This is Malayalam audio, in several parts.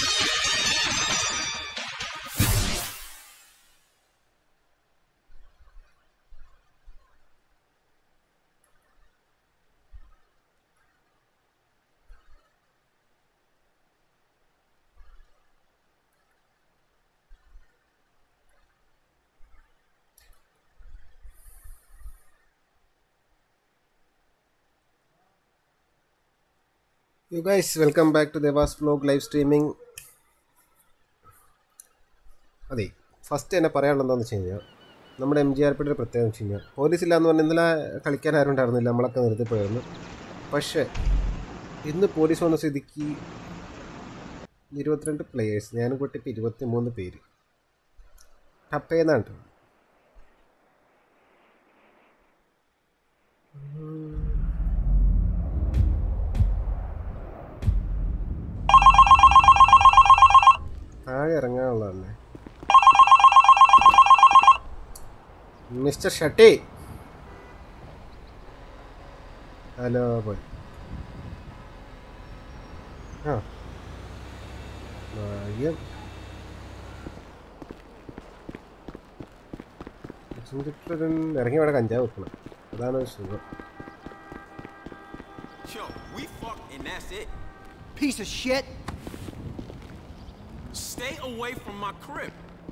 U guys welcome back to Devas vlog live streaming അതെ ഫസ്റ്റ് എന്നെ പറയാനുള്ളത് എന്താണെന്ന് വെച്ച് കഴിഞ്ഞാൽ നമ്മുടെ എം ജി ആർ പിയുടെ പ്രത്യേകത വെച്ച് കഴിഞ്ഞാൽ പോലീസില്ല എന്ന് പറഞ്ഞാൽ ഇന്നലെ കളിക്കാൻ ആരും ഉണ്ടായിരുന്നില്ല നമ്മളൊക്കെ നിർത്തിപ്പോയായിരുന്നു പക്ഷേ ഇന്ന് പോലീസ് വന്ന സ്ഥിതിക്ക് ഇരുപത്തിരണ്ട് പ്ലെയേഴ്സ് ഞാനും കൂട്ടി ഇപ്പോൾ ഇരുപത്തി മൂന്ന് പേര് ടപ്പേന്നാണ് താഴെ ഇറങ്ങാനുള്ളതല്ലേ മിസ്റ്റർ ഷട്ടി ഹലോ പോയി ആ ഭാഗ്യം ചുണ്ടിട്ടൊരു ഇറങ്ങി ഇവിടെ കഞ്ചാവ് വെക്കണം അതാണ് ഒരു സുഖം Yo, we fuck and that's it. Piece of shit. Stay away from my crib.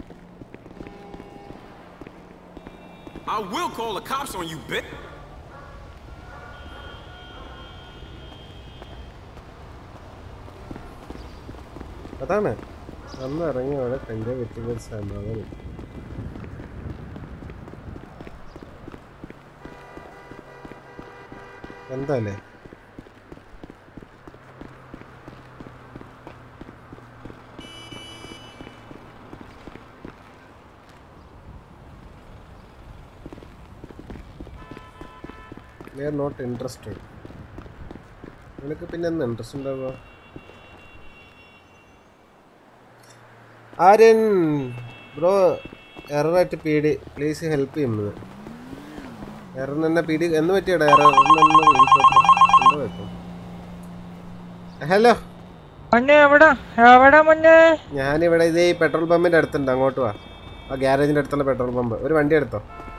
I will call the cops on you, bitch. അതാണ് അന്ന് ഇറങ്ങി അവിടെ കഞ്ചാവ് വെറ്റുന്ന സമാധാനം എന്താല്ലേ ദേ ആർ നോട്ട് ഇൻട്രസ്റ്റഡ് നിനക്ക് പിന്നെ എന്താ ഇൻട്രസ്റ്റ് ഉണ്ടാവുക ആര്യൻ ബ്രോ എററായിട്ട് പി ഡി പ്ലീസ് ഹെൽപ്പ് ചെയ്യുന്നത് എററിന് തന്നെ പി ഡി എന്ന് പറ്റിയടാ ഹലോ മുന്നേ എവിടാ എവിടാ മുന്നേ ഞാനിവിടെ ഇതേ ഈ പെട്രോൾ പമ്പിന്റെ അടുത്തുണ്ട് അങ്ങോട്ട് വാ ആ ഗ്യാരേജിന്റെ അടുത്തുള്ള പെട്രോൾ പമ്പ് ഒരു വണ്ടി എടുത്തോ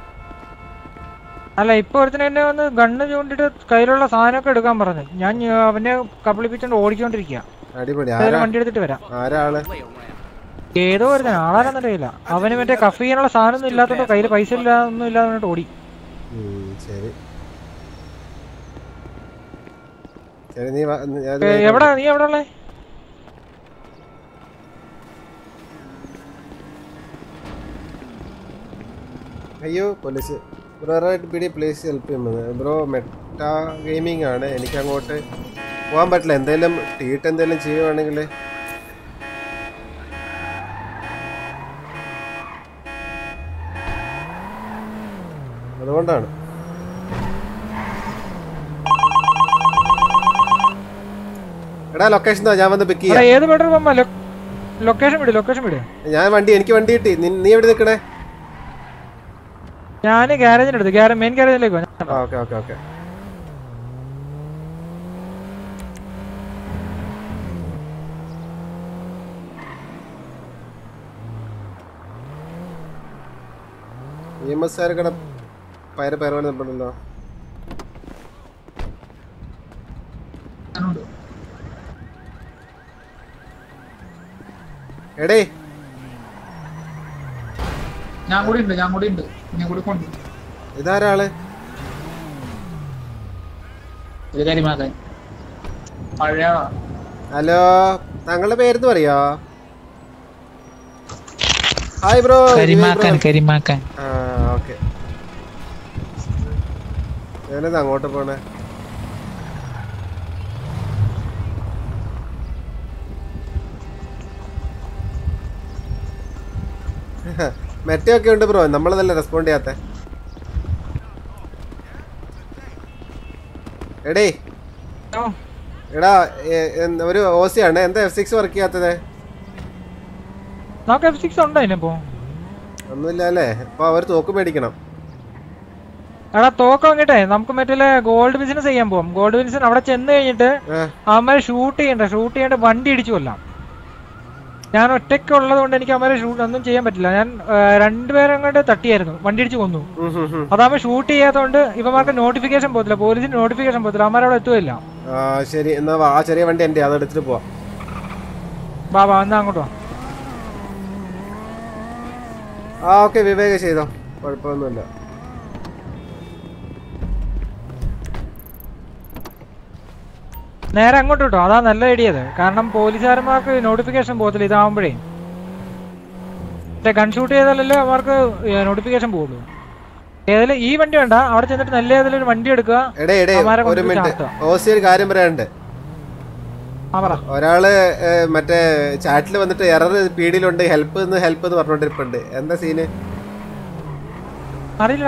അല്ല ഇപ്പൊ ഒരുത്തിന് എന്നെ വന്ന് ഗണ്ണ് ചൂണ്ടിട്ട് കയ്യിലുള്ള സാധനമൊക്കെ എടുക്കാൻ പറഞ്ഞു ഞാൻ ഞ- അവനെ കബളിപ്പിച്ചോണ്ട് ഓടിച്ചോണ്ടിരിക്കുക അടിപൊളി ഏതായാലും ആരാ വണ്ടി എടുത്തിട്ട് വരാം ആരാ ആള് ഏതോ ഒരുത്തൻ ആളാരെന്നറിയില്ല അവന് മറ്റേ കഫ് ചെയ്യാനുള്ള സാധനം ഒന്നും ഇല്ലാത്തോണ്ട് കയ്യിൽ പൈസ ഇല്ല ഒന്നും ഇല്ലാതെ പറഞ്ഞിട്ട് ഓടി ഉം, ശരി ശരി നീ വാ, നീ- അത് ഏ, വേഗം എവിടാ നീ എവിടെ ഉള്ളേ അയ്യോ പോലീസ് ബ്രോറായിട്ട് പിടി പ്ലേസ് ഹെൽപ്പ് ചെയ്യുന്നത് ബ്രോ മെറ്റാ ഗെയിമിംഗ് ആണ് എനിക്ക് അങ്ങോട്ട് പോകാൻ പറ്റില്ല എന്തെങ്കിലും ടീട്ട് എന്തെങ്കിലും ചെയ്യുവാണെങ്കിൽ അതുകൊണ്ടാണ് എടാ ലൊക്കേഷൻ ഞാൻ വന്ന് പിക്ക് എടാ, ചെയ്യാം ഏത് പെട്രോൾ പമ്പാ ലൊക്കേഷൻ വിട് ലൊക്കേഷൻ വിട് ഞാൻ വണ്ടി എനിക്ക് വണ്ടി കിട്ടി നീ- നീ എവിടെ നിൽക്കണേ ഞാൻ ഗ്യാരേജിന്റെ അടുത്ത് മെയിൻ ഗ്യാരേജിലേക്ക് ആ okay okay okay E M S ആരൊക്കെ പയര പയറുപോലെ നിൽപ്പുണ്ടല്ലോ എടേ ഞാൻ കൂടി ഉണ്ട് ഞാൻ കൂടി ഉണ്ട് ഞാൻ കൂടി കൊണ്ട് ഇതാരാള് ഒരു കരിമാക്കാൻ പഴയ ഹലോ താങ്കളുടെ പേരെന്ന് പറയോ ഹായ് ബ്രോ കരിമാക്കാൻ കരിമാക്കാൻ ആ ഓക്കെ ഞാനത് അങ്ങോട്ട് പോണേ മെറ്റയൊക്കെ ഉണ്ട് ബ്രോ നമ്മളതല്ല റെസ്പോണ്ട് ചെയ്യാത്ത എടേ എടാ എ- എൻ- ഒരു ഓസി ആണ് എന്താ എഫ് സിക്സ് വർക്ക് ചെയ്യാത്തത് നമുക്ക് എഫ് സിക്സ് ഉണ്ടോ ഇതിനിപ്പോ ഒന്നുമില്ല അല്ലേ അപ്പൊ അവർ തോക്ക് മേടിക്കണം എടാ തോക്കം കിട്ടെ നമുക്ക് മറ്റേ ഗോൾഡ് ബിസിനസ് ചെയ്യാൻ പോവാം ഗോൾഡ് ബിസിനസ് അവിടെ ചെന്ന് കഴിഞ്ഞിട്ട് ആ, അവന്മാരെ ഷൂട്ട് ചെയ്യണ്ട ഷൂട്ട് ചെയ്യേണ്ട വണ്ടി ഇടിച്ചു കൊല്ലാം ഞാൻ ഒറ്റയ്ക്ക് ഉള്ളത് കൊണ്ട് എനിക്ക് അവരെ ഷൂട്ട് ഒന്നും ചെയ്യാൻ പറ്റില്ല ഞാൻ ആ, രണ്ടുപേരും കൊണ്ട് തട്ടിയായിരുന്നു വണ്ടി ഇടിച്ച് കൊന്നു ഉം, ഉം, ഉം. അതാകുമ്പോൾ ഷൂട്ട് ചെയ്യാത്തതുകൊണ്ട് ഇവന്മാർക്ക് നോട്ടിഫിക്കേഷൻ പോകത്തില്ല പോലീസിന് നോട്ടിഫിക്കേഷൻ പോകത്തില്ല അവന്മാരവിടെ എത്തുകയില്ല ആ ശരി എന്നാ വാ, ആ ചെറിയ വണ്ടി എൻ്റെ അത് എടുത്തിട്ട് പോവാം ബാ ബാ എന്നാ അങ്ങോട്ട് വാ ആ ഓക്കെ വിവേക ചെയ്തോ കുഴപ്പമൊന്നുമില്ല നേരെ അങ്ങോട്ട് കിട്ടോ അതാ നല്ല ഐഡിയ അത് കാരണം പോലീസുകാരന്മാർക്ക് നോട്ടിഫിക്കേഷൻ പോകത്തില്ല ഇതാവുമ്പോഴേ മറ്റേ ഗൺ ഷൂട്ട് ചെയ്താലല്ലേ അവർക്ക് നോട്ടിഫിക്കേഷൻ പോകുള്ളൂ ഏതായാലും ഈ വണ്ടി വേണ്ട അവിടെ ചെന്നിട്ട് നല്ല ഏതെങ്കിലും ഒരു വണ്ടി എടുക്കുക എടേ എടേ അവന്മാരെ ഒരു കൊണ്ട് മിനിറ്റ് ചാട്ടുക. ഓസി ഒരു കാര്യം പറയാനുണ്ട് ആ പറ ഒരാള് ഏ, മറ്റേ ചാറ്റിൽ വന്നിട്ട് എറർ പീഡിയിലുണ്ട് ഹെൽപ്പ് എന്ന് ഹെൽപ്പ് എന്ന് പറഞ്ഞോണ്ടിരിപ്പുണ്ട് എന്താ സീന് അറിയില്ല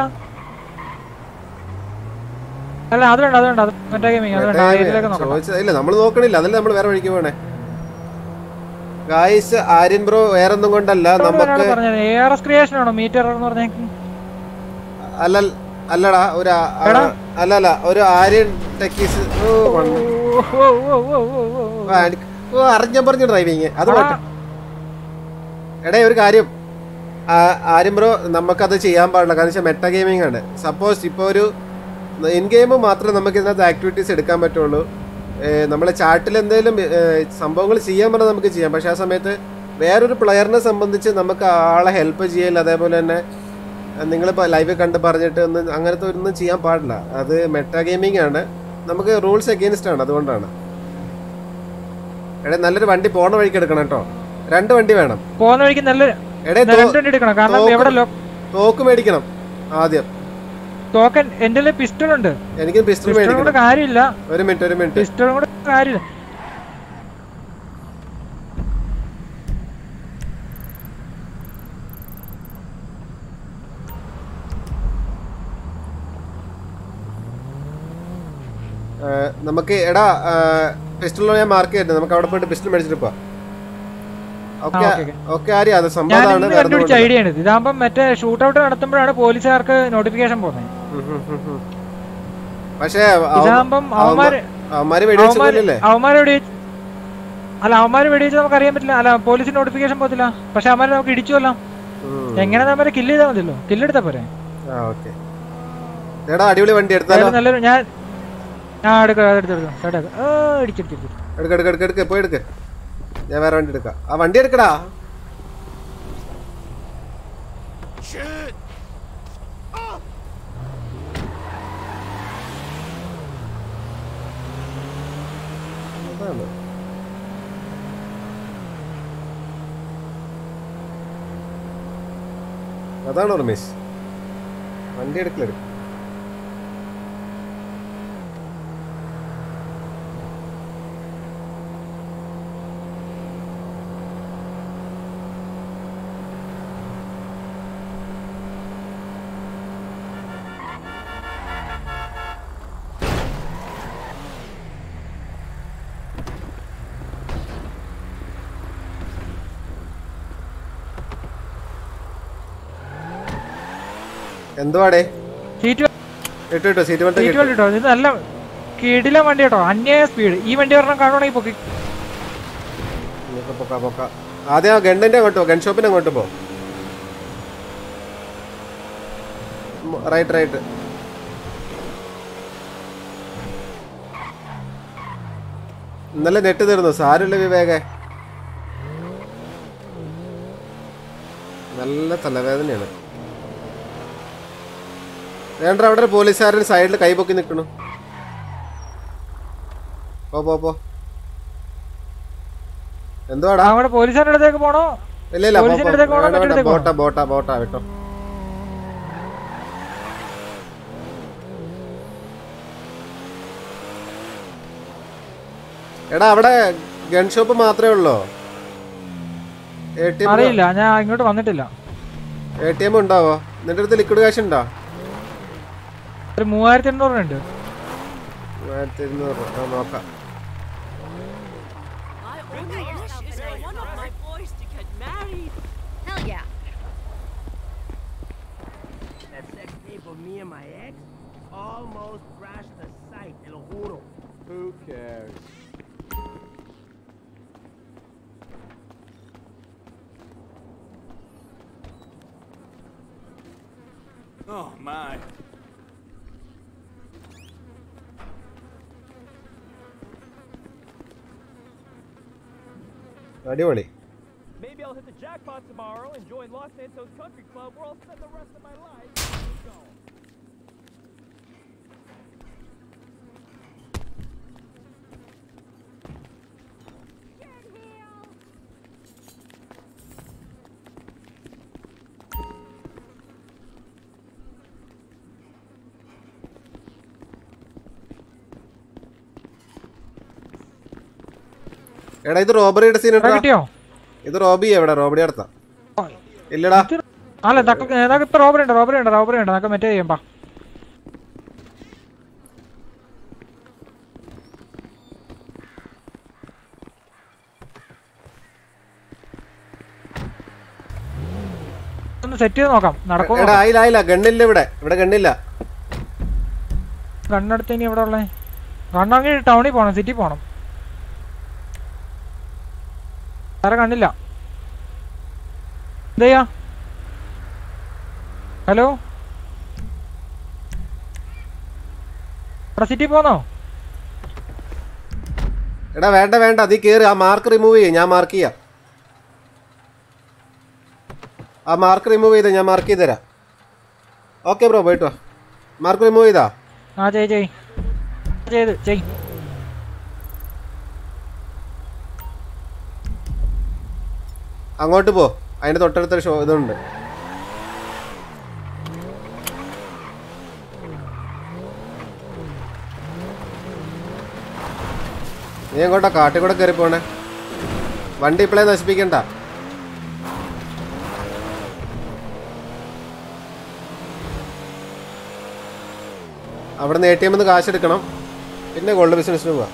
അല്ല അത് വേണ്ട അത് വേണ്ട അത് മറ്റേ ഗെയിമിങ് അത് വേണ്ട ആ ഏരിയയിലേക്ക് നോക്കാം ചോദിച്ചത് ഇല്ല നമ്മൾ നോക്കണില്ല അതല്ലേ നമ്മൾ വേറെ വഴിക്ക് പോണേ ഗായ്സ് ആര്യൻ ബ്രോ വേറെ ഒന്നും കൊണ്ടല്ല നമുക്ക് പറഞ്ഞത് എ ആർ എസ് ക്രിയേഷൻ ആണോ മീറ്റർ എന്ന് പറഞ്ഞേക്ക് അല്ല അല്ലടാ ഒരു ആ- ആ- എടാ. അല്ല അല്ല ഒരു ആര്യൻ ടെക്കീസ് ഓ വന്ന്. ഓ, ഓ, ഓ, ഓ, ഓ, ഓ, ഓ. ഓ, എനിക്ക്- ഓ അറിഞ്ഞ പറഞ്ഞ ഡ്രൈവിങ് അത് ആ. പോട്ടെ എടേ ഒരു കാര്യം ആ- ആര്യം ബ്രോ നമുക്കത് ചെയ്യാൻ പാടില്ല കാരണം വെച്ചാൽ മെറ്റ ഗെയിമിംഗ് ആണ് സപ്പോസ് ഇപ്പോൾ ഒരു ഇൻ ഗെയിം മാത്രമേ നമുക്ക് ഇതിനകത്ത് ആക്ടിവിറ്റീസ് എടുക്കാൻ പറ്റുള്ളൂ നമ്മളെ ചാട്ടിൽ എന്തെങ്കിലും സംഭവങ്ങൾ ചെയ്യാൻ പറഞ്ഞാൽ നമുക്ക് ചെയ്യാം പക്ഷേ ആ സമയത്ത് വേറൊരു പ്ലെയറിനെ സംബന്ധിച്ച് നമുക്ക് ആളെ ഹെൽപ്പ് ചെയ്യൽ അതേപോലെ തന്നെ നിങ്ങളിപ്പോൾ ലൈവ് കണ്ട് പറഞ്ഞിട്ട് ഒന്നും അങ്ങനത്തെ ഒന്നും ചെയ്യാൻ പാടില്ല അത് മെറ്റ ഗെയിമിംഗ് ആണ് നമുക്ക് റൂൾസ് അഗെയിൻസ്റ്റ് ആണ് അതുകൊണ്ടാണ് എടേ നല്ലൊരു വണ്ടി പോണ വഴിക്ക് എടുക്കണം കേട്ടോ രണ്ട് വണ്ടി വേണം പോകുന്ന വഴിക്ക് നല്ല എടേ തോ- രണ്ട് വണ്ടി എടുക്കണം കാരണം തോക്ക് എവിടെ ലോ തോക്ക് മേടിക്കണം ആദ്യം തോക്കൻ എന്റെ പിസ്റ്റൾ ഉണ്ട് എനിക്ക് പിസ്റ്റൾ പിസ്റ്റൾ കൊണ്ട് മേടിക്കണം കാര്യമില്ല ഒരു മിനിറ്റ് ഒരു മിനിറ്റ് പിസ്റ്റൾ കൊണ്ട് കാര്യമില്ല ഏഹ്, നമുക്ക് എടാ പിസ്റ്റൾ ഞാൻ മാർക്ക് ചെയ്തിട്ടുണ്ട് നമുക്ക് അവിടെ പോയിട്ട് പിസ്റ്റൾ മേടിച്ചിട്ട് പോവാം ഓക്കെ ആ, ഓക്കേ, ഓക്കേ. ഓക്കെ ആര്യ അത് ഞാൻ സംഭവമാണ് ഇന്ന് വേറെ കണ്ടുപിടിച്ച ഒന്നും ഐഡിയ ആണ് ഇത് ഇതാകുമ്പോൾ മറ്റേ ഷൂട്ട് ഔട്ട് നടത്തുമ്പോഴാണ് പോലീസുകാർക്ക് നോട്ടിഫിക്കേഷൻ പോകുന്നത് ഉം, ഉം, ഉം, ഉം. പക്ഷേ ഇതാകുമ്പം അവന്മാര് അവന്മാര് വെടിവെച്ചില്ലേ അവന്മാര് വെടി അല്ല അവന്മാര് വെടിവെച്ച് നമുക്ക് അറിയാൻ പറ്റില്ല അല്ല പോലീസിന് നോട്ടിഫിക്കേഷൻ പോകത്തില്ല പക്ഷെ അവന്മാരെ നമുക്ക് ഇടിച്ചുവല്ലോ എങ്ങനെ അവന്മാരെ കില്ല് ചെയ്താൽ മതിയല്ലോ കില്ലെടുത്താ പോരെ ആ ഓക്കെ എടാ അടിപൊളി വണ്ടി എടുത്താലോ ഏതായാലും നല്ലൊരു ഞാൻ ആ എടുക്കാം എടുത്തെടുക്കാം സ്റ്റാർട്ട് ആക്കാം ഓ ഇടിച്ചെടുത്തു എടുക്ക എടുക്ക എടുക്ക എടുക്ക പോയി എടുക്ക ഞാൻ വേറെ വണ്ടി എടുക്കാം ആ വണ്ടി എടുക്കടാ Shit! അതാണ് അതാണ് റമേശ് വണ്ടി എടുക്കലെടുക്കും എന്തുവാടേ സീറ്റ് ഇട്ടു ഇട്ടു സീറ്റ് ബെൽറ്റ് സീറ്റ് ബെൽറ്റ് കേട്ടോ ഇത് നല്ല കിടില വണ്ടി കേട്ടോ അന്യായ സ്പീഡ് ഈ വണ്ടി ഒരെണ്ണം കാണുവാണെങ്കിൽ പൊക്കി പൊക്ക പൊക്ക ആദ്യം ആ ഗണ്ണിന്റെ അങ്ങോട്ട് പോ ഗൺ ഷോപ്പിന്റെ അങ്ങോട്ട് പോ റൈറ്റ് റൈറ്റ് ഇന്നലെ നെറ്റ് തീർന്നു സാരമില്ല വിവേകെ നല്ല തലവേദനയാണ് വേണ്ട അവിടെ ഒരു പോലീസുകാരൻ സൈഡിൽ കൈപൊക്കി നിൽക്കണു പോ പോ പോ എന്തുവാടാ അവിടെ പോലീസുകാരുടെ അടുത്തേക്ക് പോണോ ഇല്ല ഇല്ല പോ, പോ. പോലീസിന്റെ അടുത്തേക്ക് പോണോ, വേണ്ട, വേണ്ട, മറ്റേ ബോട്ടാ ബോട്ടാ ബോട്ടാ വിട്ടോ എടാ അവിടെ ഗൺ ഷോപ്പ് മാത്രമേ ഉള്ളോ എ ടി എം അറിയില്ല ഞാൻ ഇങ്ങോട്ട് വന്നിട്ടില്ല എ ടി എം ഉണ്ടാവോ നിന്റെ അടുത്ത് ലിക്വിഡ് കാശ് ഉണ്ടോ ഒരു മൂവായിരത്തി എണ്ണൂറ് ഉണ്ട് മൂവായിരത്തി ഇരുന്നൂറ് ആ, നോക്കാം My only wish is for one of my boys to get married. Hell yeah. That sex tape of me and my ex almost crashed the site, te lo juro. Who cares? Oh, my. അടിപൊളി Maybe I'll hit the jackpot tomorrow and join Los Santos Country Club where I'll spend the rest of my life. Let's go. എടാ ഇത് റോബറിയുടെ സീൻ ഇവിടെ കിട്ടിയോ ഇത് റോബി എവിടെ റോബറി അടുത്താ ഇല്ലടാ ഇത് അല്ല തക്ക ഏതാ ഇപ്പൊ റോബറി ഉണ്ട് റോബറി ഉണ്ട് റോബറി ഉണ്ട് നമുക്ക് മറ്റേ ചെയ്യാം പാ ഒന്ന് സെറ്റ് ചെയ്ത് നോക്കാം നടക്കും എടാ ആയില്ല ആയില്ല ഗണ്ണില്ല ഇവിടെ ഇവിടെ ഗണ്ണില്ല കണ്ണെടുത്ത് ഇനി എവിടെ ഉള്ളേ കണ്ണെങ്കിൽ ടൗണിൽ പോണം സിറ്റി പോണം വേറെ കണ്ണില്ല എന്ത് ചെയ്യാ ഹലോ ഇവിടെ സിറ്റി പോന്നോ എടാ വേണ്ട വേണ്ട അതീ കേറി ആ മാർക്ക് റിമൂവ് ചെയ്യും ഞാൻ മാർക്ക് ചെയ്യാം ആ മാർക്ക് റിമൂവ് ചെയ്ത് ഞാൻ മാർക്ക് ചെയ്ത് തരാം ഓക്കെ ബ്രോ പോയിട്ട് വാ മാർക്ക് റിമൂവ് ചെയ്താ ആ ചെയ് ചെയ് ചെയ്ത് ചെയ് അങ്ങോട്ട് പോ അതിന്റെ തൊട്ടടുത്തൊരു ഷോ ഇതുണ്ട് നീ എങ്ങോട്ടാ കാട്ടിൽ കൂടെ കയറി പോണേ വണ്ടി ഇപ്പോഴേ നശിപ്പിക്കണ്ട അവിടെ നിന്ന് എ ടി എമ്മിൽ നിന്ന് കാശ് എടുക്കണം പിന്നെ ഗോൾഡ് ബിസിനസ്സിന് പോവാം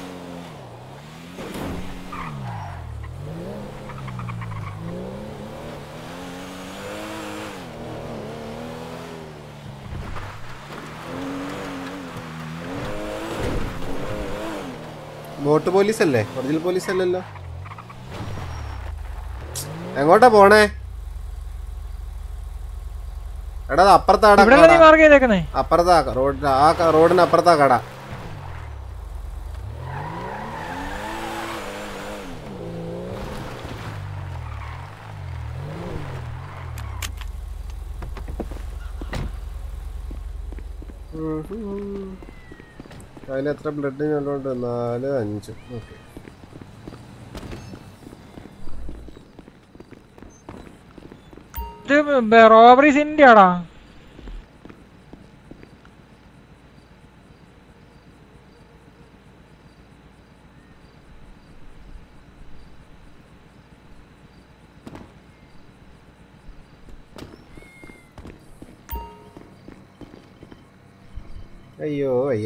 ബോട്ട് പോലീസ് അല്ലേ ഒറിജിനൽ പോലീസ് അല്ലല്ലോ എങ്ങോട്ടാ പോണേ എടാ അത് അപ്പുറത്താടാ ഇവിടെ നീ കട. മാർക്ക് ചെയ്തേക്കുന്നേ അപ്പുറത്താ റോഡ് ആ ക- റോഡിന് അപ്പുറത്താ കട അതിന് എത്ര ബ്ലഡ് ഞങ്ങളുണ്ട് നാല് അഞ്ച് ഓക്കെ ഇത് റോബറി സിന്റെ ആടാ അയ്യോ അയ്യ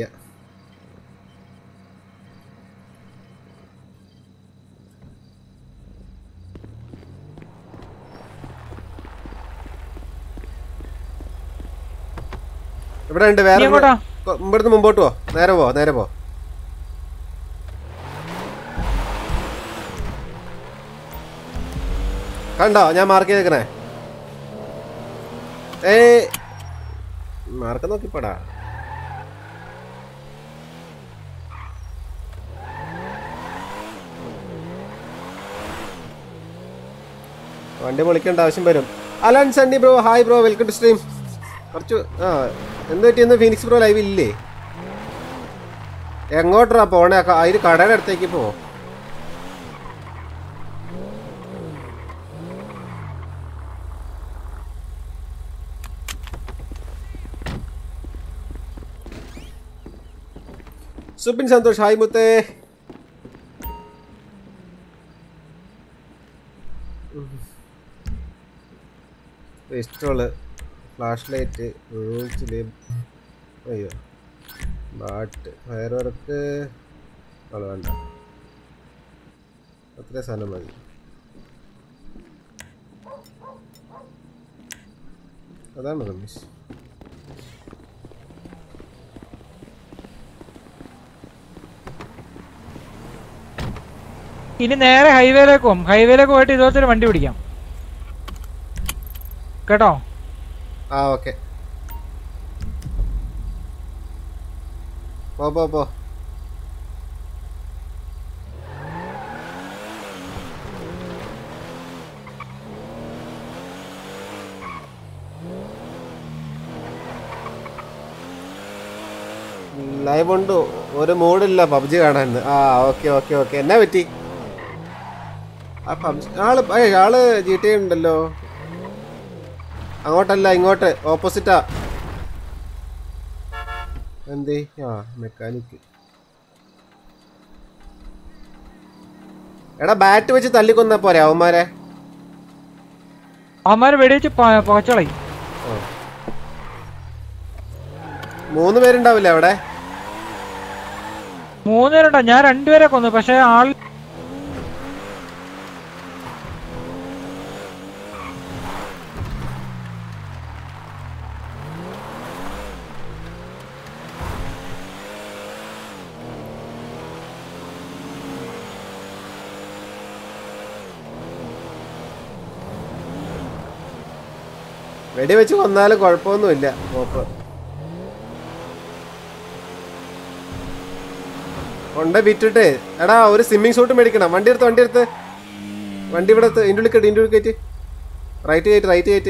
ഇവിടെ ഉണ്ട് നീ വേറെ എങ്ങോട്ടാ കൊ- ഇവിടുന്ന് മുമ്പോട്ട് പോ നേരെ പോ നേരെ പോ കണ്ടോ ഞാൻ മാർക്ക് ചെയ്തേക്കണേ ഏയ് മാർക്ക് നോക്കിപ്പോടാ വണ്ടി പൊളിക്കേണ്ട ആവശ്യം വരും Alan Sunny bro hi bro welcome to stream കുറച്ച് ആ എന്ത് പറ്റിയെന്ന് ഫീനിക്സ് ബ്രോ ലൈവ് ഇല്ലേ എങ്ങോട്ടാ പോണേ ആ അതിന് കടയുടെ അടുത്തേക്ക് പോ സുബിൻ സന്തോഷ് ഹായ് മുത്തേ പിസ്റ്റോള് ഫ്ലാഷ് ലൈറ്റ് മ്യൂസില് അയ്യോ ബാട്ട് ഫയർ വർക്ക് അത് വേണ്ട അത്ര സാധനം മതി അതാണ് റമീഷ് ഇനി നേരെ ഹൈവേയിലേക്ക് പോകും ഹൈവേയിലേക്ക് പോയിട്ട് ഇതുപോലത്തെ ഒരു വണ്ടി പിടിക്കാം കേട്ടോ ആ ഓക്കെ പോ പോ പോ ലൈവ് ഉണ്ട് ഒരു മൂഡില്ല പബ്ജി കാണാൻ ആ ഓക്കെ ഓക്കെ ഓക്കെ എന്നാ പറ്റി ആ പബ്ജി ആള് ഏയ് ആള് ജി ടി ഉണ്ടല്ലോ അങ്ങോട്ടല്ല ഇങ്ങോട്ട് ഓപ്പോസിറ്റാ എന്തേ ആ മെക്കാനിക്ക് എടാ ബാറ്റ് വെച്ച് തല്ലിക്കൊന്ന പോരെ അവന്മാരെ അവന്മാര് വെടിവെച്ച് പ- പുകച്ചളയും മൂന്ന് പേരുണ്ടാവില്ലേ അവിടെ മൂന്ന് പേരുണ്ടോ ഞാൻ രണ്ടുപേരെ കൊന്നു പക്ഷെ ആൾ വെടിവെച്ച് കൊന്നാലും കുഴപ്പമൊന്നുമില്ല മോപ്പ് കൊണ്ട് വിറ്റിട്ട് എടാ ഒരു സ്വിമ്മിങ് സൂട്ട് മേടിക്കണം വണ്ടി എടുത്ത് വണ്ടി എടുത്ത് വണ്ടി ഇവിടെ എടുത്ത് ഇതിൻ്റെ ഉള്ളിൽ കയറ്റി ഇതിൻ്റെ ഉള്ളിൽ കയറ്റി റൈറ്റ് കയറ്റി റൈറ്റ് കയറ്റി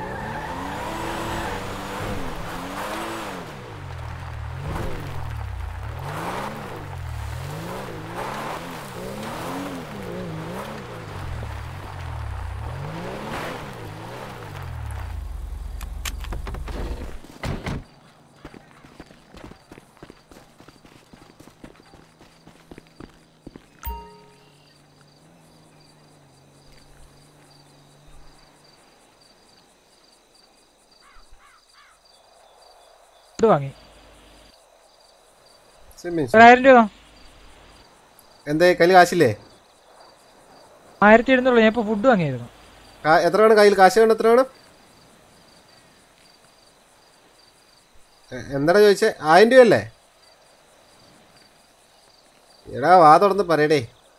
ഇത് വാങ്ങി സ്വിമ്മിങ് ഒരു ആയിരം രൂപ തന്നോ. എന്തേ കയ്യിൽ കാശില്ലേ ആയിരത്തി എഴുന്നൂറ് ഞാൻ ഇപ്പൊ ഫുഡ് വാങ്ങിയായിരുന്നു കാ- എത്ര വേണം കയ്യിൽ കാശ് വേണം എത്ര വേണം എ- എന്താടാ ചോദിച്ചേ ആയിരം രൂപയല്ലേ എടാ വാ തുറന്ന് പറയടേ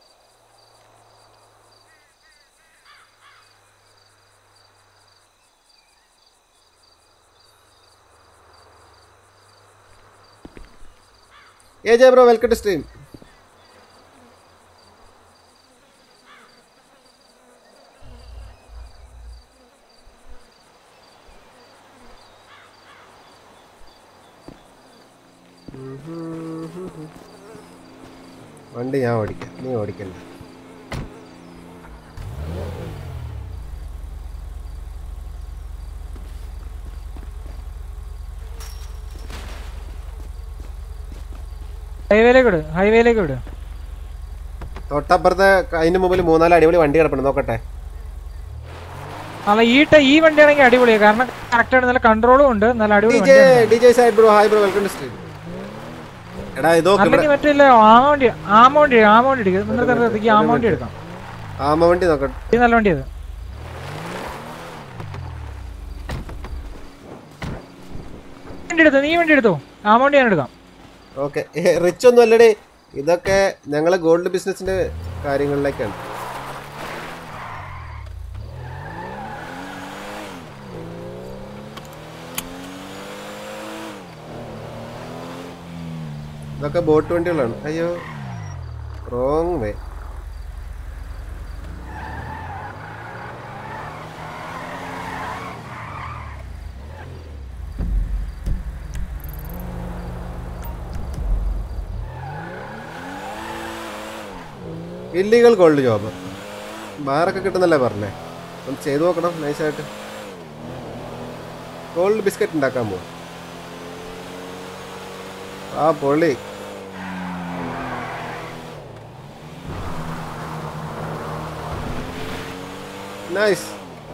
ഏ Jaya bro welcome to stream വണ്ടി ഞാൻ ഓടിക്കാം നീ ഓടിക്കണ്ട ഹൈവേയിലേക്ക് വിട് ഹൈവേയിലേക്ക് വിട് തൊട്ടപ്പുറത്തെ അതിന് മുമ്പിൽ മൂന്നാല് അടിപൊളി വണ്ടി കിടപ്പുണ്ട് നോക്കട്ടെ അല്ല ഈ ട- ഈ വണ്ടി ആണെങ്കിൽ അടിപൊളിയാണ് കാരണം കറക്റ്റ് ആയിട്ട് നല്ല കൺട്രോളും ഉണ്ട് നല്ല അടിപൊളി ഡി ജെ വണ്ടിയാണ് D J side bro hi bro welcome to stream എടാ ഇതൊക്കെ ഇവിടെ അല്ലെങ്കിൽ മറ്റേ ആമ വണ്ടി ആമ വണ്ടി ആമ വണ്ടി എടുക്കുക നിങ്ങൾക്ക് നിർത്തിക്ക് ആമ വണ്ടി എടുക്കാം ആമ വണ്ടി നോക്കട്ടെ ഇത് നല്ല വണ്ടിയത് വണ്ടി എടുത്തോ നീ വണ്ടി എടുത്തോ ആമ വണ്ടി ഞാൻ എടുക്കാം ഓക്കെ റിച്ച് ഒന്നും അല്ലടേ ഇതൊക്കെ ഞങ്ങൾ ഗോൾഡ് ബിസിനസിന്റെ കാര്യങ്ങളിലേക്കാണ് ഇതൊക്കെ ബോട്ട് വണ്ടികളാണ് അയ്യോ wrong way illegal gold job ബാറൊക്കെ കിട്ടുന്നല്ലേ പറഞ്ഞേ ഒന്ന് ചെയ്തു നോക്കണം നൈസായിട്ട് ഗോൾഡ് ബിസ്ക്കറ്റ് ഉണ്ടാക്കാൻ പോകും ആ പൊള്ളി നൈസ്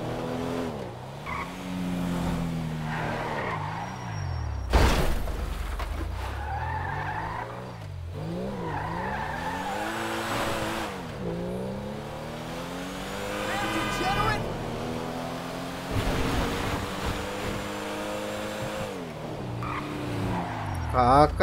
കാക്ക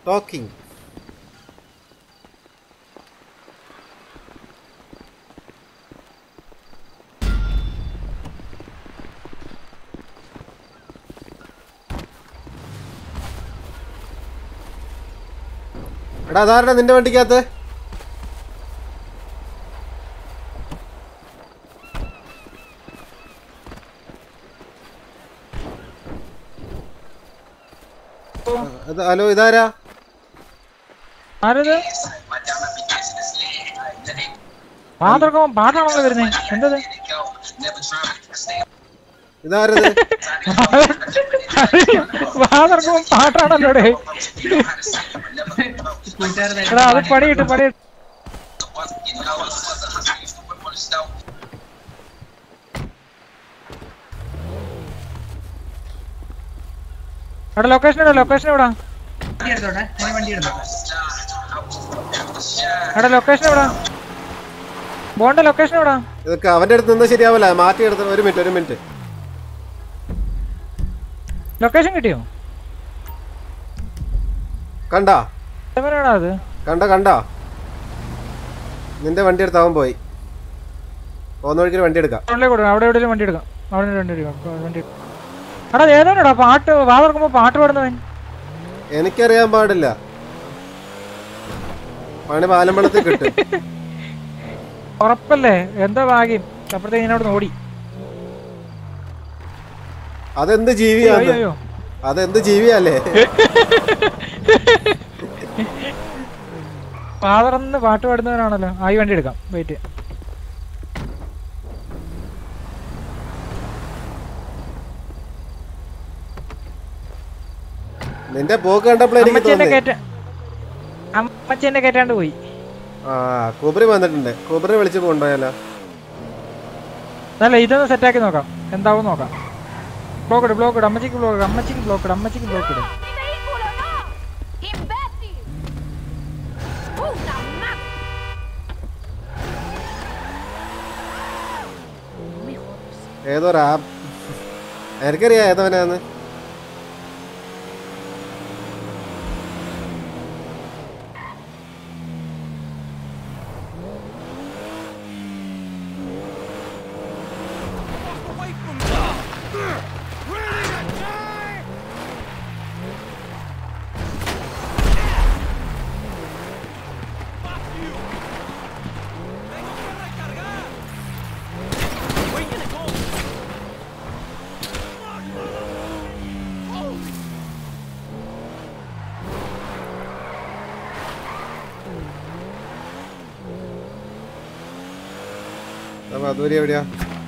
ടോക്കിംഗ് എടാ അതാരുടെ നിന്റെ വണ്ടിക്കകത്ത് അത് ഹലോ ഇതാരാ ആരത് പാത്രക്കോ പാട്ടാണല്ലോ വരുന്നേ എന്തത് ഇതാരത് പാത്രക്കോ പാട്ടാണല്ലോ ഡേ എടാ അത് പണിയിട്ട് പണിയിട്ട് എടാ ലൊക്കേഷൻ എവിടെ ലൊക്കേഷൻ എവിടാ എടാ ലൊക്കേഷൻ എവിടാ ബോണ്ട ലൊക്കേഷൻ എവിടാ ഇതൊക്കെ അവന്റെ അടുത്ത് നിന്നാ ശരിയാവില്ല മാറ്റി എടുത്ത് ഒരു മിനിറ്റ് ഒരു മിനിറ്റ് ലൊക്കേഷൻ കിട്ടിയോ കണ്ടാ എവിടെയാണോ അത് കണ്ട കണ്ടാ നിന്റെ വണ്ടി എടുത്ത് അവൻ പോയി പോകുന്ന വഴിക്ക് വണ്ടി എടുക്കാം അവിടെ കൊടുക്കാം അവിടെ എവിടെയെങ്കിലും വണ്ടി എടുക്കാം അവിടെ വണ്ടി എടുക്കാം വണ്ടി എടുക്കാം. എടാ ഏതാണ്ടാ പാട്ട് വാ തുറക്കുമ്പോ പാട്ട് പാടുന്നവൻ എനിക്കറിയാൻ പാടില്ല പണി പാലമ്പളത്തിൽ കിട്ടും ഉറപ്പല്ലേ എന്താ ഭാഗ്യം അപ്പുറത്തേക്ക് ഞാൻ അവിടെ ഓടി അതെന്ത് അയ്യോ ജീവിയാന്ന് അയ്യോ അതെന്ത് ജീവിയല്ലേ ഫാദർന്ന് പാട്ട് പാടുന്നവനാണല്ലോ ആ ഈ വണ്ടി എടുക്കാം വെയിറ്റ് നിന്റെ പോക്ക് കണ്ടപ്പോൾ എനിക്ക് അമ്മച്ചേന്റെ തോന്നി കയറ്റ അമ്മച്ചേന്റെ കയറ്റാണ്ട് പോയി ആ കുബറി വന്നിട്ടുണ്ട് കുബറി വിളിച്ച് കൊണ്ടുപോയാലോ അല്ല ഇതൊന്ന് സെറ്റാക്കി നോക്കാം എന്താവും നോക്കാം ബ്ലോക്ക് ഇട് ബ്ലോക്ക് ഇട് അമ്മച്ചിക്ക് ബ്ലോക്ക് ഇട് അമ്മച്ചിക്ക് ബ്ലോക്ക് ഇട് അമ്മച്ചിക്ക് ബ്ലോക്ക് ഇട് ¡Mi vehículo no! ¡Imbécil! ¡Puta madre! Me jodas. ഏതോ ഒരു ആപ്പ് എനിക്കറിയാം ഏതവനാന്ന് Away from me! Ready to die? Fuck you! Vengo para recargar! Wait, get it going! Holy അപ്പൊ അതുവരെ എവിടെയാ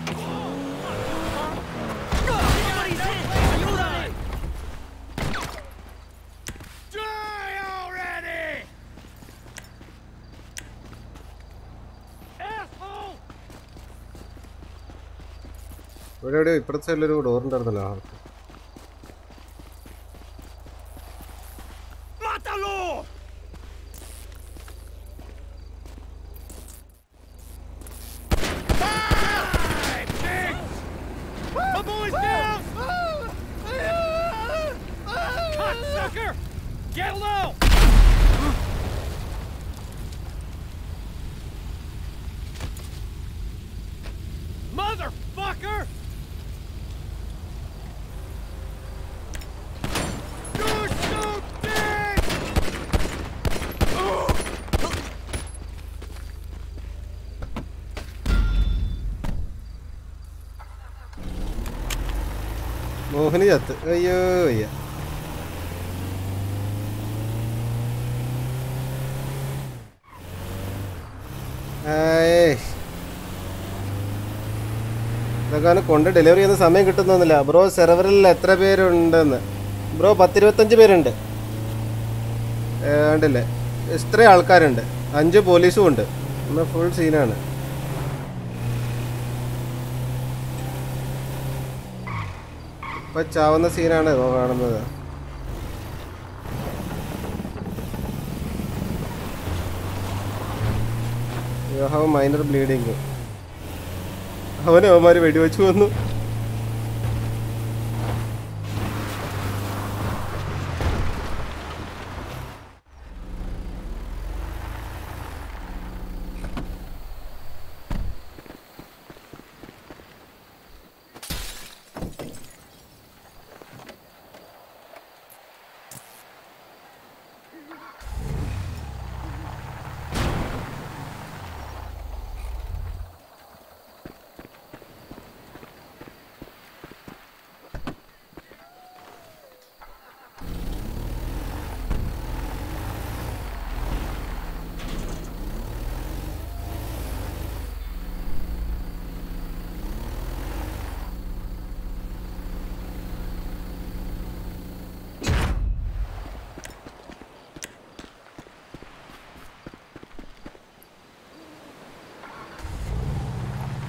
Die already! Asshole! ഇവിടെ എവിടെയോ ഇപ്പുറത്തെ സൈഡിലൊരു ഡോറുണ്ടായിരുന്നല്ലോ ആ. ¡Mátalo! Die, pig! My boy's down! Cocksucker! Get low! Motherfucker! You're so dead! മോഹിനി ചത്ത് അയ്യോ അയ്യ ഏയ്. ഇതൊക്കെ അവന് കൊണ്ട് ഡെലിവറി ചെയ്യുന്ന സമയം കിട്ടുന്നൊന്നുമില്ല ബ്രോ സെർവറിൽ എത്ര പേരുണ്ടെന്ന് ബ്രോ പത്തിരുപത്തഞ്ച് പേരുണ്ട് ഏ, കണ്ടില്ലേ ഇത്രയും ആൾക്കാരുണ്ട് അഞ്ച് പോലീസും ഉണ്ട് എന്നാൽ ഫുൾ സീനാണ് ഇപ്പൊ ചാവുന്ന സീനാണ് ഇതോ കാണുന്നത് യു ഹാവ് മൈനർ ബ്ലീഡിങ് അവന് അവന്മാര് വെടിവെച്ചു വന്നു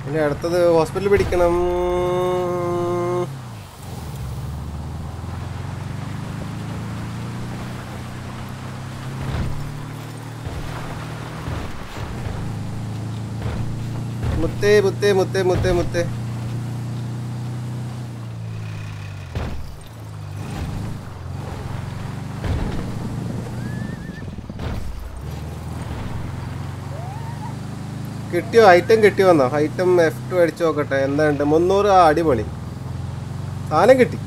ഇനി അടുത്തത് ഹോസ്പിറ്റലിൽ പിടിക്കണം മുത്തേ മുത്തേ മുത്തേ മുത്തേ മുത്തേ കിട്ടിയോ ഐറ്റം കിട്ടിയോ എന്നോ ഐറ്റം എഫ് ടു അടിച്ചു നോക്കട്ടെ എന്താണ്ട് മുന്നൂറ് ആ അടിപൊളി സാധനം കിട്ടി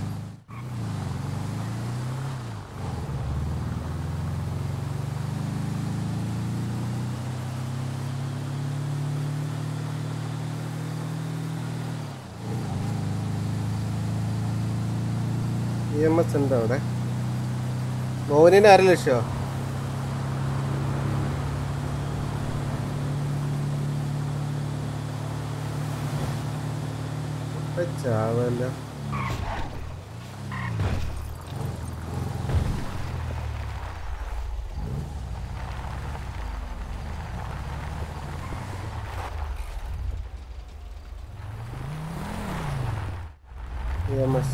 ഇ എം എസ് ഉണ്ട് അവിടെ മോഹനിന് അര ലക്ഷമോ ചാവല്ലോ EMS.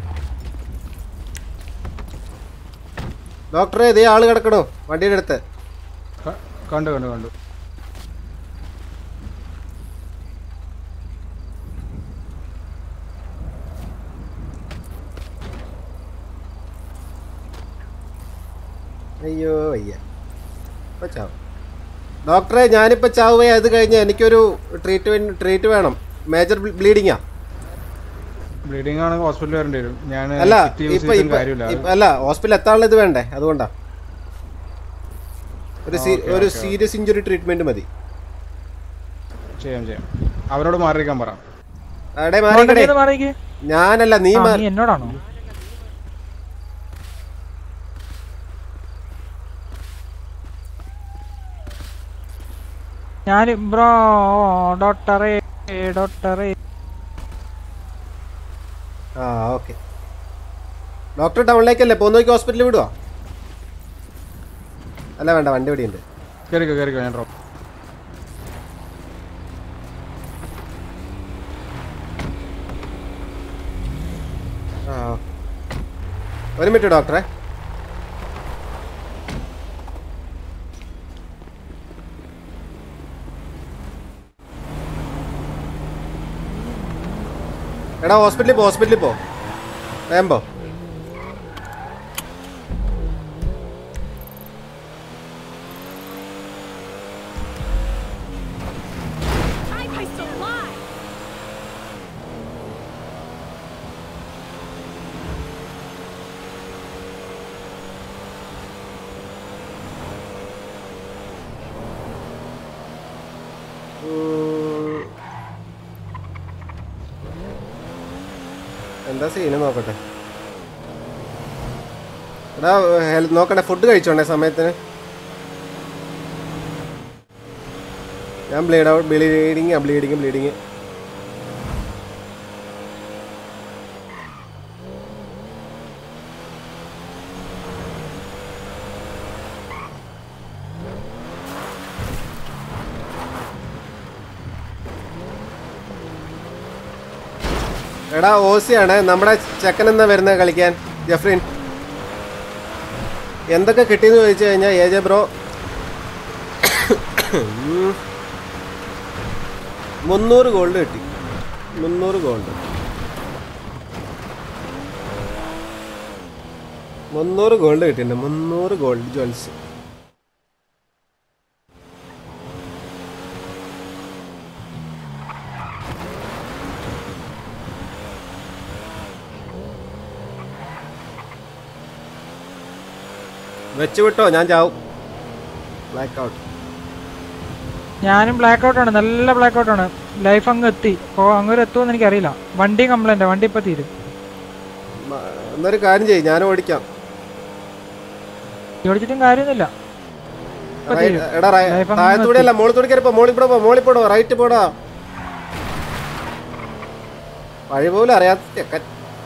ഡോക്ടറെ ഇതേ ആള് കിടക്കണോ വണ്ടിയുടെ അടുത്ത് ക- കണ്ടു കണ്ടു കണ്ടു അയ്യോ അയ്യ ഇപ്പൊ ചാവും ഡോക്ടറെ ഞാനിപ്പോൾ ചാവുകയെ അത് കഴിഞ്ഞ് എനിക്കൊരു ട്രീറ്റ്മെൻറ്റ് ട്രീറ്റ് വേണം മേജർ ബ്ലീഡിങ്ങാ ബ്ലീഡിംഗ് ആണെങ്കിൽ ഹോസ്പിറ്റലിൽ വരേണ്ടി വരും ഞാൻ അല്ല കിറ്റ് യൂസ് ഇപ്പൊ ചെയ്തിട്ടും ഇപ്പൊ കാര്യമില്ല ഇപ്പൊ- അല്ല ഹോസ്പിറ്റലിൽ എത്താനുള്ള ഇത് വേണ്ടേ അതുകൊണ്ടാ ഒരു സീ- ഓക്കേ, ഒരു ഓക്കേ, സീരിയസ് ഇഞ്ചുറി ട്രീറ്റ്മെന്റ് മതി ചെയ്യാം ചെയ്യാം അവരോട് മാറിയിരിക്കാൻ പറ അവിടെ മാറിക്കടേ ഇങ്ങോട്ട് മാറിക്ക് ഞാനല്ല നീ ആ, മാറി നീ എന്നോടാണോ ഞാൻ ബ്രോ ഡോക്ടറെ ഡോക്ടറെ ആ ഓക്കെ ഡോക്ടർ ടൗണിലേക്കല്ലേ പോന്നോക്കി ഹോസ്പിറ്റലിൽ വിടുവാ അല്ല വേണ്ട വണ്ടി ഇവിടെ ഉണ്ട് കയറിക്കോ കയറിക്കോ ഞാൻ ഡ്രോപ്പ് ആ ഒരു മിനിറ്റ് ഡോക്ടറെ എടാ ഹോസ്പിറ്റലിൽ പോ ഹോസ്പിറ്റലിൽ പോ വേഗം പോ Why am I still alive? ഉം. എന്താ സീന് നോക്കട്ടെ എടാ ഹെൽത്ത് നോക്കട്ടെ ഫുഡ് കഴിച്ചോണ്ടേ സമയത്തിന് ഞാൻ bleed out bleeding bleeding bleeding എടാ ഓസിയാണ് നമ്മുടെ ചെക്കൻ എന്നാ വരുന്നത് കളിക്കാൻ ജഫ്രിൻ എന്തൊക്കെ കിട്ടിയെന്ന് ചോദിച്ചു കഴിഞ്ഞാൽ എ ജെ ബ്രോ ഉം. മുന്നൂറ് ഗോൾഡ് കിട്ടി മുന്നൂറ് ഗോൾഡ് മുന്നൂറ് ഗോൾഡ് കിട്ടിയിട്ടുണ്ട് മുന്നൂറ് ഗോൾഡ് ജ്വൽസ് വെച്ച് വിട്ടോ ഞാൻ ചാവും ബ്ലാക്ക് ഔട്ട് ഞാനും ബ്ലാക്ക് ഔട്ടാണ് നല്ല ബ്ലാക്ക് ഔട്ടാണ് ലൈഫ് അങ്ങ് എത്തി ഓ അങ്ങോട്ട് എത്തുമെന്ന് എനിക്കറിയില്ല വണ്ടി കംപ്ലൈന്റ് വണ്ടി ഇപ്പൊ തീരും എന്നൊരു കാര്യം ചെയ്യും ഞാൻ ഓടിക്കാം ഓടിച്ചിട്ടും കാര്യമൊന്നുമില്ല ഇപ്പൊ റൈ- തീരും എടാ റൈ- ലൈഫ് അങ്ങ് താഴത്തൂടെ അല്ല മോളിത്തൂടെ കയറിപ്പോ മോളിൽ പോടോ മോളിൽ പോടോ റൈറ്റ് പോടാ വഴി പോലും അറിയാത്ത ചെക്കൻ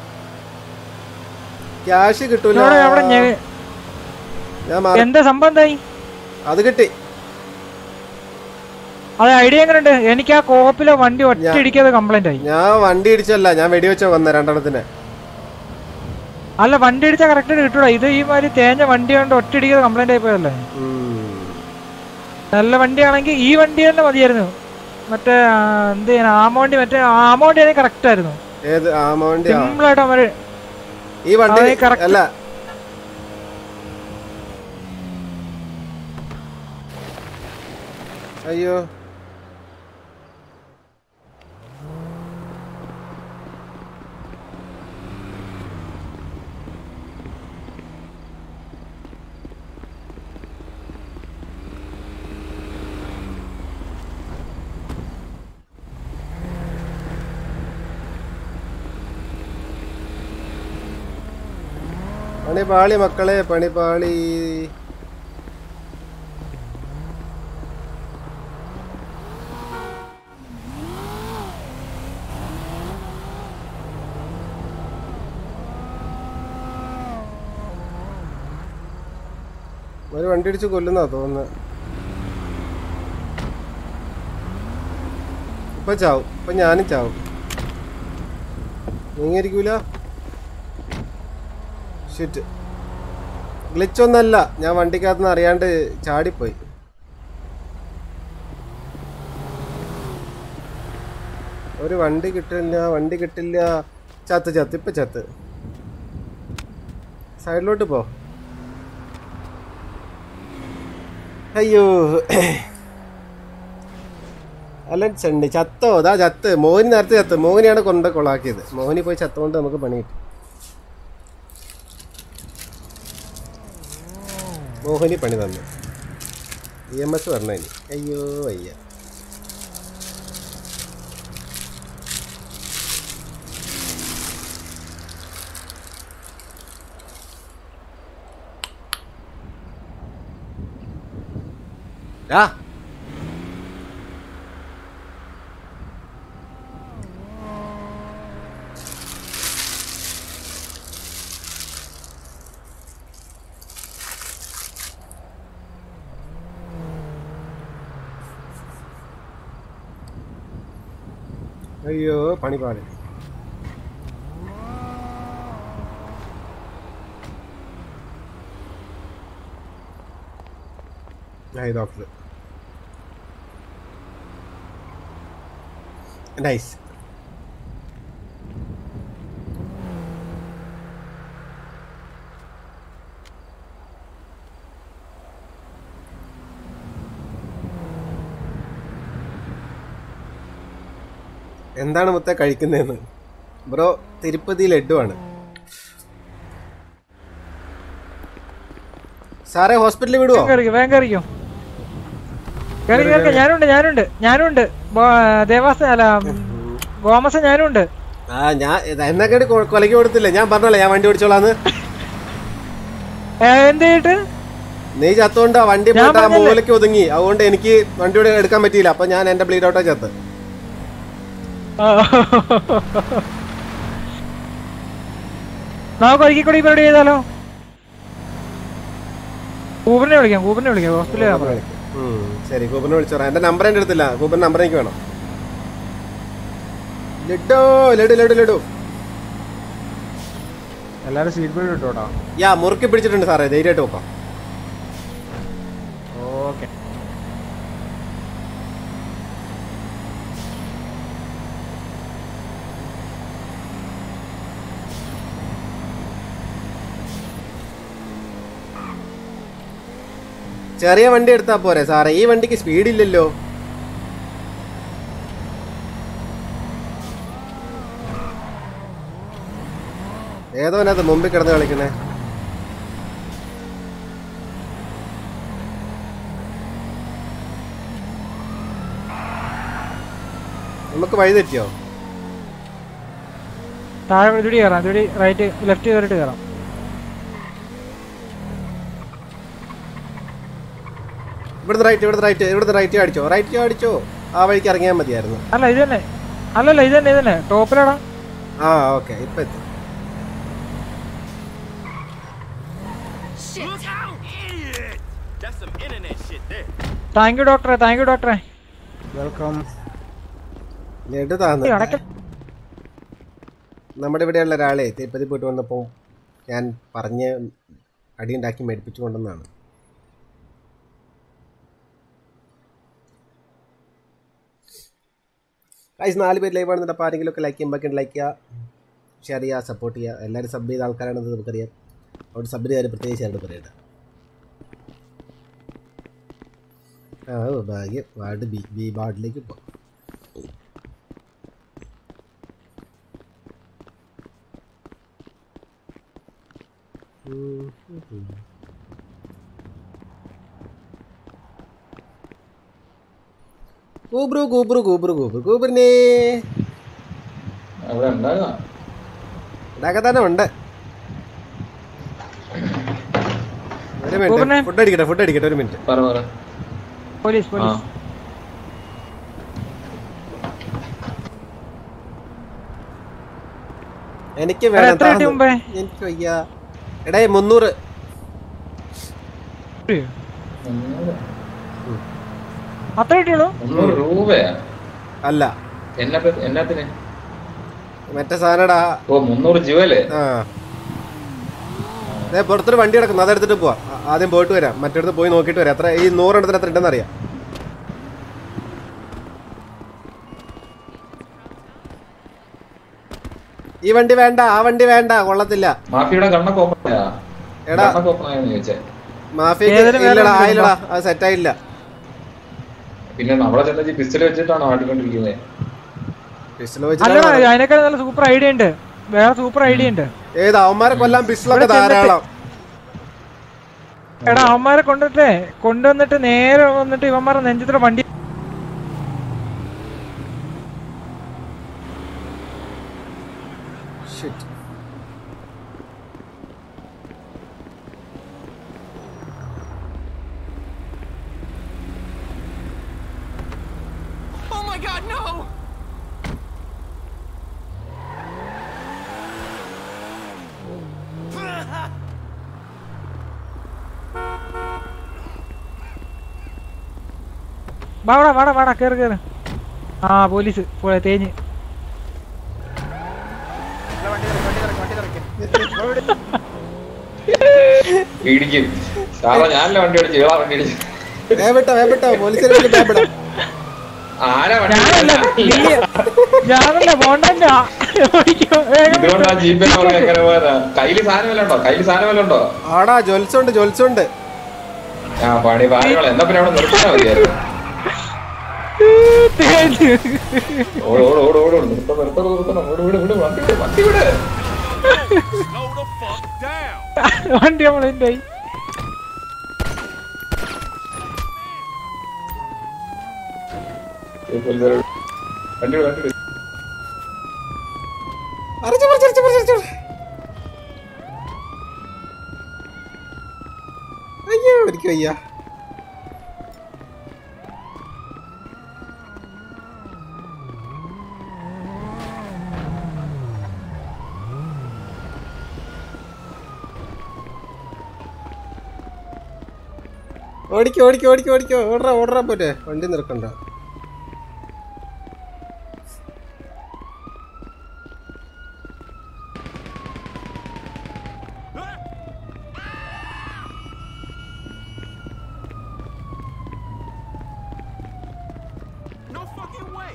ക്യാഷ് കിട്ടൂല ഇവിടെ അവിടെ ഞെ- ഞാൻ മാറി എന്താ സംഭവം എന്തായി അത് കിട്ടി അത് ഐഡിയ എങ്ങനെയുണ്ട് എനിക്ക് ആ കോപ്പിലെ വണ്ടി ഒറ്റയിടിക്കാതെ കംപ്ലൈന്റ് ആയി ഞാൻ വണ്ടി ഇടിച്ചല്ല ഞാൻ വെടിവെച്ച വന്ന രണ്ടെണ്ണത്തിന് അല്ല വണ്ടി ഇടിച്ചാൽ കറക്റ്റ് കിട്ടൂടാ ഇത് ഈ മാതിരി തേഞ്ഞ വണ്ടി കൊണ്ട് ഒറ്റയിടിക്കാതെ കംപ്ലൈന്റ് ആയി പോയല്ലേ ഉം. നല്ല വണ്ടിയാണെങ്കിൽ ഈ വണ്ടി തന്നെ മതിയായിരുന്നു മറ്റേ ആ, എന്ത് ചെയ്യാൻ ആമ വണ്ടി മറ്റേ ആമ വണ്ടി ആണെങ്കിൽ കറക്റ്റ് ആയിരുന്നു ഏത് ആ വണ്ടി ആ. സിമ്പിൾ ആയിട്ട് അവര് ഈ വണ്ടി ആ, ഈ correct. അല്ല അയ്യോ പണിപാളി മക്കളെ പണിപാളി ഒരു വണ്ടി ഇടിച്ച് കൊല്ലുന്നാ തോന്നുന്നത് ഇപ്പൊ ചാവും ഇപ്പൊ ഞാനും ചാവും നീങ്ങിയിരിക്കൂല ഷിറ്റ് ഗ്ലിച്ച് ഒന്നല്ല ഞാൻ വണ്ടിക്കകത്ത് നിന്ന് അറിയാണ്ട് ചാടിപ്പോയി ഒരു വണ്ടി കിട്ടില്ല വണ്ടി കിട്ടില്ല ചത്ത് ചത്ത് ഇപ്പൊ ചത്ത് സൈഡിലോട്ട് പോ അയ്യോ അല്ല ചെണ്ടി ചത്തോ അതാ ചത്ത് മോഹിനി നേരത്തെ ചത്ത് മോഹിനിയാണ് കൊണ്ട് കൊളാക്കിയത് മോഹിനി പോയി ചത്തുകൊണ്ട് നമുക്ക് പണി കിട്ടി മോഹിനി പണി തന്നു ഇ എം എസ് വരണ ഇനി അയ്യോ വയ്യ ആ അയ്യോ പണിപാട് ഹായ് ഡോക്ടർ നൈസ് എന്താണ് മുത്ത കഴിക്കുന്നതെന്ന് ബ്രോ തിരുപ്പതി ലഡുവാണ് സാറേ ഹോസ്പിറ്റലിൽ വിടുവോ കയറിക്കോ വേഗം കയറിക്കോ കയറി കയറി ഞാനുണ്ട് ഞാനുണ്ട് ഞാനുണ്ട് ബോ- ദേവാസ അല്ല ഉം, ഗോമസ ഞാനുണ്ട് ആ ഞാൻ എന്നൊക്കെ കൊലക്ക് കൊടുത്തില്ലേ ഞാൻ പറഞ്ഞല്ലേ ഞാൻ വണ്ടി ഓടിച്ചോളാന്ന് ഏ, എന്ത് ചെയ്തിട്ട് നീ ചത്തോണ്ട് ആ വണ്ടി ഞാൻ പോയിട്ട് ആ പറഞ്ഞല്ലേ. മൂലയ്ക്ക് ഒതുങ്ങി അതുകൊണ്ട് എനിക്ക് വണ്ടിയോടെ എടുക്കാൻ പറ്റിയില്ല അപ്പൊ ഞാൻ എന്റെ ബ്ലീഡ് ഔട്ടാ ചത്ത് ആ. നമുക്ക് ഒരിക്കൽ കൂടി പരിപാടി ചെയ്താലോ കൂബറിനെ വിളിക്കാം കൂബറിനെ വിളിക്കാം ഹോസ്പിറ്റലിൽ പറയാം ഉം, ശരി കൂപ്പറിനെ വിളിച്ചോറാ എന്റെ നമ്പർ എന്റെ അടുത്തില്ല കൂപ്പറിന്റെ നമ്പർ എനിക്ക് വേണം ലഡോ ലഡു ലഡു ലഡു എല്ലാരും സീറ്റ് ബെൽറ്റ് ഇട്ടോട്ടാ യാ മുറുക്കി പിടിച്ചിട്ടുണ്ട് സാറേ ധൈര്യമായിട്ട് നോക്കാം ഓക്കെ ചെറിയ വണ്ടി എടുത്താ പോരെ സാറേ ഈ വണ്ടിക്ക് സ്പീഡ് ഇല്ലല്ലോ ഏതോ അതിനകത്ത് മുമ്പിൽ കിടന്ന് കളിക്കണേ നമുക്ക് വഴി തെറ്റിയോ താഴെ ഇതുവഴി കയറാം ഇതുവഴി റൈറ്റ് ലെഫ്റ്റ് കയറിയിട്ട് കയറാം ഇവിടുന്ന് റൈറ്റ് ഇവിടുന്ന് റൈറ്റ് ഇവിടുന്ന് റൈറ്റ് അടിച്ചോ റൈറ്റ് അടിച്ചോ ആ വഴിക്ക് ഇറങ്ങിയാൽ മതിയായിരുന്നു അല്ല ഇത് തന്നെ അല്ലല്ല ഇത് തന്നെ ഇത് തന്നെ ടോപ്പിലാടാ ആ ഓക്കെ ഇപ്പൊ എത്തി Look out! Idiot! That's some internet shit there. Thank you ഡോക്ടറെ താങ്ക് യു ഡോക്ടറെ വെൽക്കം ലഡു താന്ന് ഈ അടക്ക നമ്മുടെ ഇവിടെയുള്ള ഒരാളെ തിരുപ്പതി പോയിട്ട് വന്നപ്പോൾ ഞാൻ പറഞ്ഞ് അടിയുണ്ടാക്കി മേടിപ്പിച്ചു കൊണ്ടെന്നാണ് ഗൈസ് നാല് പേര് ലൈവ് ആണെന്നുണ്ട് അപ്പോൾ ആരെങ്കിലും ഒക്കെ ലൈക്ക് ചെയ്യുമ്പോൾ ലൈക്ക് ചെയ്യുക ഷെയർ ചെയ്യുക സപ്പോർട്ട് ചെയ്യുക എല്ലാവരും സബ് ചെയ്ത ആൾക്കാരാണെന്ന് നമുക്കറിയാം അവിടെ സബിന് കാര്യം പ്രത്യേകിച്ച് ആയിട്ട് പറയട്ടെ ആ ഓ, ഭാഗ്യം വാർഡ് ബി ബി വാർഡിലേക്ക് പോവാം കൂബ്രു കൂബ്രു കൂബ്രു കൂബ്രു കൂബ്രിനെ അവിടെ ഉണ്ടാകാം ഇതൊക്കെ തന്നെ ഉണ്ട് ഒരു കൂബ്രിനെ? മിനിറ്റ് ഫുഡ് അടിക്കട്ടെ ഫുഡ് അടിക്കട്ടെ ഒരു മിനിറ്റ് പറ പറ പോലീസ് ആ പോലീസ് എനിക്ക് എടാ, വേണം എത്ര കിട്ടി താന്ന്. മുമ്പേ? എനിക്ക് വയ്യ എടേ മുന്നൂറ് മുന്നൂറ് അത്ര കിട്ടിയുള്ളൂ മുന്നൂറ് രൂപയാ അല്ല എന്നാ എന്നാത്തിന് മറ്റേ സാധനടാ ഓ മുന്നൂറ് ജുവല് ആ ദേ പുറത്തൊരു വണ്ടി കിടക്കുന്നു അതെടുത്തിട്ട് പോവാം ആ- ആദ്യം പോയിട്ട് വരാം മറ്റടുത്ത് പോയി നോക്കിയിട്ട് വരാം എത്ര ഈ നൂറെണ്ണത്തിന് എത്ര ഉണ്ടെന്ന് അറിയാം ഈ വണ്ടി വേണ്ട ആ വണ്ടി വേണ്ട കൊള്ളത്തില്ല മാഫിയുടെ കണ്ണൊക്കെ ഓപ്പണായാ എടാ. കണ്ണൊക്കെ ഓപ്പണായെന്ന് ചോദിച്ചേ മാഫിയക്ക് ഏതിന് വേറെ ഇല്ലടാ വണ്ടി ആയില്ലടാ അത് സെറ്റായില്ല പിന്നെ നമ്മളെ ചെന്ന പിസ്റ്റൽ വെച്ചിട്ടാണോ ആട്ടിക്കൊണ്ടിരിക്കുന്നത് പിസ്റ്റൽ അല്ലടാ വെച്ചിട്ടാണ് അതിനേക്കാൾ നല്ല സൂപ്പർ ഐഡിയ ഉണ്ട് വേറെ സൂപ്പർ ഐഡിയ ഉണ്ട് ഏത് അവന്മാരെ കൊല്ലാൻ പിസ്റ്റലൊക്കെ ഇവിടെ ചെന്നിട്ട് ധാരാളം എടാ അവന്മാരെ കൊണ്ടിട്ടേ കൊണ്ടുവന്നിട്ട് നേരെ വന്നിട്ട് ഇവന്മാരെ നെഞ്ചത്തിലെ വണ്ടി Shit. Oh my god, no! വാടാ വാടാ വാടാ കേറ് കേറ് ആ പോലീസ് പോ- തേഞ്ഞ് ഇടിക്കും സാറ ഞാനല്ല വണ്ടി ഓടിച്ചു ഇളാ വണ്ടി ഓടിച്ചു വേബിട്ടോ വേബിട്ടോ പോലീസിനെ വിളിച്ച് വേബിടാം ആരാ വണ്ടി ഞാനല്ല ഓടിച്ചത്? നീ- ഞാനല്ല പോണ്ടല്ല ഇതുകൊണ്ടാ ജീപ്പേ പറഞ്ഞ എങ്ങനെ പോയതാ കയ്യില് സാധനം വല്ല ഉണ്ടോ കയ്യില് സാധനം വല്ല ഉണ്ടോ ആടാ ജോൽസുണ്ട് ജോൽസുണ്ട് ആ പണി പാരങ്ങളെ എന്നാ പിന്നെ അവിടെ നിർത്താൻ മതിയായിരുന്നു തേഞ്ഞ് ഓട് ഓട് ഓട് ഓട് ഓട് നിർത്തണം നിർത്തണം നിർത്തണം ഓട് വിട് വിട് വണ്ടി വിട് വണ്ടി വിട് Slow the fuck down! വണ്ടി നമ്മളെന്തായി വണ്ടി വിട് വണ്ടി വിട് അരച്ചു പറിച്ചു അരച്ചു പറിച്ചു അയ്യോ എനിക്ക് വയ്യ ഓടിക്കോ ഓടിക്കോ ഓടിക്കോ ഓടിക്കോ ഓടറാ ഓടറാ പോരെ വണ്ടി നിൽക്കണ്ട No fucking way!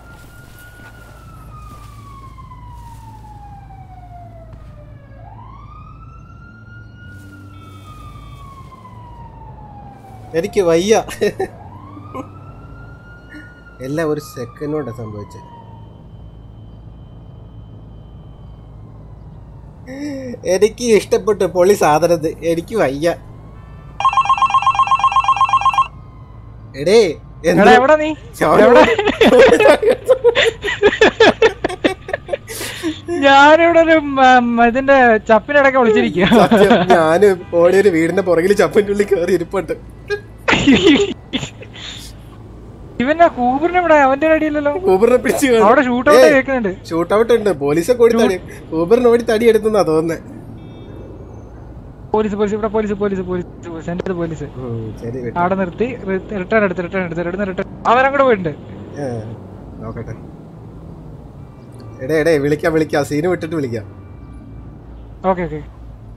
എനിക്ക് വയ്യ എല്ലാം ഒരു സെക്കൻഡ് കൊണ്ടാണ് സംഭവിച്ചത് എനിക്ക് ഇഷ്ടപ്പെട്ടു പൊളി സാധനത് എനിക്ക് വയ്യ എടേ എടാ എന്താ എവിടെ നീ ഞാൻ- എവിടെ ഞാനിവിടെ ഒരു മ- മ- ഇതിന്റെ ചപ്പിനിടയ്ക്ക് വിളിച്ചിരിക്കുക സത്യം, ഞാന് ഓടി ഒരു വീടിന്റെ പുറകിൽ ചപ്പന്റെ ഉള്ളിൽ കയറി ഇരിപ്പുണ്ട് ഇവന്റെ കൂബറിന് ഇവിടെ അവന്റെ അടിയില്ലല്ലോ ഊബറിനെ പിടിച്ച് അവിടെ ഷൂട്ട് ഔട്ട് കേൾക്കുന്നുണ്ട് ഷൂട്ട് ഔട്ട് ഉണ്ട് പോലീസൊക്കെ ഓടി തടി ഊബറിന് ഓടി തടി എടുത്തെന്നാ തോന്നുന്നത് പോലീസ് പോലീസ് ഇവിടെ പോലീസ് പോലീസ് പോലീസ് പോലീസ് എന്റെ അടുത്ത് പോലീസ് ശരി വിട്ടോ. അവിടെ നിർത്തി റിട്ടേൺ എടുത്ത് റിട്ടേൺ എടുത്ത് റിട്ടേൺ റിട്ടേൺ അവരങ്ങോട്ട് പോയിട്ടുണ്ട് ഏ, നോക്കട്ടെ എടേ എടേ വിളിക്കാം വിളിക്കാം സീന് വിട്ടിട്ട് വിളിക്കാം ഓക്കെ ഓക്കെ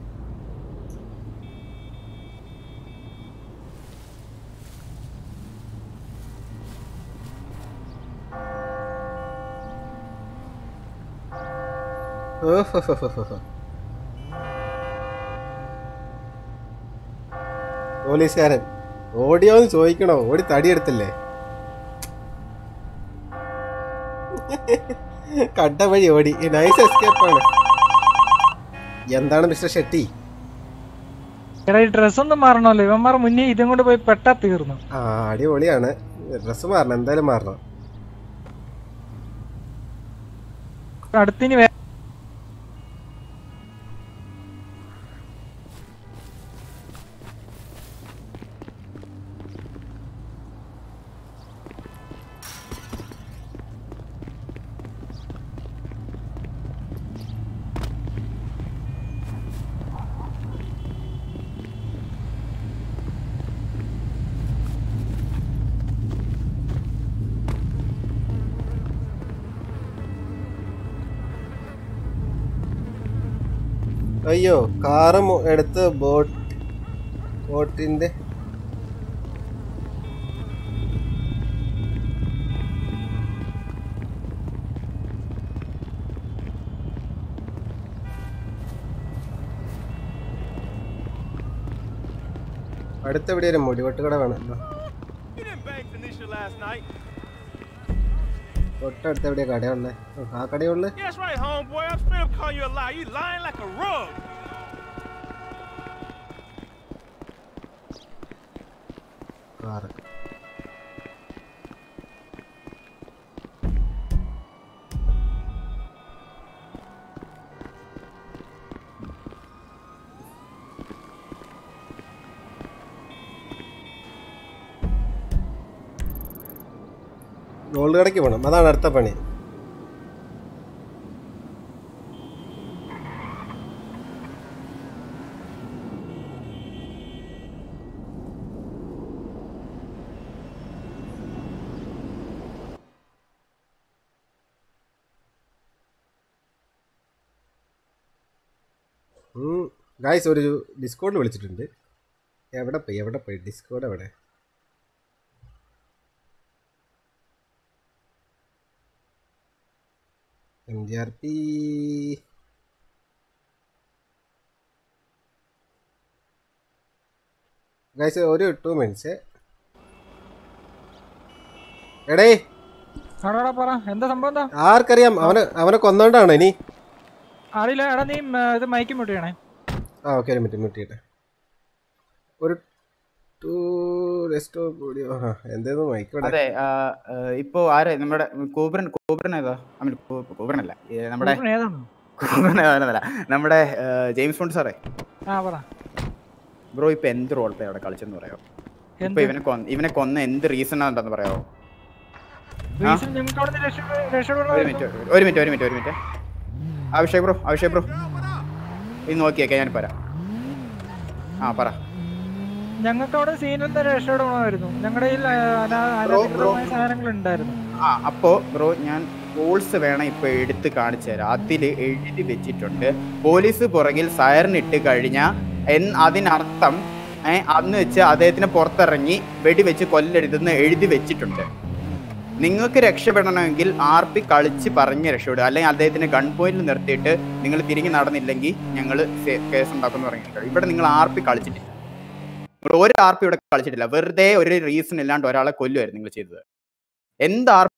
ഓഹോഹോഹോഹോ. പോലീസുകാരൻ ഓടിയോന്ന് ചോദിക്കണോ ഓടി തടിയെടുത്തില്ലേ കണ്ട വഴി ഓടി നൈസ് എസ്കേപ്പ് ആണ് എന്താണ് മിസ്റ്റർ ഷെട്ടി എടാ ഈ ഡ്രസ് ഒന്നും മാറണമല്ലോ ഇവന്മാർ മുന്നേ ഇതും കൊണ്ട് പോയി പെട്ടാ തീർന്നു ആ അടിപൊളിയാണ് ഡ്രസ്സ് മാറണം എന്തായാലും മാറണം അടുത്തിന് വേ- അയ്യോ കാറ് മൊ- എടുത്ത് ബോട്ട് ബോട്ടിന്റെ അടുത്തെവിടെ ഒരു മുടിവെട്ട് കട വേണമല്ലോ You didn't bang Tanisha last night. തൊട്ടടുത്ത് എവിടെയാ കടയുള്ളേ ആ കടയുള്ളു Yeah, that's right, homeboy. I'm straight up calling you a lie. You lying like a rug. കാറ് ഗോൾഡ് കടയ്ക്ക് പോകണം അതാണ് അടുത്ത പണി ഗായ്സ് ഒരു ഡിസ്കൗണ്ട് വിളിച്ചിട്ടുണ്ട് എവിടെ പോയി എവിടെ പോയി ഡിസ്കൗണ്ട് എവിടെ M G R P guys ഒരു ടു മിനിറ്റ്സ് എടേ ആടാടാ പറ എന്താ സംഭവം എന്താ ആർക്കറിയാം അവനെ അവനെ കൊന്നോണ്ടാണോ ഇനി അറിയില്ല എടാ നീ ഉം, ഇത് മൈക്ക് മ്യൂട്ട് ചെയ്യണേ ആ ഓക്കെ ഒരു മിനിറ്റ് മ്യൂട്ട് ചെയ്യട്ടെ ഒരു ടു റെസ്റ്റോ കൂടിയോ ആ എന്തേന്ന് മൈക്കോടെ അതെ ആ, ആ, ഇപ്പോ ആരെ നമ്മുടെ കൂബ്രൻ കൂബ്രൻ ഏതാ ഐ മീൻ കൂബ്രൻ അല്ല ഈ നമ്മുടെ കൂബ്രൻ ഏതാണ് കൂബ്രൻ ഏതാണെന്നല്ല നമ്മുടെ ആ, ജെയിംസ് ബോണ്ട് സാറേ ആ പറ ബ്രോ ഇപ്പൊ എന്ത് റോൾ പ്ലേ അവിടെ കളിച്ചെന്ന് പറയാമോ ഇപ്പൊ എന്ത് ഇവനെ കൊന്ന ഇവനെ കൊന്ന എന്ത് റീസൺ ആണെന്ന് പറയാമോ റീസൺ നിങ്ങൾക്ക് അവിടെ നിന്ന് രക്ഷ- ഒരു രക്ഷപ്പെടണമായിരുന്നു. മിനിറ്റ് ഒരു മിനിറ്റ് ഒരു മിനിറ്റ് ഒരു minute Abhishek bro Abhishek bro ഇത് നോക്കിയേക്കെ ഞാൻ പറയാം ആ പറ ഞങ്ങൾക്ക് അവിടെ സീനിൽ നിന്ന് രക്ഷപ്പെടണമായിരുന്നു ഞങ്ങളുടെ കയ്യിൽ അനാധികൃതമായ സാധനങ്ങൾ ഉണ്ടായിരുന്നു ആ അപ്പോ ബ്രോ ഞാൻ റൂൾസ് വേണം ഇപ്പൊ എടുത്ത് കാണിച്ചു തരാം അതിൽ എഴുതി വെച്ചിട്ടുണ്ട് പോലീസ് പുറകിൽ സയറിനിട്ട് കഴിഞ്ഞാൽ എന്ന് അതിനർത്ഥം ഏ, അന്ന് വെച്ച് അദ്ദേഹത്തിന് പുറത്തിറങ്ങി വെടിവെച്ച് കൊല്ലരുതെന്ന് എഴുതി വെച്ചിട്ടുണ്ട് നിങ്ങൾക്ക് രക്ഷപ്പെടണമെങ്കിൽ ആർ പി കളിച്ച് പറഞ്ഞ് രക്ഷപ്പെടുക അല്ലെങ്കിൽ അദ്ദേഹത്തിന് ഗൺ പോയിന്റിൽ നിർത്തിയിട്ട് നിങ്ങൾ തിരിഞ്ഞ് നടന്നില്ലെങ്കിൽ ഞങ്ങൾ കേസ് ഉണ്ടാക്കുമെന്ന് പറഞ്ഞിട്ടുണ്ട് ഇവിടെ നിങ്ങൾ ആർ പി കളിച്ചിട്ടില്ല നിങ്ങൾ ഒരു ആർ പി ഇവിടെ കളിച്ചിട്ടില്ല വെറുതെ ഒരു റീസൺ ഇല്ലാണ്ട് ഒരാളെ കൊല്ലുമായിരുന്നു നിങ്ങൾ ചെയ്തത് എന്ത് ആർ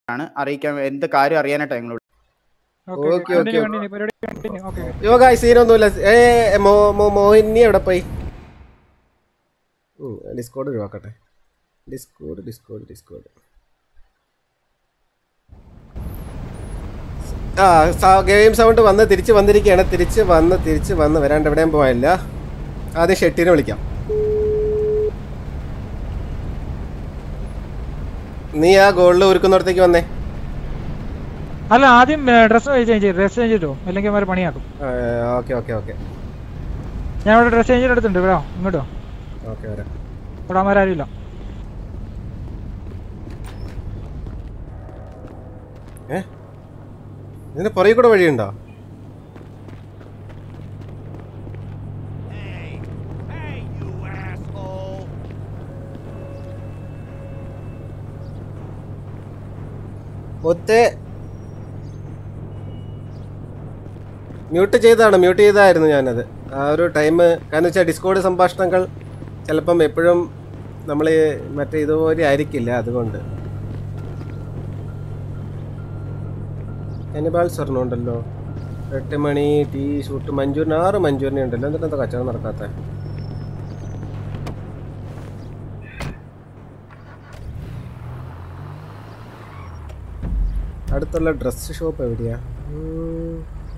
ആണ് അറിയിക്കാൻ എന്ത് കാര്യം അറിയാനായിട്ട് ഞങ്ങൾ okay okay, continue okay. Continue പരിപാടി കണ്ടിന്യൂ ഓക്കെ യോ ഗായ് സീനൊന്നുമില്ല ഏ മോ മോ മോഹിനി എവിടെ പോയി ഡിസ്കോഡ് ഒഴിവാക്കട്ടെ ഡിസ്കോഡ് ഡിസ്കോഡ് ഡിസ്കോഡ് ആ ഗെയിം സൗണ്ട് വന്ന് തിരിച്ച് വന്നിരിക്കുകയാണ് തിരിച്ച് വന്ന് തിരിച്ച് വന്ന് വരാണ്ട് എവിടെയും പോയില്ല ആദ്യം ഷെട്ടിനെ വിളിക്കാം നീ ആ ഗോളിൽ ഒരുക്കുന്നിടത്തേക്ക് വന്നേ അല്ല ആദ്യം ഡ്രസ് ചേഞ്ച് ചെയ്യും ഡ്രസ് ചേഞ്ച് ചെയ്തോ അല്ലെങ്കിൽ അവന്മാർ പണിയാക്കും ഓക്കെ ഓക്കെ ഓക്കെ ഞാൻ ഇവിടെ ഡ്രസ് ചേഞ്ച് എടുത്തിട്ടുണ്ട് ഇവിടെ വാ, ഇങ്ങോട്ടോ ഓക്കെ വരാം ഇവിടെ അവന്മാരും ഇല്ല ഏ ഇതിന് പുറകെ കൂടെ വഴിയുണ്ടോ ഒത്തേ മ്യൂട്ട് ചെയ്തതാണ് മ്യൂട്ട് ചെയ്തായിരുന്നു ഞാനത് ആ ഒരു ടൈം കാരണം വെച്ചാൽ ഡിസ്കോഡ് സംഭാഷണങ്ങൾ ചിലപ്പം എപ്പോഴും നമ്മൾ മറ്റേ ഇതുപോലെ ആയിരിക്കില്ല അതുകൊണ്ട് എനിബാൾ സ്വർണ്ണമുണ്ടല്ലോ എട്ട് മണി ടീ ഷൂട്ട് മഞ്ചൂരിന് ആറ് മഞ്ചൂരിനെ ഉണ്ടല്ലോ എന്നിട്ട് എന്താ കച്ചവടം നടക്കാത്ത അടുത്തുള്ള ഡ്രസ് ഷോപ്പ് എവിടെയാ ഉം.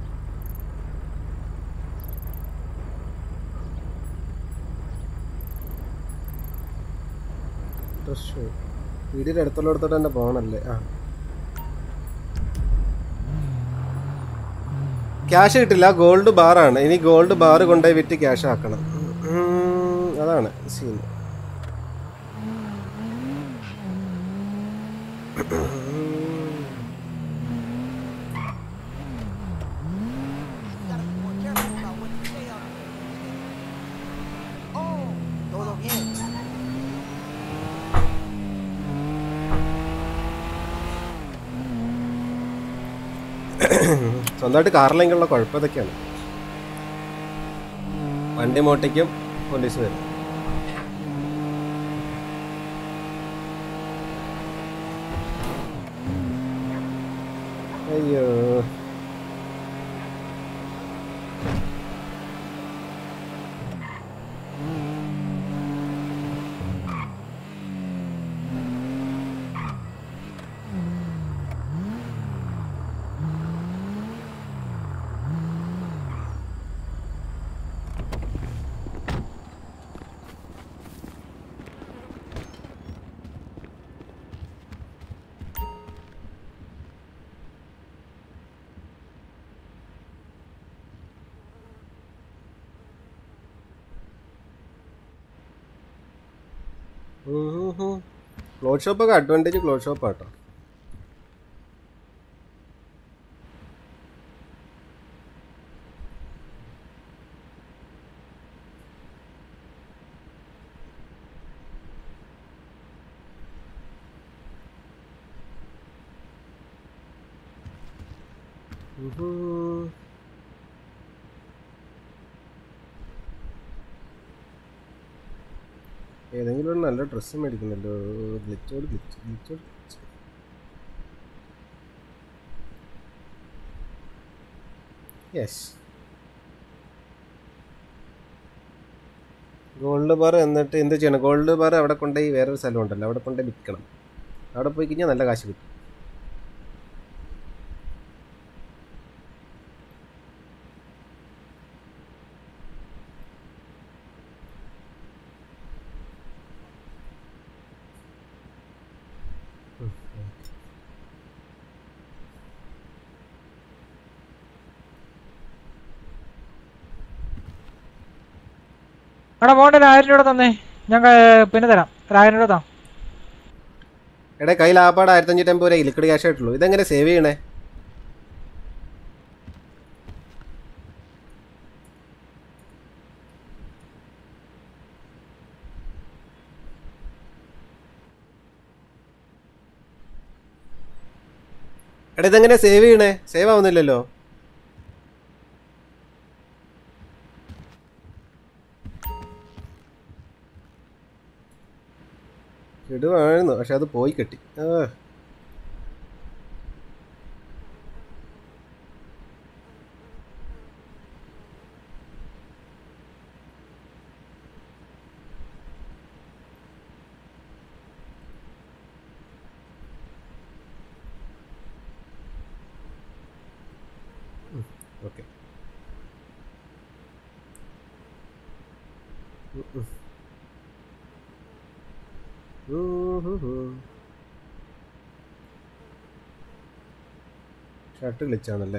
ഡ്രസ് ഷോപ്പ് വീടിൻ്റെ അടുത്തുള്ളിടത്തോട്ട് തന്നെ പോകണല്ലേ ആ ക്യാഷ് കിട്ടില്ല ഗോൾഡ് ബാറാണ് ഇനി ഗോൾഡ് ബാർ കൊണ്ടുപോയി വിറ്റ് ക്യാഷ് ആക്കണം ഉം, അതാണ് സീൻ സ്വന്തമായിട്ട് കാറിലെങ്കിലുള്ള കുഴപ്പം ഇതൊക്കെയാണ് വണ്ടി മോട്ടിക്കും പോലീസ് വരും അയ്യോ ക്ലോത്ത് ഷോപ്പൊക്കെ അഡ്വാൻറ്റേജ് ക്ലോത്ത് ഷോപ്പാട്ടോ ഉഹും. ഏതെങ്കിലും ഒരു നല്ല ഡ്രസ്സ് മേടിക്കുന്നല്ലോ ഗ്ലിച്ചോട് ഗ്ലിച്ച് ഗ്ലിച്ചോട് ഗ്ലിച്ച് യെസ് ഗോൾഡ് ബാർ എന്നിട്ട് എന്ത് ചെയ്യണം ഗോൾഡ് ബാർ അവിടെ കൊണ്ടുപോയി വേറൊരു സ്ഥലം ഉണ്ടല്ലോ അവിടെ കൊണ്ടുപോയി വിൽക്കണം അവിടെ പോയി കഴിഞ്ഞാൽ നല്ല കാശ് കിട്ടും എടാ പോകണ്ട ഒരു ആയിരം രൂപ തന്നെ ഞാൻ ക- പിന്നെ തരാം ഒരു ആയിരം രൂപ താ എടാ കയ്യിൽ ആപ്പാട് ആയിരത്തഞ്ഞൂറ്റി അമ്പത് രൂപ ലിക്വിഡ് ക്യാഷ് ആയിട്ടുള്ളൂ ഇതെങ്ങനെ സേവ് ചെയ്യണേ എടാ ഇതെങ്ങനെ സേവ് ചെയ്യണേ സേവ് ആവുന്നില്ലല്ലോ ഇടുവായിരുന്നു പക്ഷെ അത് പോയി കിട്ടി ആ ഓക്കെ ഷർട്ട് ഗ്ലിച്ചാണല്ലേ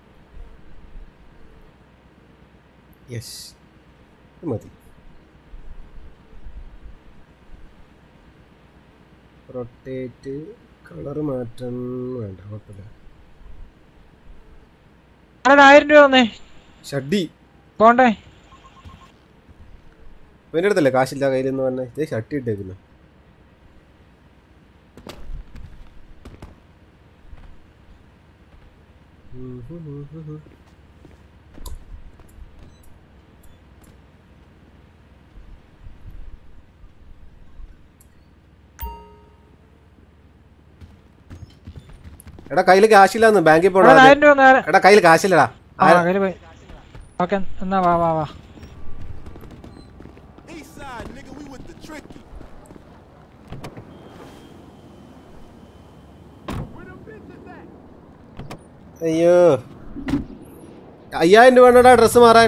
യെസ് ഇത് മതി റൊട്ടേറ്റ് കളർ മാറ്റം വേണ്ട കുഴപ്പമില്ല അവിടെ ആയിരം രൂപ വന്നേ ഷഡ്ഡി പോണ്ടേ ഇവൻ്റെ അടുത്തല്ലേ കാശില്ല കയ്യിലെന്ന് പറഞ്ഞേ ഇതേ ഷർട്ട് ഇട്ടേക്കുന്നു എടാ കയ്യിൽ കാശില്ലാന്ന് ബാങ്കിൽ പോണ അവിടെ ആയിരം രൂപ വന്നേ എടാ കയ്യിൽ കാശില്ലടാ ആ ആയിരം- കയ്യിൽ പോയി ഓക്കെ എന്നാ വാ വാ വാ East side, nigga, we with the tricky. അയ്യോ അയ്യായിരം രൂപ വേണോടാ ഡ്രസ്സ് മാറാൻ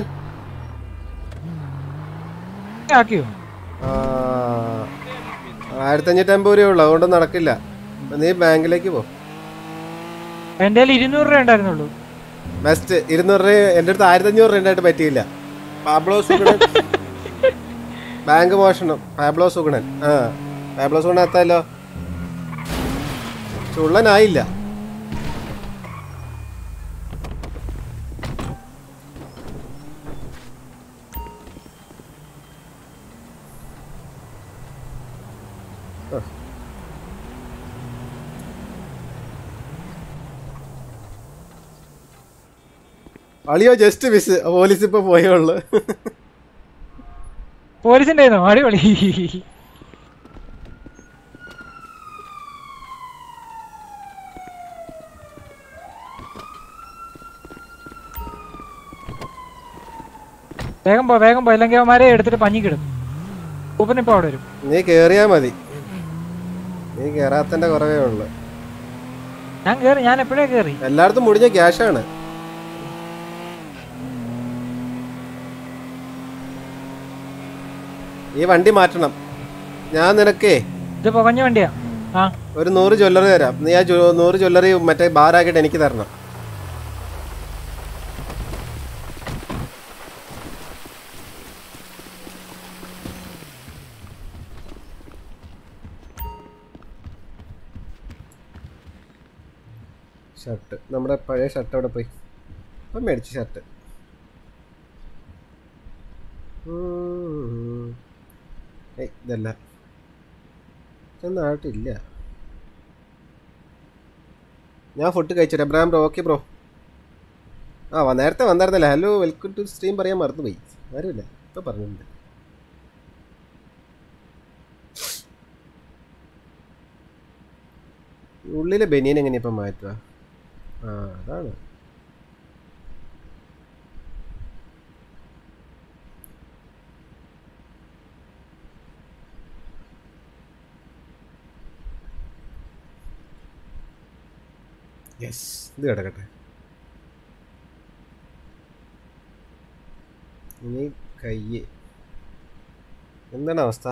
ആക്കിയോ ആ, ആയിരത്തഞ്ഞൂറ്റി അമ്പത് രൂപ ഉള്ളു അതുകൊണ്ട് നടക്കില്ല നീ ബാങ്കിലേക്ക് പോ എൻ്റെ കയ്യിൽ ഇരുന്നൂറ് രൂപ ഉണ്ടായിരുന്നുള്ളൂ ബെസ്റ്റ് ഇരുന്നൂറ് രൂപ എൻ്റെ അടുത്ത് ആയിരത്തഞ്ഞൂറ് രൂപ ഉണ്ടായിട്ട് പറ്റിയില്ല പാബ്ലോ സുഗുണൻ ബാങ്ക് മോഷണം പാബ്ലോ സുഗുണൻ ആ പാബ്ലോ സുഗുണൻ എത്താലോ ചുള്ളനായില്ല അളിയോ ജസ്റ്റ് മിസ് പോലീസ് ഇപ്പൊ പോയുള്ളു പോലീസിന്റെ ആയിരുന്നോ അടിപൊളി വേഗം പോ വേഗം പോ അല്ലെങ്കിൽ അവന്മാരെ എടുത്തിട്ട് പഞ്ഞിക്കിടും ഊപ്പനിപ്പോ അവിടെ വരും നീ കേറിയാ മതി നീ കേറാത്തന്റെ കുറവേ ഉള്ളു ഞാൻ കേറി ഞാൻ എപ്പോഴേ കേറി എല്ലായിടത്തും മുടിഞ്ഞ ക്യാഷാണ് ഈ വണ്ടി മാറ്റണം ഞാൻ നിനക്കേ ഇത് പുകഞ്ഞ വണ്ടിയാ ആ ഒരു നൂറ് ജ്വല്ലറി തരാം നീ ആ ജ്വ- നൂറ് ജ്വല്ലറി മറ്റേ ബാറാക്കിയിട്ട് എനിക്ക് തരണം ഷർട്ട് നമ്മുടെ പഴയ ഷർട്ട് അവിടെ പോയി അപ്പം മേടിച്ചു ഷർട്ട് ഏയ് ഇതല്ല ഇതൊന്നും ആയിട്ടില്ല ഞാൻ ഫുഡ് കഴിച്ചിട്ട് എബ്രാം ബ്രോ ഓക്കെ ബ്രോ ആ വ- നേരത്തെ വന്നായിരുന്നല്ലേ ഹലോ വെൽക്കം ടു സ്ട്രീം പറയാൻ മറന്നുപോയി ആരുമില്ല ഇപ്പം പറഞ്ഞിട്ടുണ്ട് ഉള്ളിലെ ബനിയൻ എങ്ങനെയാ ഇപ്പം മാറ്റുക ആ അതാണ് യെസ് ഇത് കിടക്കട്ടെ ഇനി കയ്യ് എന്താണ് അവസ്ഥ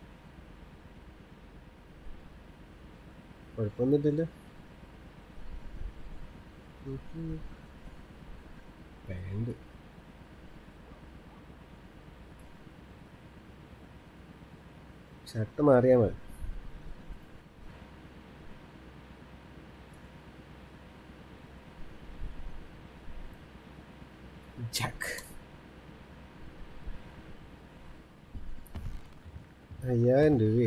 കുഴപ്പമൊന്നുമില്ലല്ലോ പാൻറ് ഷർട്ട് മാറിയാൽ മതി ജാക്ക് അയ്യായിരം രൂപയെ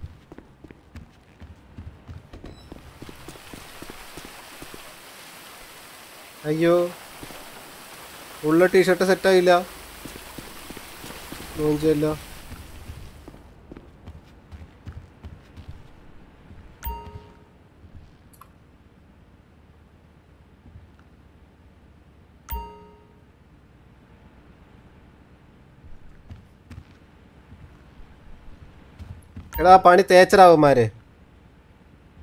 അയ്യോ ഉള്ള ടീഷർട്ട് സെറ്റായില്ല നോഞ്ചല്ലോ എടാ ആ പണി തേച്ചടാവന്മാര്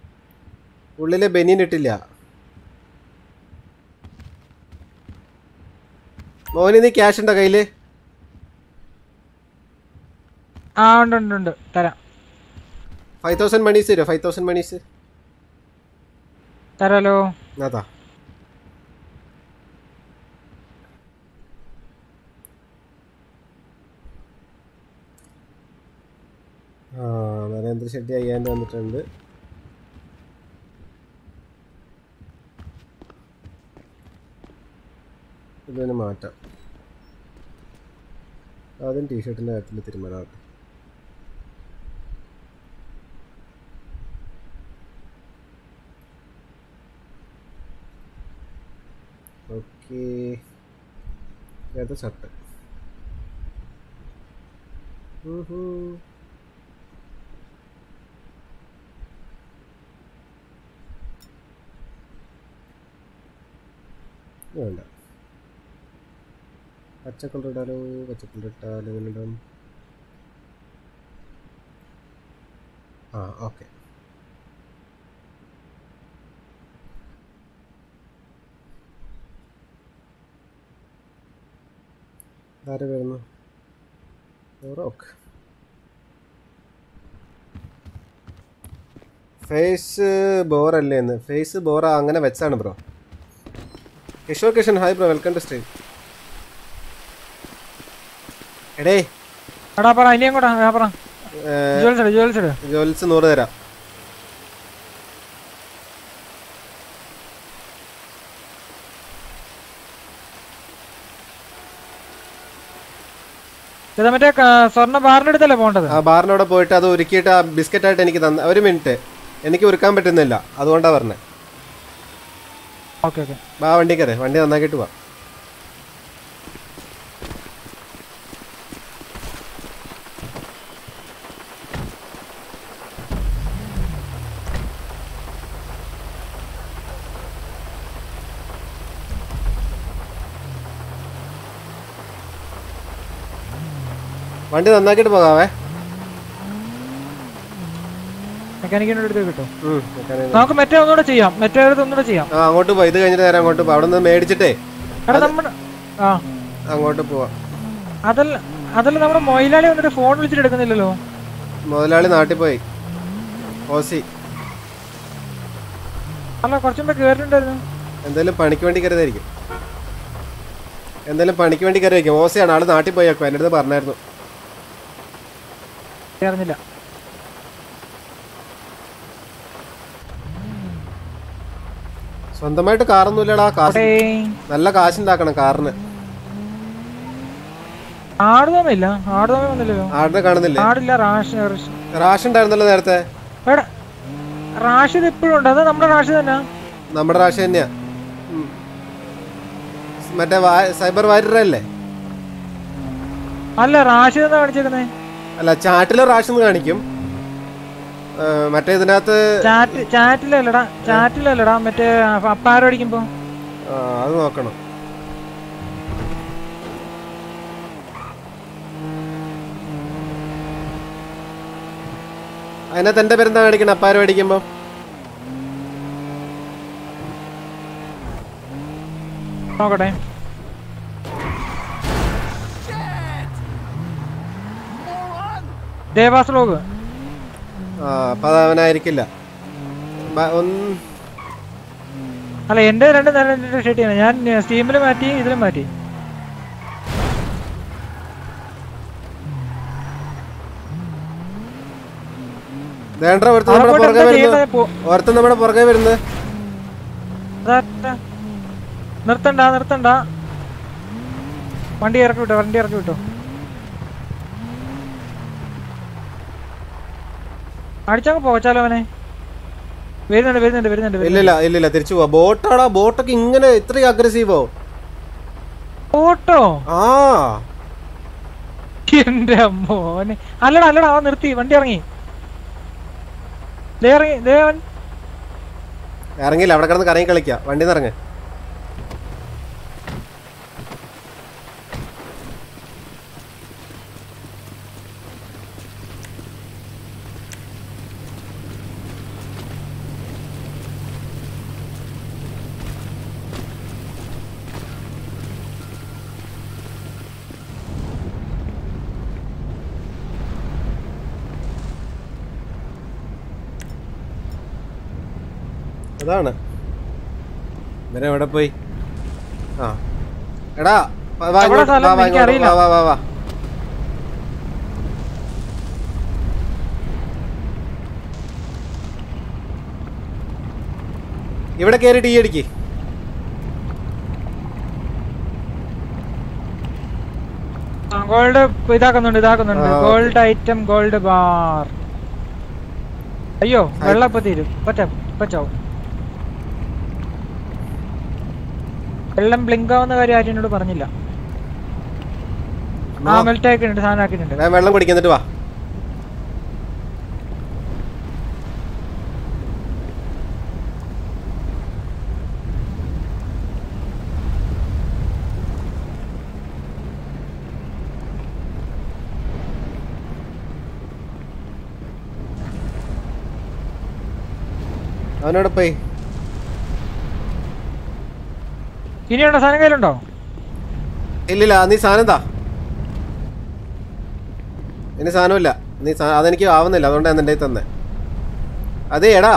ഉള്ളിലെ ബനിയൻ ഇട്ടില്ല മോന് നീ ക്യാഷ് ഉണ്ടോ കയ്യില് ആ ഉണ്ട് ഉണ്ട് ഉണ്ട് തരാം ഫൈവ് തൗസൻഡ് മണീസ് തരുമോ ഫൈവ് തൗസൻഡ് മണീസ് തരാലോ അതാ ആ നരേന്ദ്ര ഷെട്ടി അയ്യായിരം വന്നിട്ടുണ്ട് ഇതിന് മാറ്റാം ആദ്യം ടീഷർട്ടിൻ്റെ കാര്യത്തിൽ തീരുമാനമാകട്ടെ ഓക്കെ ഏതാ ഷർട്ട് വേണ്ട പച്ച കളർ ഇടാലോ പച്ച കളർ ഇട്ടാലോ എങ്ങനെ ഇടാം ആ ഓക്കെ ആര് വരുന്നു റോക്ക് ഫേസ് ബോറല്ലേ എന്ന് ഫേസ് ബോറ അങ്ങനെ വെച്ചാണ് bro Kishore Kishan hi bro welcome to stream എടേ എടാ പറ ഇനി അങ്ങോട്ടാ ആ, പറ ജുവൽസ് ഇട് ജുവൽസ് ഇട് ജോലിസ് നൂറ് തരാം ഇത് മറ്റേ ക- സ്വർണ്ണ ബാറിന്റെ അടുത്തല്ലേ പോകേണ്ടത് ആ ബാറിനവിടെ പോയിട്ട് അത് ഉരുക്കിയിട്ട് ആ ബിസ്ക്കറ്റായിട്ട് എനിക്ക് തന്ന ഒരു മിനിറ്റ് എനിക്ക് ഉരുക്കാൻ പറ്റുന്നില്ല അതുകൊണ്ടാണ് പറഞ്ഞത് ഓക്കെ ഓക്കെ വാ വണ്ടി കയറേ വണ്ടി നന്നാക്കിയിട്ട് വാ വണ്ടി നന്നാക്കിയിട്ട് പോകാവേ മെക്കാനിക്കിന്റെ അടുത്ത് കിട്ടും ഉം, മെക്കാനിക്ക്. നമുക്ക് മറ്റേ ഒന്നുകൂടെ ചെയ്യാം മറ്റേ അടുത്ത് ഒന്നുകൂടെ ചെയ്യാം ആ അങ്ങോട്ട് പോവാം ഇത് കഴിഞ്ഞിട്ട് നേരം അങ്ങോട്ട് പോവാം അവിടെ നിന്ന് മേടിച്ചിട്ടേ എടാ നമ്മുടെ ആ അങ്ങോട്ട് പോവാം അതല്ല അതല്ല നമ്മുടെ മൊയിലാളി വന്നിട്ട് ഫോൺ വിളിച്ചിട്ട് എടുക്കുന്നില്ലല്ലോ മുതലാളി നാട്ടിൽ പോയി ഓസി അല്ല കുറച്ചും മുമ്പ് കേറിയിട്ടുണ്ടായിരുന്നു എന്തായാലും പണിക്ക് വേണ്ടി കയറിയതായിരിക്കും എന്തായാലും പണിക്ക് വേണ്ടി കയറിയായിരിക്കും ഓസിയാണ് ആള് നാട്ടിൽ പോയേക്കും എൻ്റെ അടുത്ത് പറഞ്ഞായിരുന്നു അറിഞ്ഞില്ല സ്വന്തമായിട്ട് കാറൊന്നുമില്ലടാ കാശ് നല്ല കാശുണ്ടാക്കണം കാറിന് ആടുതോമില്ല ആടുതോമ വന്നില്ലല്ലോ ആടിനെ കാണുന്നില്ലേ ആടില്ല റാഷ് റാഷ്- റാഷ് ഉണ്ടായിരുന്നല്ലോ നേരത്തെ എടാ റാഷിദ് ഇപ്പോഴും ഉണ്ട് അത് നമ്മുടെ റാഷിദ് തന്നെ നമ്മുടെ റാഷ് തന്നെയാ ഉം. മറ്റേ വാ- സൈബർ വാരിയർ അല്ലേ അല്ല റാഷിദ് എന്നാ കാണിച്ചേക്കുന്നേ അല്ല ചാറ്റില് റാഷ് എന്ന് കാണിക്കും ആ, മറ്റേ ഇതിനകത്ത് ചാറ്റ് ചാറ്റിലല്ലടാ ചാറ്റിലല്ലടാ മറ്റേ അപ്പാരോ അടിക്കുമ്പോ ആ, അത് നോക്കണം അതിനകത്ത് എന്റെ പേരെന്താ കാണിക്കണം അപ്പാരം അടിക്കുമ്പോ നോക്കട്ടെ ദേവാസ് ലോഗ് ആ അപ്പൊ അത് അവനായിരിക്കില്ല ബ- ഒന്ന് അല്ല എന്റെ രണ്ട് നല്ല ഷെട്ട് ചെയ്യണം ഞാൻ സ്റ്റീമിൽ മാറ്റി ഇതിലും മാറ്റി ദേണ്ട ഒരുത്തൻ അവിടെ നമ്മുടെ പോയിട്ട് പുറകെ എന്താ വരുന്നു ചെയ്യേണ്ടത്? പോ- ഒരുത്തൻ നമ്മുടെ പുറകെ വരുന്നത് അതാ, അതാ. നിർത്തണ്ട നിർത്തണ്ട വണ്ടി ഇറക്കി വിട്ടോ വണ്ടി ഇറക്കി വിട്ടോ അടിച്ചങ്ങ് പോച്ചാലോ അവനെ വരുന്നുണ്ട് വരുന്നുണ്ട് വരുന്നുണ്ട് വരുന്നുണ്ട്. ഇല്ലില്ല ഇല്ലില്ല തിരിച്ചു പോവാ ബോട്ടാടാ ബോട്ടൊക്കെ ഇങ്ങനെ ഇത്രയും അഗ്രസീവോ ഓട്ടോ ആ എന്റെ മോനെ അല്ലടാ അല്ലടാ അവൻ നിർത്തി വണ്ടി ഇറങ്ങി ദേ ഇറങ്ങി ദേ അവൻ ഇറങ്ങിയില്ല അവിടെ കിടന്ന് കറങ്ങി കളിക്കാം വണ്ടി ഇറങ്ങ് അതാണ് ഇവരെ എവിടെ പോയി ആ എടാ വാ, വാ, എവിടെ ഇങ്ങോട്ട്, സ്ഥലം? വാ, വാ, ഇങ്ങോട്ട്, എനിക്കറിയില്ല. വാ, വാ, വാ, വാ. ഇവിടെ കയറി ടീ അടിക്ക് ഗോൾഡ് ഇതാക്കുന്നുണ്ട് ഇതാക്കുന്നുണ്ട് ആ, okay. Gold item gold bar അയ്യോ വെള്ളം ഇപ്പൊ തീരും പറ്റാ പറ്റാവും വെള്ളം ബ്ലിങ്ക് ആവുന്ന കാര്യം ആരും എന്നോട് പറഞ്ഞില്ല ആ മെൽറ്റ് ആക്കിയിട്ടുണ്ട് സാധനം ആക്കിയിട്ടുണ്ട് ഞാൻ വെള്ളം കുടിക്കാൻ എന്നിട്ട് വാ അവനോട് പോയി ഇനിയുണ്ടോ സാധനം കയ്യിലുണ്ടോ ഇല്ലില്ല നീ സാധനം താ ഇനി സാധനമില്ല നീ സാ- അതെനിക്ക് ആവുന്നില്ല അതുകൊണ്ടാണ് എൻ്റെ കയ്യിൽ തന്നെ അതെ എടാ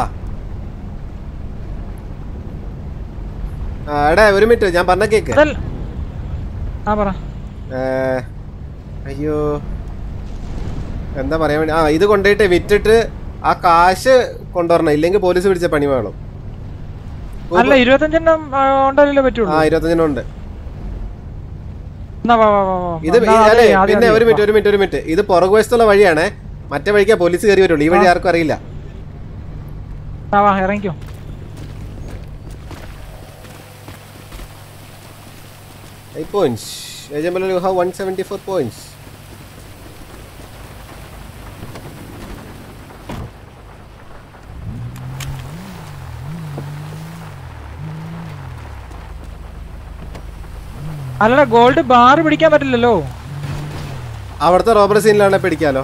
ആ എടാ ഒരു മിനിറ്റ് ഞാൻ പറഞ്ഞ കേക്ക് അതല്ല ആ പറ ഏ, അയ്യോ എന്താ പറയാൻ വേണ്ടി ആ ഇത് കൊണ്ടുപോയിട്ട് വിറ്റിട്ട് ആ കാശ് കൊണ്ടുവരണം ഇല്ലെങ്കിൽ പോലീസ് പിടിച്ച പണി വേണം അല്ല ഇരുപത്തഞ്ചെണ്ണം ആ, ഉണ്ടല്ലോ പറ്റുള്ളൂ ആ ഇരുപത്തഞ്ചെണ്ണം ഉണ്ട് എന്നാ വാ വാ വാ വാ. ഇത് എന്നാ ഈ- അതെ, അല്ലേ, ആദ്യം പിന്നെ ആദ്യം ഒരു വാ. മിനിറ്റ് ഒരു മിനിറ്റ് ഒരു മിനിറ്റ് ഇത് പുറകുവശത്തുള്ള വഴിയാണേ മറ്റേ വഴിക്കാ പോലീസ് കയറി വരുള്ളൂ ഈ വഴി ആർക്കും അറിയില്ല ആ വാ ഇറങ്ങിക്കോ Eight points. Ejamala, you have 174 points. അല്ലടാ ഗോൾഡ് ബാർ പിടിക്കാൻ പറ്റില്ലല്ലോ അവിടുത്തെ റോബറി സീനിലാണ് പിടിക്കാലോ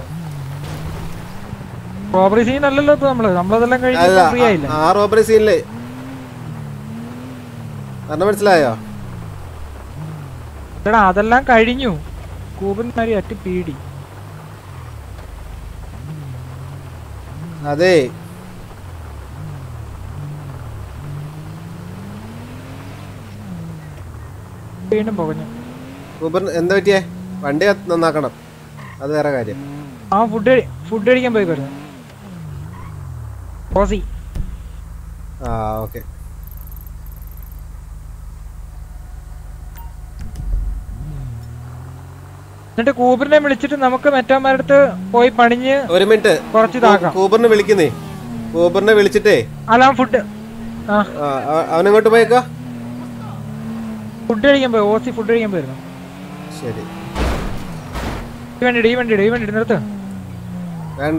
റോബറി സീൻ അല്ലല്ലോ ഇപ്പൊ നമ്മള് നമ്മളതെല്ലാം അല്ല കഴിഞ്ഞ് ഫ്രീ ആയില്ല ആ- ആ റോബറി സീനില് പറഞ്ഞ മനസ്സിലായോ എടാ അതെല്ലാം കഴിഞ്ഞു കൂപ്പന്മാരി അറ്റ് പീടി അതെ വീണ്ടും പുകഞ്ഞു ഊബർ എന്താ പറ്റിയേ വണ്ടി കത്ത് നന്നാക്കണം അത് വേറെ കാര്യം ആ ഫുഡ് ഫുഡ് കഴിക്കാൻ പോയി വരുന്നു റോസി ആ ഓക്കെ എന്നിട്ട് കൂബറിനെ വിളിച്ചിട്ട് നമുക്ക് മറ്റവന്മാരുടെ അടുത്ത് പോയി പണിഞ്ഞ് ഒരു മിനിറ്റ് കുറച്ച് ഇതാക്കാം കൂബറിനെ വിളിക്കുന്നേ കൂബറിനെ വിളിച്ചിട്ടേ അല്ല ഫുഡ് ആ ആ, അവ- അവനെങ്ങോട്ട് പോയേക്കാ ഫുഡ് കഴിക്കാൻ പോയി ഓസി ഫുഡ് കഴിക്കാൻ പോയിരുന്നു ശരി ഈ വണ്ടി ഈ വണ്ടി ഈ വണ്ടി നിർത്ത് വേണ്ട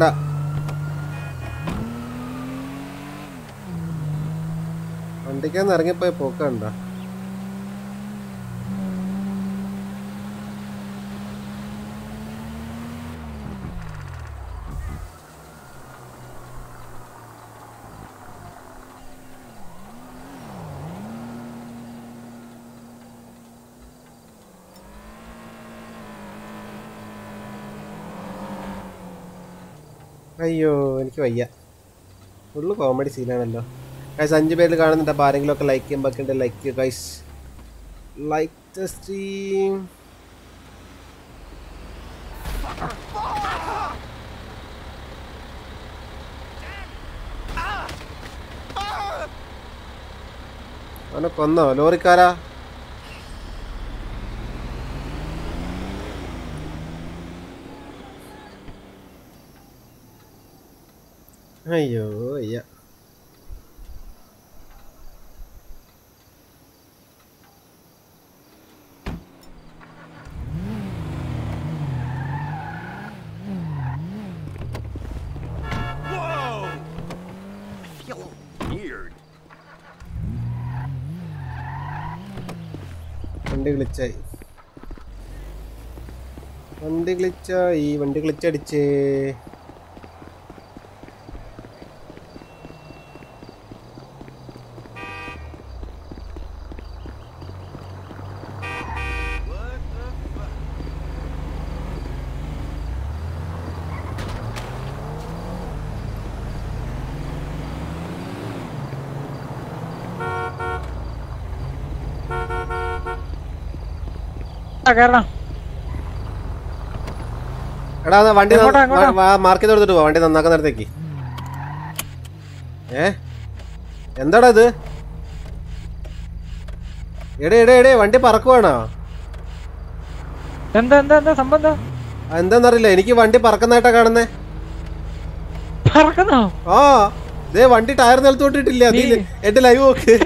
വണ്ടിക്കാന്ന് ഇറങ്ങിപ്പോയ പോക്കണ്ട അയ്യോ എനിക്ക് വയ്യ ഫുള്ള് കോമഡി സീനാണല്ലോ ഗൈസ് അഞ്ച് പേരിൽ കാണുന്നുണ്ട് അപ്പോൾ ആരെങ്കിലും ഒക്കെ ലൈക്ക് ചെയ്യുമ്പോൾ ഒക്കെ like guys like the stream അവനെ കൊന്നോ ലോറിക്കാരാ അയ്യോ അയ്യ Whoa! I feel weird. വണ്ടി ഗ്ലിച്ചായി വണ്ടി ഗ്ലിച്ചായി വണ്ടി ഗ്ലിച്ചടിച്ചേ ആ, കേറണം എടാ എന്നാ വണ്ടി എങ്ങോട്ടാ, എങ്ങോട്ടാ? മാർക്ക് ചെയ്ത് കൊടുത്തിട്ട് പോവാ വണ്ടി നന്നാക്കുന്നിടത്തേക്ക് ഏ എന്താടാ ഇത് എടേ എടേ എടേ വണ്ടി പറക്കുവാണോ എന്താ എന്താ എന്താ സംഭവം എന്താ ആ, എന്താന്നറിയില്ല എനിക്ക് വണ്ടി പറക്കുന്നതായിട്ടാ കാണുന്നേ പറക്കുന്നോ ആ ദേ വണ്ടി ടയർ നിലത്ത് തൊട്ടിട്ടില്ല നീ നീ- എന്റെ ലൈവ് നോക്ക്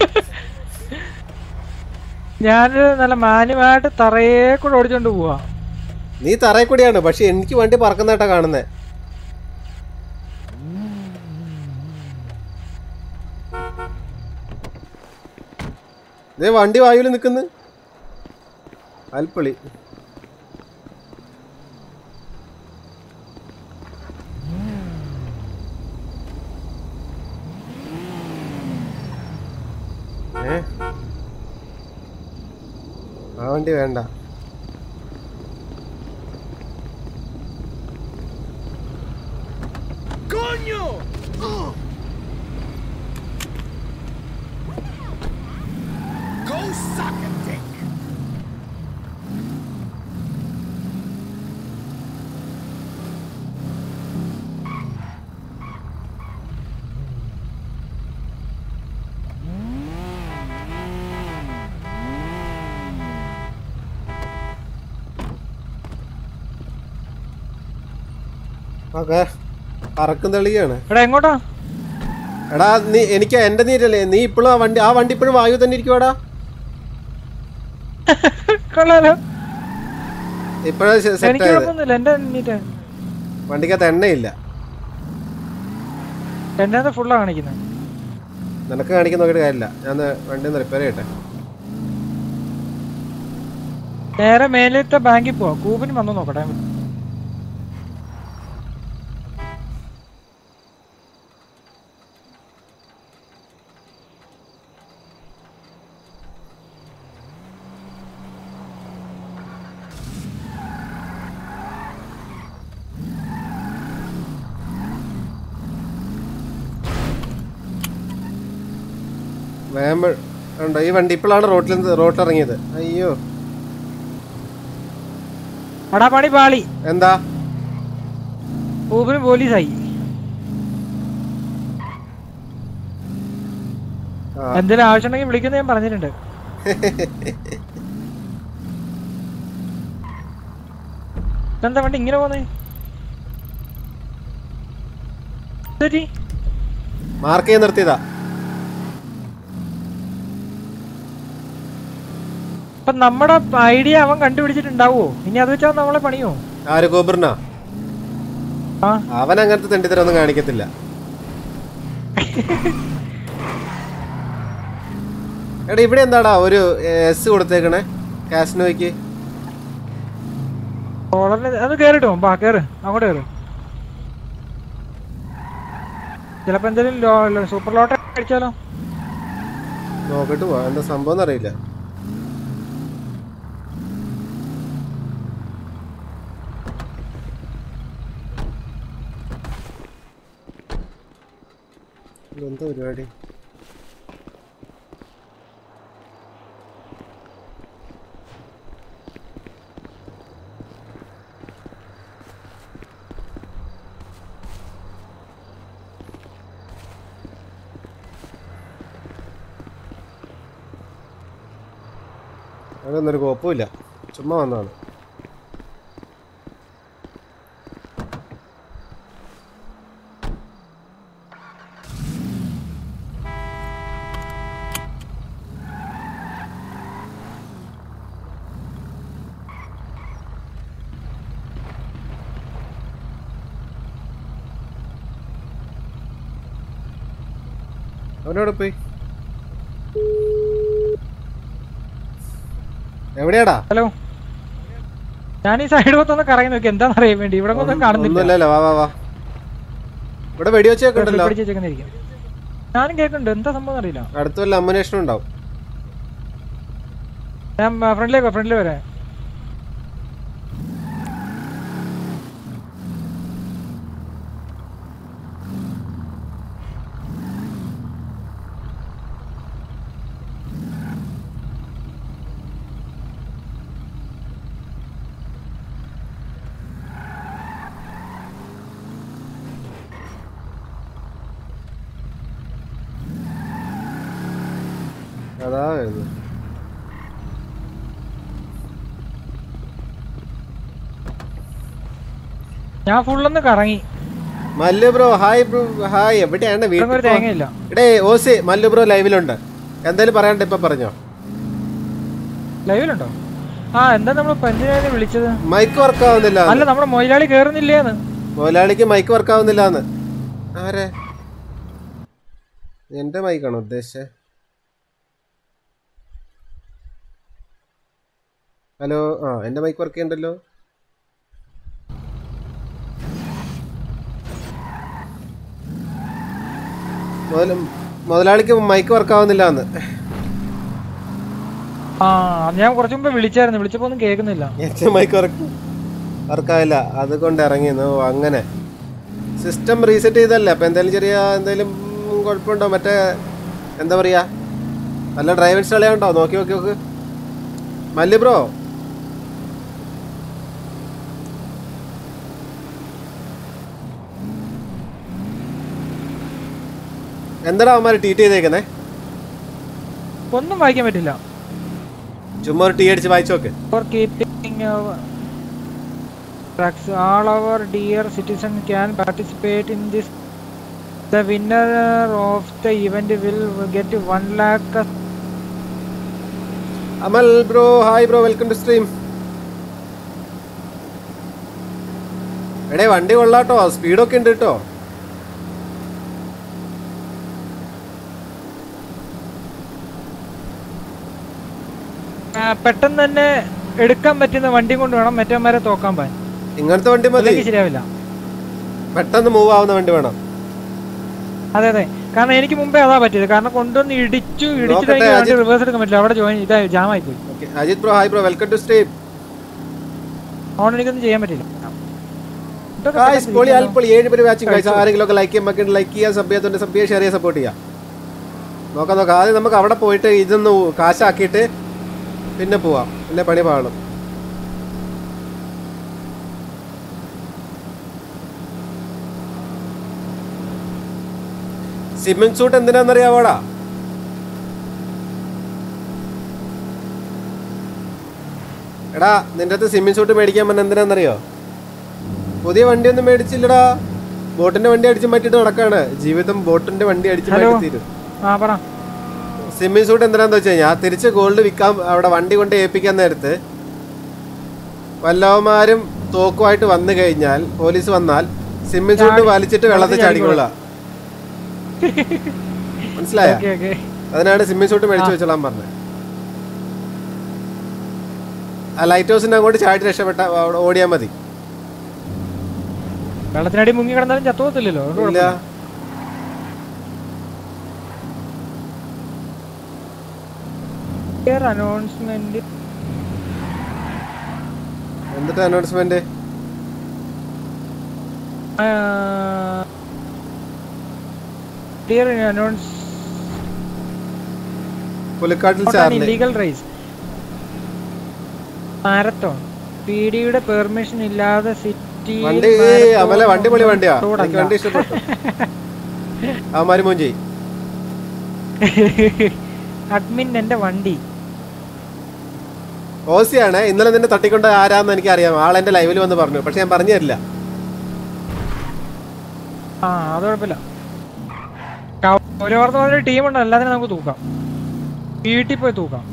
ഞാനൊരു നല്ല മാന്യമായിട്ട് തറയെ കൂടെ ഓടിച്ചോണ്ട് പോവാ നീ തറയിൽ കൂടിയാണ് പക്ഷെ എനിക്ക് വണ്ടി പറക്കുന്നതായിട്ടാ കാണുന്നേ ദേ വണ്ടി വായുവിൽ നിൽക്കുന്നു അൽപ്പളി ഏ ആ വണ്ടി വേണ്ട Go suck a dick. Okay പറക്കും തെളിയാണ് എടാ എങ്ങോട്ടാ എടാ നീ എനിക്ക് എന്റെ നീരല്ലേ നീ ഇപ്പോഴും ആ വണ്ടി ആ വണ്ടി ഇപ്പോഴും വായു തന്നെ ഇരിക്കുവാടാ കൊള്ളാലോ ഇപ്പോഴും സെറ്റ് എനിക്ക് ആയത് കുഴപ്പമൊന്നുമില്ല എന്റെ നീറ്റ് വണ്ടിക്കകത്ത് എണ്ണയില്ല എന്റെ ഫുള്ളാ കാണിക്കുന്നത് നിനക്ക് കാണിക്കാൻ നോക്കിയിട്ട് കാര്യമില്ല ഞാൻ വണ്ടി ഒന്ന് റിപ്പയർ ചെയ്യട്ടെ നേരെ മേലത്തെ ബാങ്കിൽ പോവാ കൂപ്പിന് വന്നു നോക്കട്ടെ വേഗം ഉണ്ടോ ഈ വണ്ടി ഇപ്പോഴാണ് റോട്ടിൽ റോട്ടിൽ ഇറങ്ങിയത് അയ്യോ എടാ പണി പാളി എന്താ കൂപ്പിന് പോലീസായി ആ, എന്തെങ്കിലും ആവശ്യമുണ്ടെങ്കിൽ വിളിക്കുന്ന ഞാൻ പറഞ്ഞിട്ടുണ്ട് എന്താ വണ്ടി ഇങ്ങനെ പോന്നേ ശരി മാർക്ക് ചെയ്യാൻ നിർത്തിയതാ അപ്പൊ നമ്മുടെ ഐഡിയ അവൻ കണ്ടുപിടിച്ചിട്ടുണ്ടാവോ ഇനി അത് വെച്ചാൽ നമ്മളെ പണിയോ ആര് കോബറിനാ ആ അവൻ അങ്ങനത്തെ തെണ്ടിത്തരൊന്നും കാണിക്കത്തില്ല എടാ ഇവിടെ എന്താടാ ഒരു എസ് കൊടുത്തേക്കണേ കാസിനോയ്ക്ക് കോളറിന് അത് കേറിട്ടോ ബാ കേറ് അങ്ങോട്ട് കേറ് ചിലപ്പോ എന്തെങ്കിലും സൂപ്പർ ലോട്ടറി അടിച്ചാലോ നോക്കിട്ട് പോവാ എന്താ സംഭവം അറിയില്ല എന്താ പരിപാടി അതൊന്നും ഒരു കുഴപ്പമില്ല ചുമ്മാ വന്നതാണ് അവനോട് പോയി എവിടെയാടാ ഹലോ ഞാൻ ഈ സൈഡ് മൊത്തം കറങ്ങി നോക്കി എന്താണെന്ന് അറിയാൻ വേണ്ടി ഇവിടെ ഒന്നും കാണുന്നില്ല ഒന്നുമില്ലല്ലോ വാ വാ വാ ഇവിടെ വെടിവെച്ചൊക്കെ ഉണ്ടല്ലോ പിടിച്ച് വെച്ചേക്കുന്നിരിക്കും. ഞാനും കേൾക്കുന്നുണ്ട് എന്താ സംഭവം അറിയില്ല അടുത്ത വല്ല അമ്മനേഷനും ഉണ്ടാവും ഞാൻ ഫ്രണ്ടിലേക്ക് ഫ്രണ്ടിൽ വരാം അതാ വരുന്നത് ഞാൻ ഫുള്ളൊന്ന് കറങ്ങി Mallu bro hi bro hi എവിടെയാണ് ഇവിടെ ഒരു വീട്ടിൽ തേങ്ങയില്ല ഇടേ ഓസി മല്ലു ബ്രോ ലൈവിലുണ്ട് എന്തായാലും പറയാണ്ട് ഇപ്പൊ പറഞ്ഞോ ലൈവിലുണ്ടോ ആ എന്താ നമ്മൾ പഞ്ചിനെ വിളിച്ചത് മൈക്ക് വർക്ക് ആവുന്നില്ല അല്ല നമ്മുടെ മൊയിലാളി കേറുന്നില്ലേന്ന് മുതലാളിക്ക് മൈക്ക് വർക്ക് ആവുന്നില്ലാന്ന് ആരെ എന്റെ മൈക്കാണോ ഉദ്ദേശിച്ചത് ഹലോ ആ എന്റെ മൈക്ക് വർക്ക് ചെയ്യണ്ടല്ലോ മുതല- മുതലാളിക്ക് മൈക്ക് വർക്ക് ആവുന്നില്ല എന്ന് ആ അത് ഞാൻ കുറച്ചു മുമ്പ് വിളിച്ചായിരുന്നു വിളിച്ചപ്പോ ഒന്നും കേൾക്കുന്നില്ല എന്റെ മൈക്ക് വർക്ക് വർക്കായില്ല അതുകൊണ്ട് ഇറങ്ങിയെന്ന് ഓ അങ്ങനെ സിസ്റ്റം റീസെറ്റ് ചെയ്തല്ലേ അപ്പം എന്തായാലും ചെറിയ എന്തെങ്കിലും കുഴപ്പമുണ്ടോ മറ്റേ എന്താ പറയാ നല്ല ഡ്രൈവേഴ്സ് കളിയാണ്ടോ നോക്കി നോക്കി നോക്ക് മല്ലി ബ്രോ എന്താടാ അവന്മാർ ട്വീറ്റ് ചെയ്തേക്കുന്നേ ഒന്നും വായിക്കാൻ പറ്റില്ല ചുമ്മാ ഒരു ടീ അടിച്ച് വായിച്ചു നോക്ക് for keeping our tracks. All our dear citizens can participate in this. The winner of the event will get one lakh. Amal bro hi bro welcome to stream എടേ വണ്ടി കൊള്ളാട്ടോ സ്പീഡൊക്കെ ഉണ്ട് കേട്ടോ ആ, പെട്ടെന്ന് തന്നെ എടുക്കാൻ പറ്റുന്ന വണ്ടി കൊണ്ട് വേണം മറ്റവന്മാരെ തോക്കാൻ പോകാൻ ഇങ്ങനത്തെ വണ്ടി മതി അല്ലെങ്കിൽ ശരിയാവില്ല പെട്ടെന്ന് മൂവ് ആവുന്ന വണ്ടി വേണം അതെ അതെ കാരണം എനിക്ക് മുമ്പേ അതാ പറ്റിയത് കാരണം കൊണ്ടുവന്ന് ഇടിച്ചു ഇടിച്ചു നോക്കട്ടെ, കഴിഞ്ഞ് വണ്ടി അജിത്. റിവേഴ്സ് എടുക്കാൻ പറ്റില്ല അവിടെ ജോയിൻ ഇതായി ജാമായി പോയി okay Ajith bro hi bro welcome to stream അതുകൊണ്ട് എനിക്കൊന്നും ചെയ്യാൻ പറ്റില്ല ഇതൊക്കെ ഹായ് പെട്ടെന്ന് പൊളി ഇരിക്കുന്നു. ആൽപ്പൊളി ഏഴ് പേര് വാച്ചിങ് കഴിച്ച കഴിച്ചു. ആരെങ്കിലും ഒക്കെ ലൈക്ക് ചെയ്യാൻ ലൈക്ക് ചെയ്യാൻ സബ് ചെയ്യാത്തോണ്ട് സബ് ചെയ്യാൻ ഷെയർ ചെയ്യാൻ സപ്പോർട്ട് ചെയ്യാം നോക്കാം നോക്കാം ആദ്യം നമുക്ക് അവിടെ പോയിട്ട് ഇതൊന്ന് കാശാക്കിയിട്ട് പിന്നെ പോവാം പിന്നെ പണി പാളും സ്വിമ്മിങ് സൂട്ട് എന്തിനാന്നറിയാവോടാ എടാ നിന്റെ അടുത്ത് സ്വിമ്മിങ് സൂട്ട് മേടിക്കാൻ പറഞ്ഞ എന്തിനാന്നറിയോ പുതിയ വണ്ടിയൊന്നും മേടിച്ചില്ലടാ ബോട്ടിന്റെ വണ്ടി അടിച്ചു മാറ്റിട്ട് നടക്കാണ് ജീവിതം ബോട്ടിന്റെ വണ്ടി അടിച്ചു ഹലോ. മാറ്റി തീരും ആ പറ സ്വിമ്മിങ് സൂട്ട് എന്തിനാന്ന് വെച്ച് കഴിഞ്ഞാൽ തിരിച്ച് ഗോൾഡ് വിൽക്കാൻ അവിടെ വണ്ടി കൊണ്ട് ഏൽപ്പിക്കാൻ നേരത്ത് വല്ലവന്മാരും തോക്കുമായിട്ട് വന്നു കഴിഞ്ഞാൽ പോലീസ് വന്നാൽ സ്വിമ്മിങ് സൂട്ട് ചാടി- വലിച്ചിട്ട് വെള്ളത്തിൽ വെള്ളത്തിൽ ചാടിക്കൊള്ള മനസ്സിലായ ഓക്കെ ഓക്കെ അതിനാണ് സ്വിമ്മിങ് സൂട്ട് മേടിച്ചു ആ. വെച്ചോളാൻ പറഞ്ഞത് ആ ലൈറ്റ് ഹൗസിന്റെ അങ്ങോട്ട് ചാടി രക്ഷപ്പെട്ട അവിടെ ഓടിയാൽ മതി വെള്ളത്തിനടി മുങ്ങി കിടന്നാലും ചത്തുപോകത്തില്ലല്ലോ അതുകൊണ്ട് ഇല്ല കുഴപ്പമില്ല. Clear announcement എന്നിട്ട് അനൗൺസ്മെന്റ് uh, clear announce പുലിക്കാട്ടിൽ not an Charlie illegal race marathon P ഡിയുടെ പെർമിഷൻ ഇല്ലാതെ സിറ്റി വണ്ടി അമല വണ്ടി പൊളി വണ്ടിയാ എനിക്ക് വണ്ടി ഇഷ്ടപ്പെട്ടു അവന്മാര് മൂഞ്ചി അഡ്മിൻ എന്റെ വണ്ടി ഓസിയാണ് ഇന്നലെ നിന്നെ തട്ടിക്കൊണ്ട് ആരാന്ന് എനിക്ക് അറിയാം ആൾ എന്റെ ലൈവിൽ വന്ന് പറഞ്ഞു പക്ഷെ ഞാൻ പറഞ്ഞു തരില്ല ആ അത് കുഴപ്പമില്ല ഒരു ഓർത്ത് പറഞ്ഞ ടീമുണ്ട് എല്ലാത്തിനും നമുക്ക് തൂക്കാം വീട്ടിൽ പോയി തൂക്കാം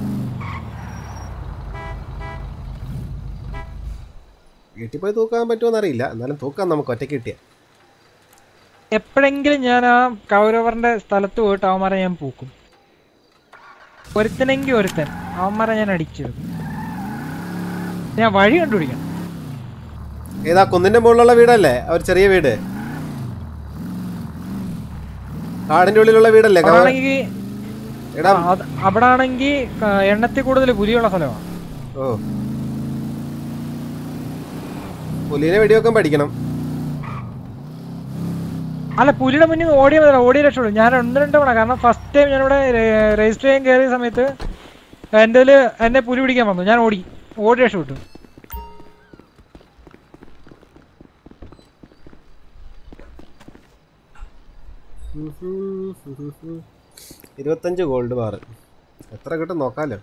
വീട്ടിൽ പോയി തൂക്കാൻ പറ്റുമോ അറിയില്ല എന്നാലും തൂക്കാൻ നമുക്ക് ഒറ്റയ്ക്ക് കിട്ടിയ എപ്പോഴെങ്കിലും ഞാൻ ആ കൗരവറിന്റെ സ്ഥലത്ത് പോയിട്ട് അവന്മാരെ ഞാൻ പൂക്കും ഒരുത്തനെങ്കിൽ ഒരുത്തൻ അവന്മാരെ ഞാൻ അടിച്ചെടുക്കും ഞാൻ വഴി കണ്ടുപിടിക്കണം ഏതാ കുന്നിന്റെ മുകളിലുള്ള വീടല്ലേ ആ ഒരു ചെറിയ വീട് കാടിന്റെ ഉള്ളിലുള്ള വീടല്ലേ കവ- അവിടാണെങ്കിൽ എടാ അവിടെ ആണെങ്കിൽ എണ്ണത്തിൽ കൂടുതൽ പുലിയുള്ള സ്ഥലമാണ് ഓ പുലിനെ വെടിവെക്കാൻ പഠിക്കണം അല്ല പുലിയുടെ മുന്നിൽ നിന്ന് ഓടിയാൽ മതി ഓടിയ രക്ഷപ്പെടും ഞാൻ ഒന്ന് രണ്ട് തവണ കാരണം ഫസ്റ്റ് ടൈം ഞാനിവിടെ രജിസ്റ്റർ ചെയ്യാൻ കയറിയ സമയത്ത് എൻ്റെ എന്നെ പുലി പിടിക്കാൻ വന്നു ഞാൻ ഓടി ഓടി രക്ഷപ്പെട്ടു ഇരുപത്തഞ്ച് ഗോൾഡ് ബാർ എത്ര കിട്ടും നോക്കാലോ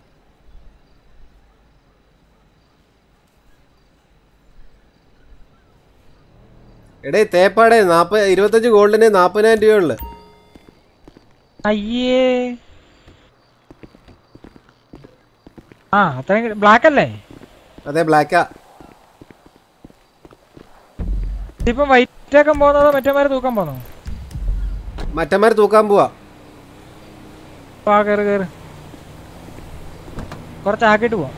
എടേ തേപ്പാടെ നാപ്പ ഇരുപത്തഞ്ച് ഗോൾഡിന് നാപ്പതിനായിരം രൂപയുള്ളു അയ്യേ ആ അത്രയും ബ്ലാക്ക് അല്ലേ അതെ ബ്ലാക്കാ ഇതിപ്പം വൈറ്റ് ആക്കാൻ പോകുന്നതോ മറ്റേമാരെ തൂക്കാൻ പോകുന്നോ മറ്റന്മാർ തൂക്കാൻ പോവാ വാ കയറ് കയറ് കുറച്ചാക്കിയിട്ട് പോവാം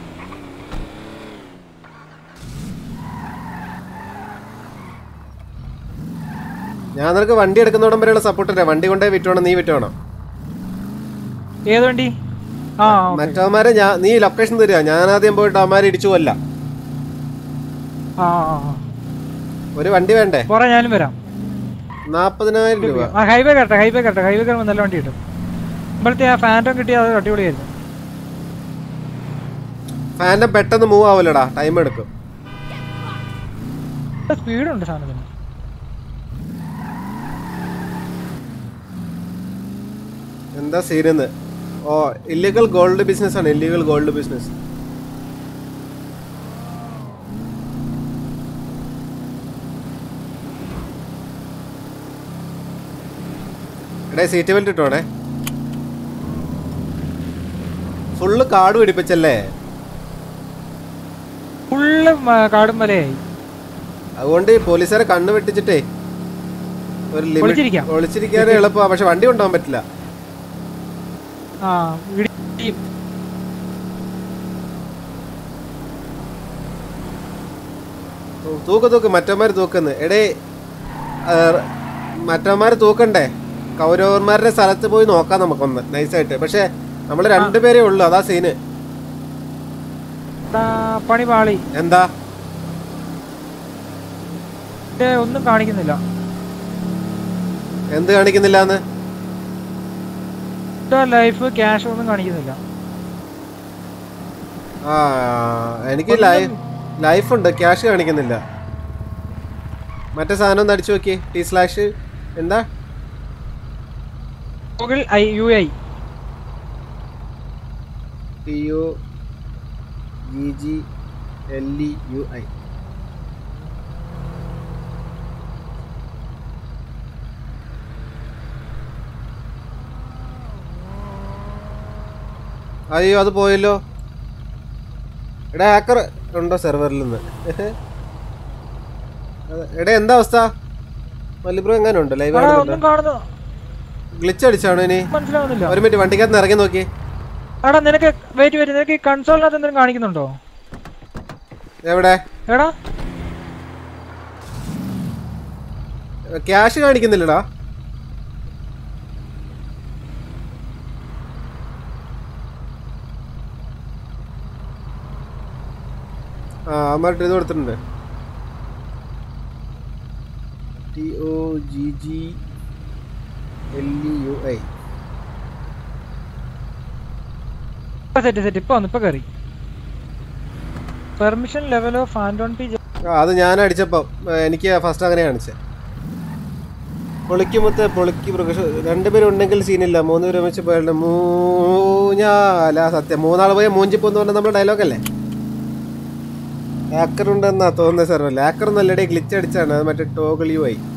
ഞാൻ നിനക്ക് വണ്ടി എടുക്കുന്നോടം വരെയുള്ള സപ്പോർട്ട് തരാം വണ്ടി കൊണ്ടേ വിറ്റോണം നീ വിറ്റോണം ഏത് വണ്ടി ആ ഓക്കേ. മറ്റവന്മാരെ ഞാൻ നീ ലൊക്കേഷൻ തരിക ഞാൻ ആദ്യം പോയിട്ട് അവന്മാരെ ഇടിച്ചു കൊല്ല ആ ആ, ആ. ഒരു വണ്ടി വേണ്ടേ പോരാ ഞാനും വരാം നാപ്പതിനായിരം രൂപ ആ ഹൈവേ കയറട്ടെ ഹൈവേ കയറട്ടെ ഹൈവേ കയറുമ്പോൾ നല്ല വണ്ടി കിട്ടും ഇപ്പോഴത്തെ ആ ഫാൻറ്റം കിട്ടിയാൽ അത് അടിപൊളിയായിരുന്നു ഫാൻറ്റം പെട്ടെന്ന് മൂവ് ആവില്ലടാ ടൈം എടുക്കും സ്പീഡുണ്ട് സാധനത്തിന് എന്താ സീനെന്ന് ഓ ഇല്ലീഗൽ ഗോൾഡ് ബിസിനസ് ആണ് ഇല്ലീഗൽ ഗോൾഡ് ബിസിനസ് എടേ സീറ്റ് ബെൽറ്റ് ഇട്ടോണേ ഫുള്ള് കാട് പിടിപ്പിച്ചല്ലേ ഫുള്ള് കാടും മലയായി അതുകൊണ്ട് ഈ പോലീസുകാരെ കണ്ണ് വെട്ടിച്ചിട്ടേ ഒരു ഒളിച്ചിരിക്കാം. ലിമിറ്റ് ഒളിച്ചിരിക്കാനേ എളുപ്പമാണ് പക്ഷെ വണ്ടി കൊണ്ടുപോകാൻ പറ്റില്ല ആ ഇടിയും ഓ, തൂക്ക് തൂക്ക് മറ്റന്മാർ തൂക്കുന്നു എടേ മറ്റന്മാർ തൂക്കണ്ടേ കൗരവന്മാരുടെ സ്ഥലത്ത് പോയി നോക്കാം നമുക്കൊന്ന് നൈസായിട്ട് പക്ഷെ നമ്മൾ രണ്ടുപേരേ ഉള്ളൂ അതാ സീന് ആ, പണി പാളി എന്താ പക്ഷേ ഒന്നും കാണിക്കുന്നില്ല എന്ത് കാണിക്കുന്നില്ലാന്ന് ലൈഫ് ക്യാഷ് ഒന്നും കാണിക്കുന്നില്ല ആ എനിക്ക് ലൈഫ് ലൈഫ് ഉണ്ട് ക്യാഷ് കാണിക്കുന്നില്ല മറ്റേ സാധനം ഒന്ന് അടിച്ചു നോക്കി ടി സ്ലാഷ് എന്താ Google I U I T U G G L E U I അയ്യോ അത് പോയല്ലോ എടാ ഹാക്കർ ഉണ്ടോ സെർവറിൽ നിന്ന് അതെ. എടാ എന്താ അവസ്ഥ മല്ലിബ്രോ എങ്ങനെ ഉണ്ട് ലൈവ് ആ, ഒന്നും കാണുന്നു ഗ്ലിച്ച് അടിച്ചാണോ ഇനി മനസ്സിലാവുന്നില്ല ഒരു മിനിറ്റ് വണ്ടിക്കകത്ത് നിന്ന് ഇറങ്ങി നോക്കി എടാ നിനക്ക് വെയിറ്റ് വെയിറ്റ് നിനക്ക് ഈ കൺസോളിനകത്ത് എന്തെങ്കിലും കാണിക്കുന്നുണ്ടോ എവിടെ എടാ ക്യാഷ് കാണിക്കുന്നില്ലടാ ആ അമ്മട്ട് ഇത് കൊടുത്തിട്ടുണ്ട് T O G G L E U I set set ഇപ്പൊ വന്നു ഇപ്പൊ കയറി പെർമിഷൻ ലെവൽ ഓഫ് ആൻഡോൺ പി ആ അത് ഞാൻ അടിച്ചപ്പോൾ എനിക്ക് ഫസ്റ്റ് അങ്ങനെ കാണിച്ചത് പൊളിക്കുമത്തെ പൊളിക്ക് പ്രകാശ് രണ്ടുപേരും ഉണ്ടെങ്കിൽ സീനില്ല മൂന്ന് പേരും വെച്ച് പോയാലും മൂഞ്ഞാല സത്യം മൂന്നാൾ പോയ മൂഞ്ചിപ്പോന്ന് പറഞ്ഞാൽ നമ്മുടെ ഡയലോഗല്ലേ ഹാക്കർ ഉണ്ടെന്നാ തോന്നുന്നത് സാർ ഹാക്കർ നല്ലടേ ഗ്ലിച്ച് അടിച്ചാണ് അത് മറ്റേ ടോഗിൾ യു ആയി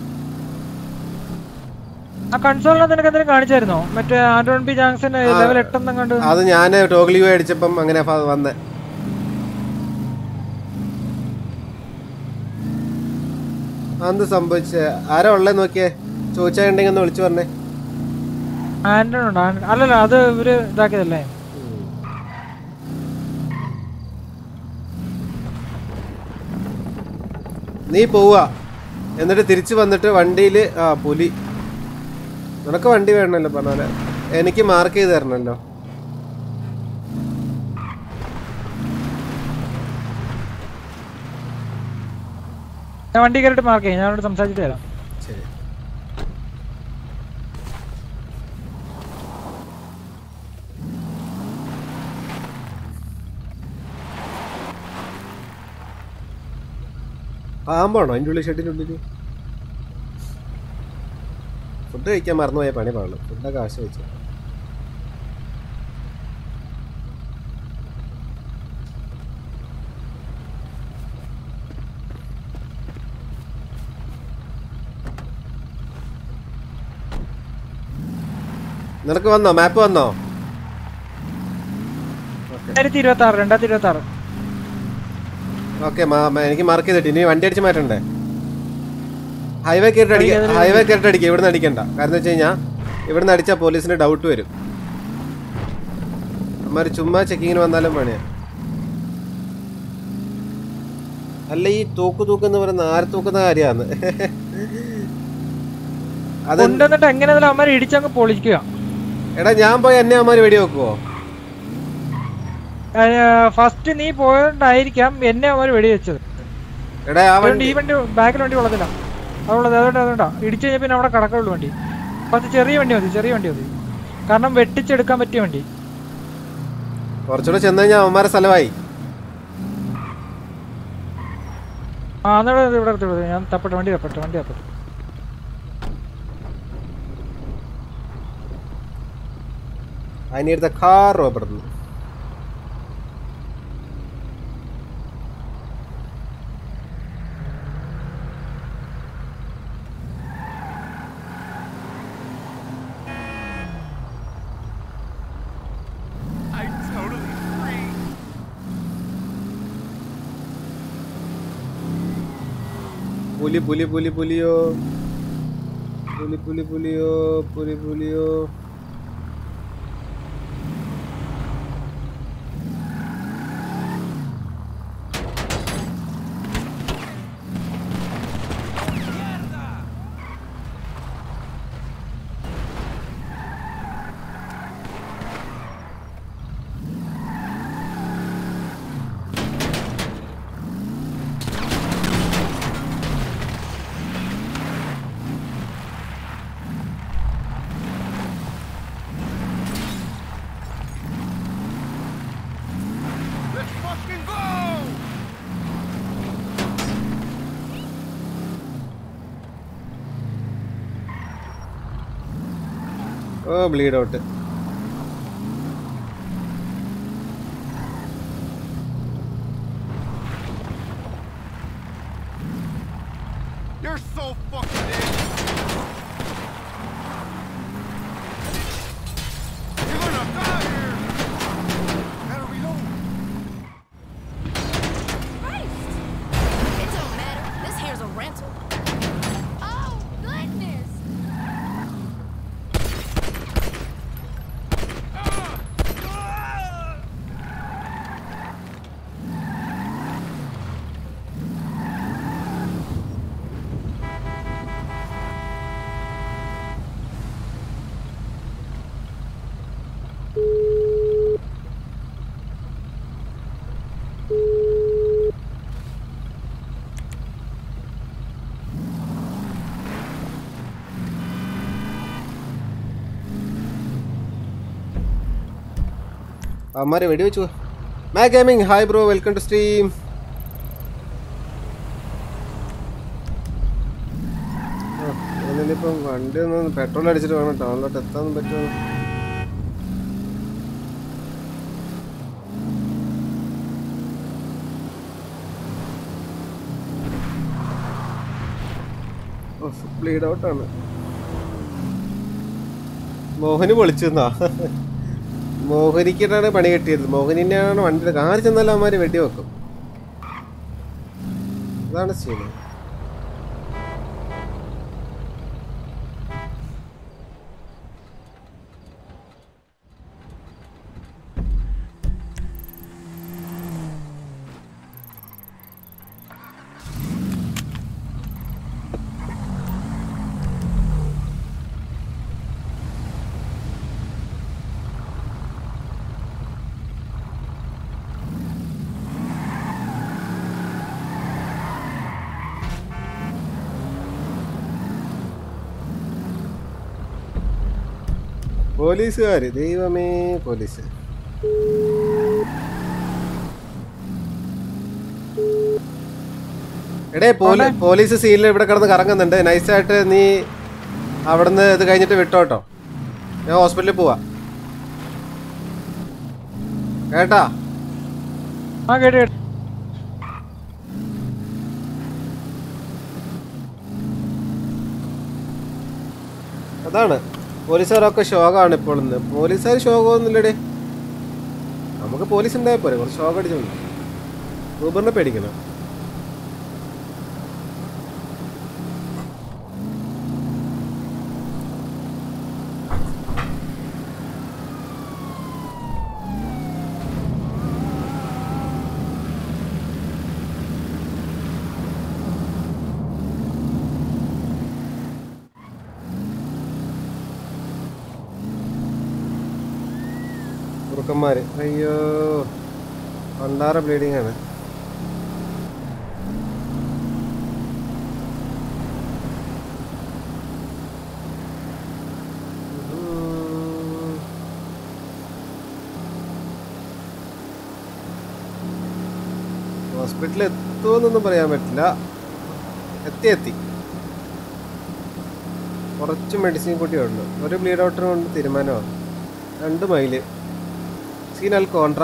ആ കൺസോളിനകത്ത് നിനക്ക് എന്തെങ്കിലും കാണിച്ചായിരുന്നോ മറ്റേ ആൻഡോൺ പി ജാങ്സൺ ലെവൽ എട്ടെന്നും കണ്ട് അത് ഞാൻ ടോഗിൾ യു അടിച്ചപ്പം അങ്ങനെ ഫ- വന്നെ എന്ത് സംഭവിച്ച ആരാ ഉള്ളേ നോക്കിയേ ചോദിച്ചാണ്ടെങ്കിൽ ഒന്ന് വിളിച്ചു പറഞ്ഞേ ആൻഡോൺ ഉണ്ട് ആൻഡ്രോൺ- അല്ലല്ല അത് ഇവര് ഇതാക്കിയതല്ലേ നീ പോവുക എന്നിട്ട് തിരിച്ചു വന്നിട്ട് വണ്ടിയിൽ ആ പുലി നിനക്ക് വണ്ടി വേണമല്ലോ പറഞ്ഞ പോലെ എനിക്ക് മാർക്ക് ചെയ്ത് തരണമല്ലോ ഞാൻ വണ്ടി കയറിയിട്ട് മാർക്ക് ചെയ്യാം ഞാൻ അവരോട് സംസാരിച്ചിട്ട് തരാം ശരി പാമ്പാണോ അതിൻ്റെ ഉള്ളിൽ ഷെഡിൻ്റെ ഉള്ളിൽ ഫുഡ് കഴിക്കാൻ മറന്നുപോയ പണി പാടുള്ളൂ ഫുഡൊക്കെ ആവശ്യം വെച്ചു നിനക്ക് വന്നോ മാപ്പ് വന്നോ രണ്ടായിരത്തി ഇരുപത്തി ആറ് രണ്ടായിരത്തി ഇരുപത്തി ആറ് ഓക്കെ എനിക്ക് മാർക്ക് ചെയ്തിട്ട് ഇനി വണ്ടി അടിച്ച് മാറ്റണ്ടേ ഹൈവേ കയറിട്ട് അടിക്കുക ഹൈവേ കയറിട്ട് അടിക്കുക ഇവിടുന്ന് അടിക്കണ്ട കാരണം വെച്ച് കഴിഞ്ഞാൽ ഇവിടുന്ന് അടിച്ചാൽ പോലീസിന് ഡൗട്ട് വരും അമ്മമാര് ചുമ്മാ ചെക്കിങ്ങിന് വന്നാലും പണിയാ അല്ല ഈ തൂക്ക് തൂക്ക് എന്ന് പറയുന്ന ആര് തൂക്കുന്ന കാര്യമാണ് അത് കൊണ്ടുവന്നിട്ട് എങ്ങനെ അമ്മമാരെ ഇടിച്ചങ്ങ് പൊളിക്കുക എടാ ഞാൻ പോയി എന്നെ അമ്മമാര് വെടി വെക്കുവോ ഫസ്റ്റ് നീ പോയോണ്ടായിരിക്കാം എന്നെ അവന്മാർ വെടിവെച്ചത് എടാ ആ അതുകൊണ്ട് വണ്ടി ഈ വണ്ടി ബാക്കിൽ വണ്ടി കൊള്ളത്തില്ല അതുള്ളത് അതുകൊണ്ട് അതുകൊണ്ടാ ഇടിച്ചു കഴിഞ്ഞാൽ പിന്നെ അവിടെ കിടക്കുള്ളൂ വണ്ടി കുറച്ച് ചെറിയ വണ്ടി മതി ചെറിയ വണ്ടി മതി കാരണം വെട്ടിച്ചെടുക്കാൻ പറ്റിയ വണ്ടി കുറച്ചുകൂടെ ചെന്ന് കഴിഞ്ഞാൽ അവന്മാരെ സ്ഥലമായി ആ എന്നിട്ട് ഇത് ഇവിടെ എടുത്ത് വിട്. ഞാൻ തപ്പട്ടെ വണ്ടി തപ്പട്ടെ വണ്ടി തപ്പട്ടെ അതിനെടുത്ത കാർ റോബർന്ന് I'm totally free. പുലി പുലി പുലി പുലിയോ പുലി പുലി പുലിയോ പുലി പുലിയോ Let's fucking go! ഓ bleed out You're so fucking dead. You're gonna die here. Gotta reload. Christ! It don't matter. This here's a rental. Oh, goodness! അവന്മാരെ വെടി വെച്ചു മാ gaming hi bro welcome to stream ഇനിയിപ്പം വണ്ടി ഒന്ന് പെട്രോൾ അടിച്ചിട്ട് വേണം ടൗണിലോട്ട് എത്താൻ പറ്റുമോ ബ്ലീഡ് ഔട്ടാണ് മോഹന് പൊളിച്ചെന്നാ മോഹനിക്കിട്ടാണ് പണി കിട്ടിയത് മോഹനിനെയാണ് വണ്ടി കാറി ചെന്നാലും അവന്മാര് വെടി വെക്കും അതാണ് സീന് പോലീസുകാര് ദൈവമേ പോലീസ് എടേ പോലീ പോലീസ് സീനിൽ ഇവിടെ കിടന്ന് കറങ്ങുന്നുണ്ട് നൈസായിട്ട് നീ അവിടുന്ന് ഇത് കഴിഞ്ഞിട്ട് വിട്ടോട്ടോ ഞാൻ ഹോസ്പിറ്റലിൽ പോവാ കേട്ടാ ആ കേട്ട് കേട്ട് അതാണ് പോലീസുകാരൊക്കെ ശോകമാണ് ഇപ്പോൾ ഇന്ന് പോലീസുകാർ ശോകമൊന്നുമില്ലടേ നമുക്ക് പോലീസ് ഉണ്ടായാൽ പോരെ കുറച്ച് ശോകം അടിച്ചോണ്ട് ഊബറിനെ പേടിക്കണം കുറുക്കന്മാര് അയ്യോ പണ്ടാറ ബ്ലീഡിംഗ് ആണ് ഉം. ഹോസ്പിറ്റലിൽ എത്തുമെന്നൊന്നും പറയാൻ പറ്റില്ല എത്തി എത്തി കുറച്ച് മെഡിസിൻ കൂട്ടിയുള്ളൂ ഒരു ബ്ലീഡ് ഔട്ടർ കൊണ്ട് തീരുമാനമാണ് രണ്ട് മൈല് സീനൽ കോൺട്ര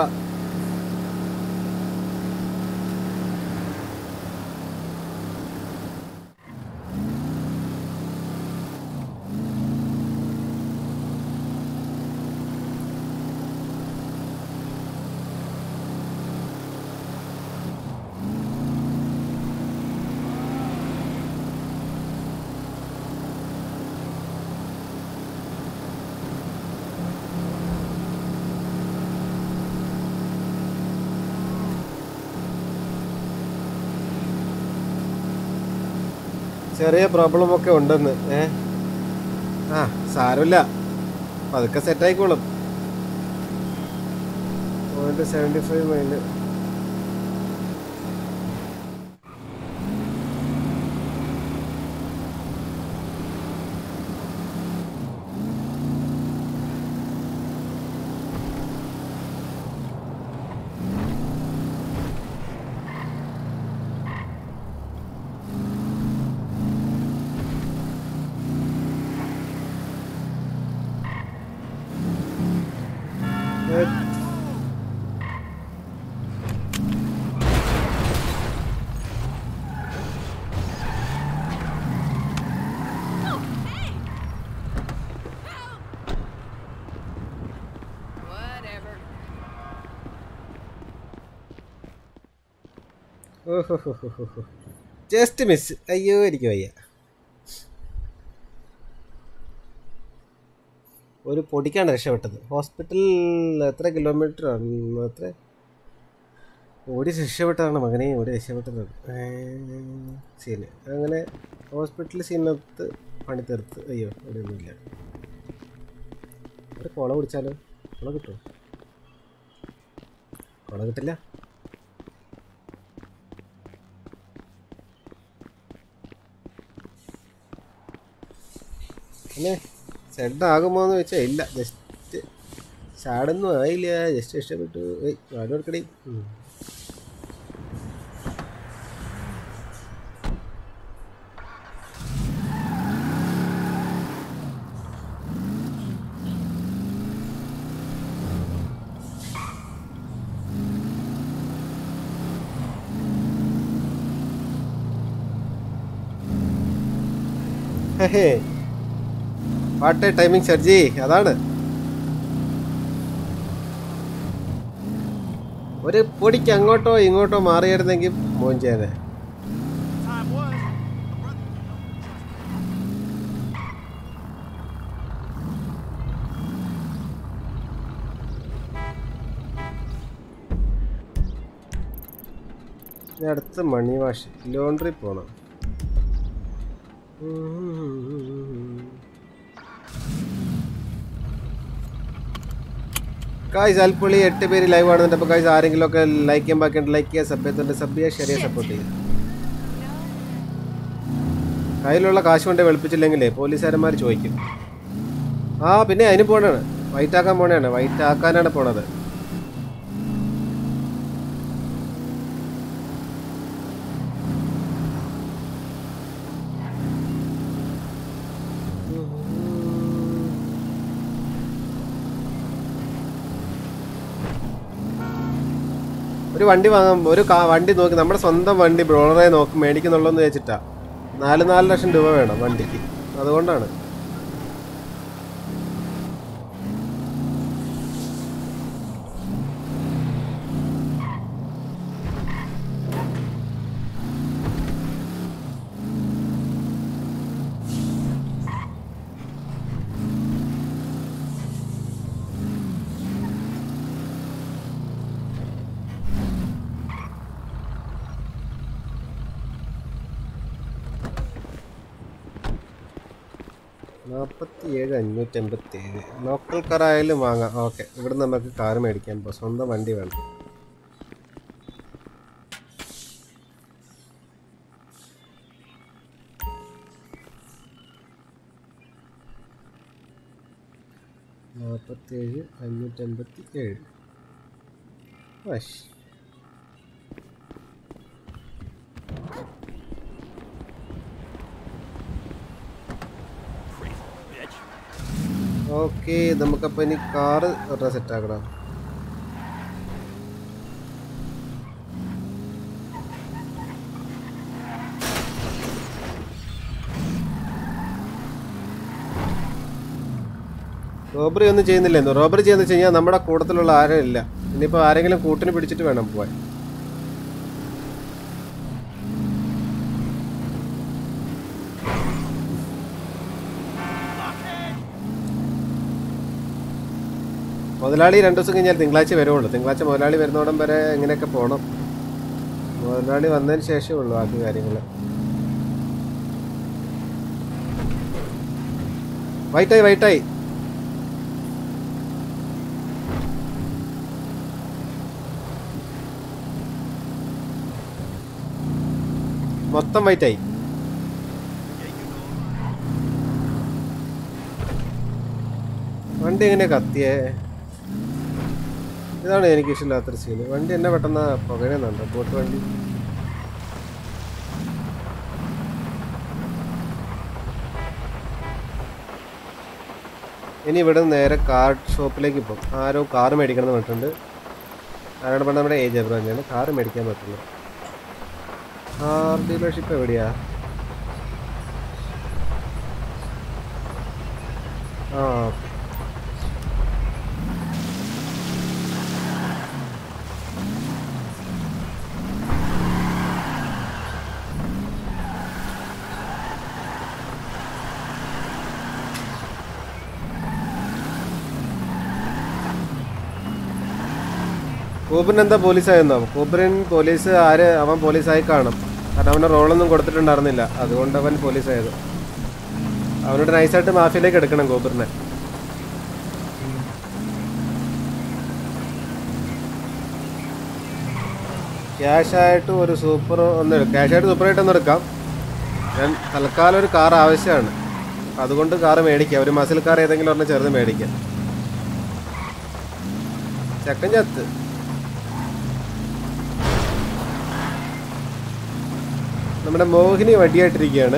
ചെറിയ പ്രോബ്ലം ഒക്കെ ഉണ്ടെന്ന് ഏ ആ സാരമില്ല പതുക്കെ സെറ്റ് ആയിക്കോളും point seventy five mile just miss അയ്യോ എനിക്ക് വയ്യ ഒരു പൊടിക്കാണ് രക്ഷപ്പെട്ടത് ഹോസ്പിറ്റലിൽ എത്ര കിലോമീറ്റർ ആണ് എത്ര ഓടി രക്ഷപ്പെട്ടതാണ് മകനെ ഓടി രക്ഷപ്പെട്ടതാണ് സീന് അങ്ങനെ ഹോസ്പിറ്റൽ സീനകത്ത് പണി തീർത്ത് അയ്യോ അവിടെ ഒന്നുമില്ല ഒരു കുള കുടിച്ചാലോ കുള കിട്ടുമോ കുള കിട്ടില്ല പിന്നെ സെഡ് ആകുമോ എന്ന് വെച്ചാൽ ഇല്ല ജസ്റ്റ് ചാടൊന്നും ആയില്ല ജസ്റ്റ് ഇഷ്ടപ്പെട്ടു ഏയ് വാട് കൊടുക്കടി ഉം. ഹേ ഹേ വാട്ട് ടൈമിംഗ് സർജി അതാണ് ഒരു പൊടിക്ക് അങ്ങോട്ടോ ഇങ്ങോട്ടോ മാറിയിരുന്നെങ്കിൽ മോൻ ചെയ്യാനെ ഇനി അടുത്ത മണി വാഷ് ലോണ്ടറി പോണം കായ്സ് അൽപ്പുള്ളി എട്ട് പേര് ലൈവ് ആണെന്നുണ്ട് അപ്പോൾ കായ്സ് ആരെങ്കിലും ഒക്കെ ലൈക്ക് ചെയ്യാൻ ബാക്കിയുണ്ട് ലൈക്ക് ചെയ്യുക സബ് ചെയ്തിട്ടുണ്ട് സബ് ചെയ്യുക ഷെയർ ചെയ്യുക സപ്പോർട്ട് ചെയ്യുക കയ്യിലുള്ള കാശ് കൊണ്ട് വെളുപ്പിച്ചില്ലെങ്കിലേ പോലീസുകാരന്മാർ ചോദിക്കും ആ പിന്നെ അതിന് പോണാണ് വൈറ്റ് ആക്കാൻ പോണാണ് വൈറ്റ് ആക്കാനാണ് പോണത് ഒരു വണ്ടി വാങ്ങാൻ ഒരു കാ- വണ്ടി നോക്കി നമ്മുടെ സ്വന്തം വണ്ടി ബ്രോളറെ നോക്കി മേടിക്കുന്നുള്ളൂ വെച്ചിട്ടാ നാല് നാല് ലക്ഷം രൂപ വേണം വണ്ടിക്ക് അതുകൊണ്ടാണ് നാൽപ്പത്തി ഏഴ് അഞ്ഞൂറ്റി എൺപത്തി ഏഴ് ലോക്കൽ കാർ ആയാലും വാങ്ങാം ഓക്കെ ഇവിടെ നമുക്ക് കാർ മേടിക്കാൻ പോകാം സ്വന്തം വണ്ടി വേണം നാൽപ്പത്തേഴ് അഞ്ഞൂറ്റി എൺപത്തി ഏഴ് വശ് ഓക്കെ നമുക്കപ്പോൾ ഇനി കാറ് ഒരെണ്ണം സെറ്റ് ആക്കണം റോബറി ഒന്നും ചെയ്യുന്നില്ലെന്നു റോബറി ചെയ്യുന്ന വെച്ച് കഴിഞ്ഞാൽ നമ്മുടെ കൂട്ടത്തിലുള്ള ആരും ഇല്ല ഇനിയിപ്പോൾ ആരെങ്കിലും കൂട്ടിന് പിടിച്ചിട്ട് വേണം പോവാൻ മുതലാളി രണ്ട് ദിവസം കഴിഞ്ഞാൽ തിങ്കളാഴ്ച വരുവുള്ളൂ തിങ്കളാഴ്ച മുതലാളി വരുന്നോടം വരെ എങ്ങനെയൊക്കെ പോകണം മുതലാളി വന്നതിന് ശേഷമേ ഉള്ളൂ ബാക്കി കാര്യങ്ങൾ വൈറ്റായി വൈറ്റായി മൊത്തം വൈറ്റായി വണ്ടി എങ്ങനെയാ കത്തിയേ ഇതാണ് എനിക്ക് ഇഷ്ടമില്ലാത്തൊരു സീന് വണ്ടി എന്നെ പെട്ടെന്ന് പുകയുന്നുണ്ട് ബോട്ട് വണ്ടി ഇനി ഇവിടെ നിന്ന് നേരെ കാർ ഷോപ്പിലേക്ക് പോകും ആരോ കാർ മേടിക്കണം എന്ന് പറഞ്ഞിട്ടുണ്ട് ആരോട് പറഞ്ഞാൽ നമ്മുടെ ഏജ് എബ്രോ തന്നെയാണ് കാർ മേടിക്കാൻ പറ്റുള്ളൂ കാർ ഡീലർഷിപ്പ് എവിടെയാ ആ ഓക്കെ കൂബറിന് എന്താ പോലീസായെന്നോ കൂബറിൻ പോലീസ് ആര് അവൻ പോലീസായി കാണും കാരണം അവന് റോളൊന്നും കൊടുത്തിട്ടുണ്ടായിരുന്നില്ല അതുകൊണ്ട് അവൻ പോലീസായത് അവനോട് നൈസായിട്ട് മാഫിയിലേക്ക് എടുക്കണം കൂബറിനെ ക്യാഷായിട്ട് ഒരു സൂപ്പർ ഒന്ന് എടുക്കാം ക്യാഷായിട്ട് സൂപ്പറായിട്ട് ഒന്ന് എടുക്കാം ഞാൻ തൽക്കാലം ഒരു കാർ ആവശ്യമാണ് അതുകൊണ്ട് കാർ മേടിക്കാം ഒരു മസിൽ കാർ ഏതെങ്കിലും ഒരെണ്ണം ചെറുത് മേടിക്കാം ചെക്കൻ ചത്ത് നമ്മുടെ മോഹിനി വടിയായിട്ടിരിക്കുകയാണ്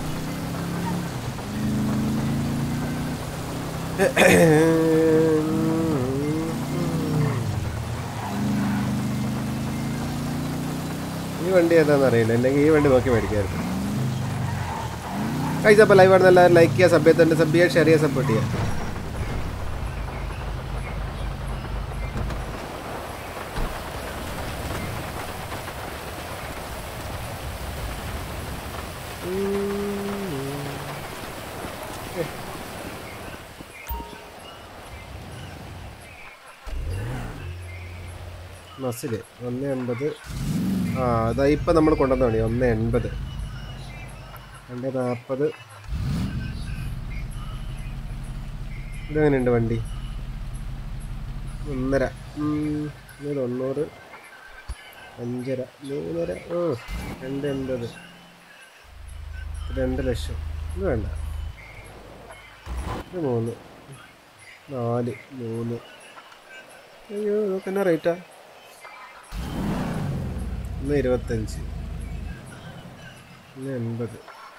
ഈ വണ്ടി ഏതാണെന്ന് അറിയില്ല അല്ലെങ്കിൽ ഈ വണ്ടി നോക്കി മേടിക്കായിരുന്നു കഴിച്ച അപ്പോൾ ലൈവ് ആണെന്ന് എല്ലാവരും ലൈക്ക് ചെയ്യുക സബ് ചെയ്തിട്ടുണ്ട് സബ് ചെയ്യുക ഷെയർ ചെയ്യുക സപ്പോർട്ട് ചെയ്യുക മസില് ഒന്ന് എൺപത് ആ അതാ ഇപ്പം നമ്മൾ കൊണ്ടുവന്ന പണി ഒന്ന് എൺപത് രണ്ട് നാൽപ്പത് ഇതെങ്ങനെയുണ്ട് വണ്ടി ഒന്നര ഉം, ഇത് തൊണ്ണൂറ് അഞ്ചര മൂന്നര ഓ രണ്ട് എൺപത് രണ്ട് ലക്ഷം ഇത് വേണ്ട ഇത് മൂന്ന് നാല് മൂന്ന് അയ്യോ ഇതൊക്കെ എന്നാ റേറ്റാ ഒന്ന് ഇരുപത്തഞ്ച് ഒന്ന് എൺപത്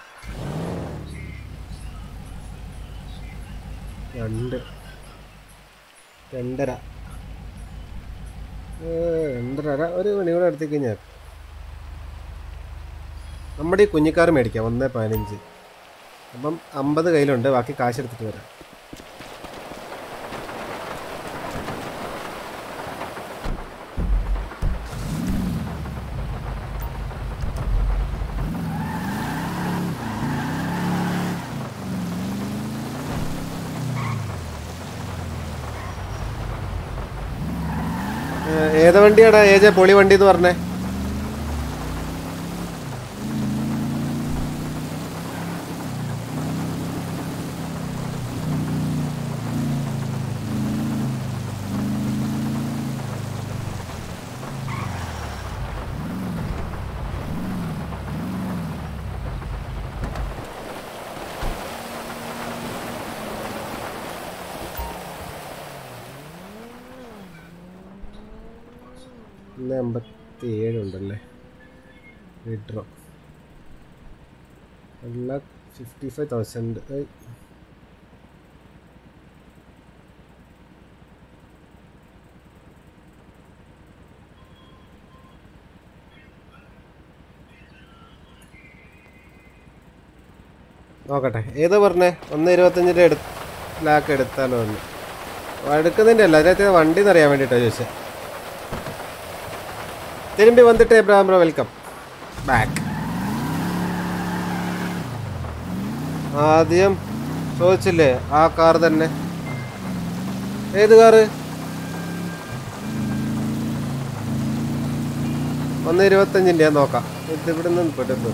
രണ്ട് രണ്ടര ഏ, രണ്ടര ഒരു മണിക്കൂടെ അടുത്തേക്ക് കഴിഞ്ഞാൽ നമ്മുടെ ഈ കുഞ്ഞിക്കാർ മേടിക്കാം ഒന്ന് പതിനഞ്ച് അപ്പം അമ്പത് കയ്യിലുണ്ട് ബാക്കി കാശ് എടുത്തിട്ട് വരാം ഏ, ഏത് വണ്ടിയാടാ ഏജ പൊളി വണ്ടി എന്ന് പറഞ്ഞേ ഒന്ന് എൺപത്തി ഏഴുണ്ടല്ലേ വിഡ്രോ അല്ല ഫിഫ്റ്റി ഫൈവ് തൗസൻഡ് നോക്കട്ടെ ഏതാ പറഞ്ഞേ ഒന്ന് ഇരുപത്തഞ്ചിൻ്റെ എടു ലാക്ക് എടുത്താലോ ഒന്ന് എടുക്കുന്നതിൻ്റെ അല്ല അതിനകത്ത് വണ്ടി എന്നറിയാൻ വേണ്ടിയിട്ടാണ് ചോദിച്ചത് തിരുമ്പി വന്നിട്ട് എബ്രാഹിം ബ്രോ വെൽക്കം ബാക്ക് ആദ്യം ചോദിച്ചില്ലേ ആ കാർ തന്നെ ഏത് കാറ് ഒന്ന് ഇരുപത്തഞ്ചിൻ്റെ ഞാൻ നോക്കാം ഇത് ഇവിടെ നിന്ന് പെട്ടെന്ന്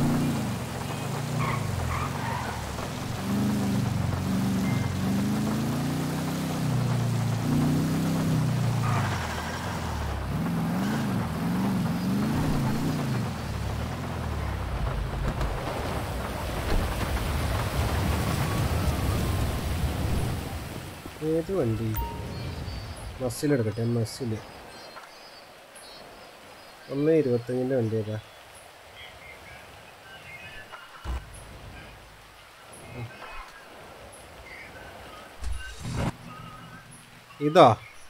ഏത് വണ്ടി മസ്സിലെടുക്കട്ടെ മസ്സിൽ ഒന്ന് ഇരുപത്തഞ്ചിൻ്റെ വണ്ടി ഏതാ ഇതോ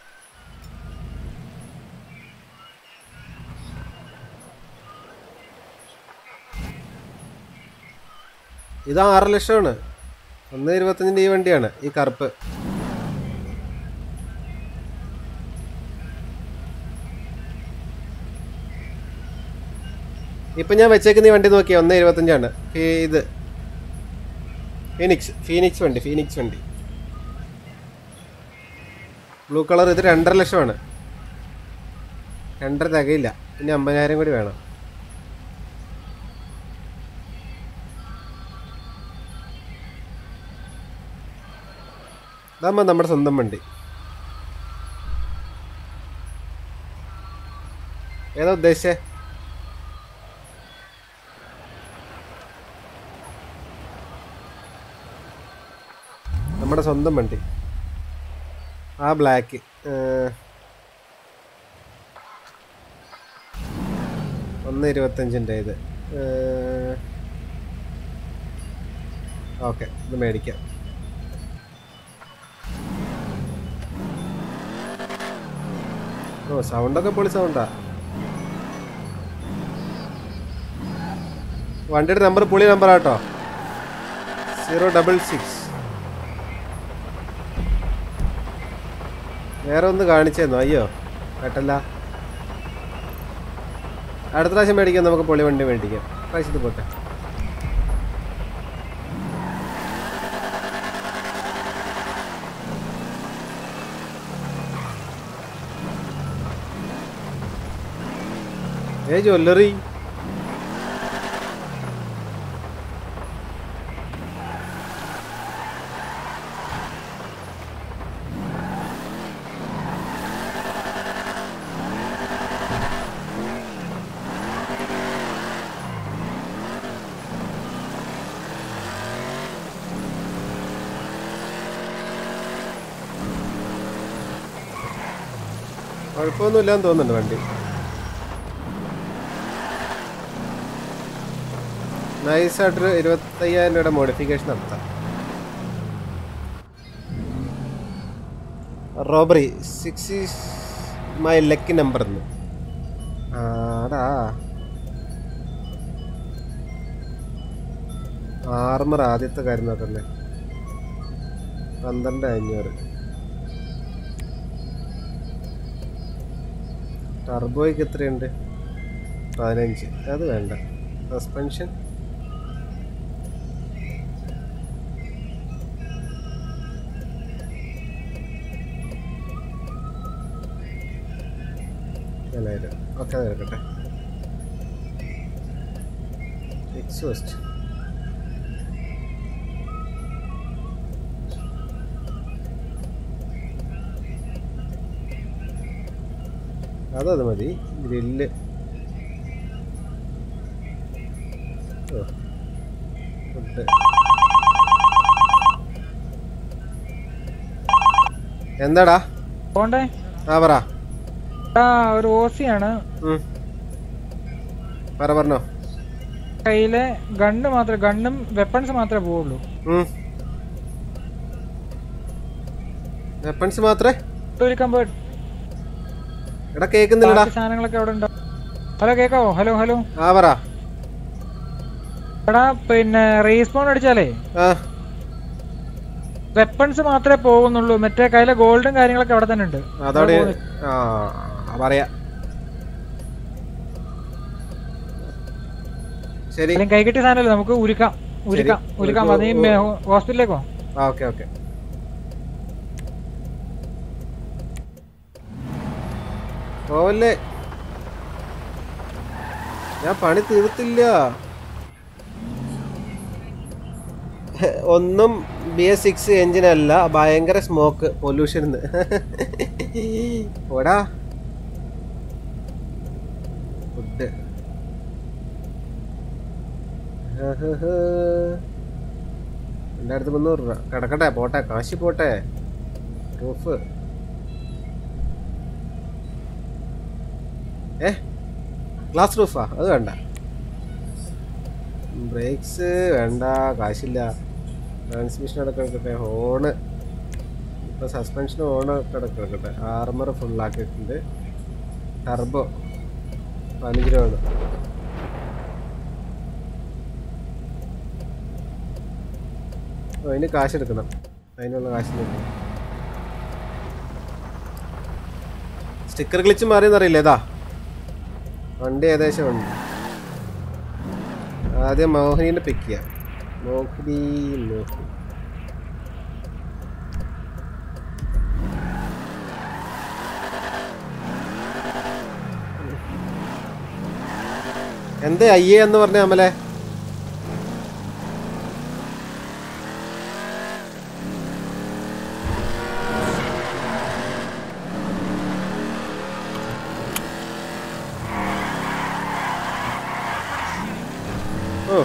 ഇത് ആറ് ലക്ഷമാണ് ഒന്ന് ഇരുപത്തഞ്ചിൻ്റെ ഈ വണ്ടിയാണ് ഈ കറുപ്പ് ഇപ്പം ഞാൻ വെച്ചേക്കുന്ന ഈ വണ്ടി നോക്കിയാൽ ഒന്ന് ഇരുപത്തഞ്ചാണ് ഫീ- ഇത് ഫീനിക്സ് ഫീനിക്സ് വണ്ടി ഫീനിക്സ് വണ്ടി ബ്ലൂ കളർ ഇത് രണ്ടര ലക്ഷമാണ് രണ്ടര തികയില്ല ഇനി അമ്പതിനായിരം കൂടി വേണം ഇതാകുമ്പോൾ നമ്മുടെ സ്വന്തം വണ്ടി ഏതാ ഉദ്ദേശിച്ചേ നമ്മുടെ സ്വന്തം വണ്ടി ആ ബ്ലാക്ക് ഒന്ന് ഇരുപത്തഞ്ചിൻ്റെ ഇത് ഓക്കെ ഇത് മേടിക്കാം ഓ സൗണ്ടൊക്കെ പൊളി സൗണ്ടാ വണ്ടിയുടെ നമ്പർ പുളി നമ്പർ ആട്ടോ സീറോ ഡബിൾ സിക്സ് വേറെ ഒന്ന് കാണിച്ചേന്നോ അയ്യോ കേട്ടല്ല അടുത്ത പ്രാവശ്യം മേടിക്കാം നമുക്ക് പൊളി വണ്ടി മേടിക്കാം പ്രാവശ്യത്തിൽ പോട്ടെ ഏ ജ്വല്ലറി കുഴപ്പമൊന്നുമില്ലാന്ന് തോന്നുന്നുണ്ട് വണ്ടി നൈസായിട്ടൊരു ഇരുപത്തയ്യായിരം രൂപയുടെ മോഡിഫിക്കേഷൻ നടത്താം robbery six is my lucky number എന്ന് ആടാ ആർമർ ആദ്യത്തെ കാര്യം നോക്കണ്ടേ പന്ത്രണ്ട് അഞ്ഞൂറ് ടർബോയ്ക്ക് എത്രയുണ്ട് പതിനഞ്ച് അത് വേണ്ട സസ്പെൻഷൻ ഏഴായിരം ഓക്കെ അത് എടുക്കട്ടെ എക്സോസ്റ്റ് അതത് മതി ഗ്രില്ല് ഓ ഫുഡ് എന്താടാ പോണ്ടേ ആ പറ ആ ഒരു ഓസിയാണ് ഉം. പറ പറഞ്ഞോ കയ്യിലെ ഗണ്ണ് മാത്രമേ ഗണ്ണും വെപ്പൺസ് മാത്രമേ പോവുള്ളൂ വെപ്പൺസ് മാത്രമേ ഒരു കമ്പേർഡ് എടാ കേക്കുന്നില്ലടാ സാധനങ്ങളൊക്കെ അവിടെ ഉണ്ടോ ഹലോ കേക്കാവോ ഹലോ ഹലോ ആ പറ എടാ പിന്നെ റീസ്പോൺ അടിച്ചാലേ ആ വെപ്പൺസ് മാത്രമേ പോകുന്നുള്ളൂ മറ്റേ കയ്യിലെ ഗോൾഡും കാര്യങ്ങളൊക്കെ അവിടെ തന്നെ ഉണ്ട് അതവിടെ അവിടെ പോകുന്നില്ല. ആ പറയാ ശരി അല്ലെങ്കിൽ കൈ കിട്ടിയ സാധനമല്ലേ നമുക്ക് ഉരുക്കാം ഉരുക്കാം ശരി. ഉരുക്കാം ഉരുക്കൂ. അത് ഈ ഹോസ്പിറ്റലിലേക്കോ ആ ഓക്കെ ഓക്കെ പോവല്ലേ ഞാൻ പണി തീർത്തില്ല ഒന്നും ബി എസ് സിക്സ് എഞ്ചിൻ അല്ല ഭയങ്കര സ്മോക്ക് പൊല്യൂഷൻ ഓടാ ഫുഡ് രണ്ടായിരത്തി മുന്നൂറ് രൂപ കിടക്കട്ടെ പോട്ടെ കാശി പോട്ടെ റൂഫ് ഏ ഗ്ലാസ് റൂഫാ അത് വേണ്ട ബ്രേക്സ് വേണ്ട കാശില്ല ട്രാൻസ്മിഷൻ അടക്കം കിടക്കട്ടെ ഹോണ് ഇപ്പൊ സസ്പെൻഷൻ ഹോണ് കിടക്കട്ടെ ആർമർ ഫുള്ളാക്കിയിട്ടുണ്ട് ടർബോ പതിനഞ്ച് രൂപ വേണം ഓ, അതിന് കാശ് എടുക്കണം അതിനുള്ള കാശ് എടുക്കണം സ്റ്റിക്കർ ഗ്ലിച്ച് മാറിയെന്നറിയില്ല ഏതാ വണ്ടി ഏകദേശം ഉണ്ട് ആദ്യം മോഹിനിനെ പിക്ക് ചെയ്യാം മോഹിനി മോഹിനി എന്തേ അയ്യേ എന്ന് പറഞ്ഞ അമലെ ഓ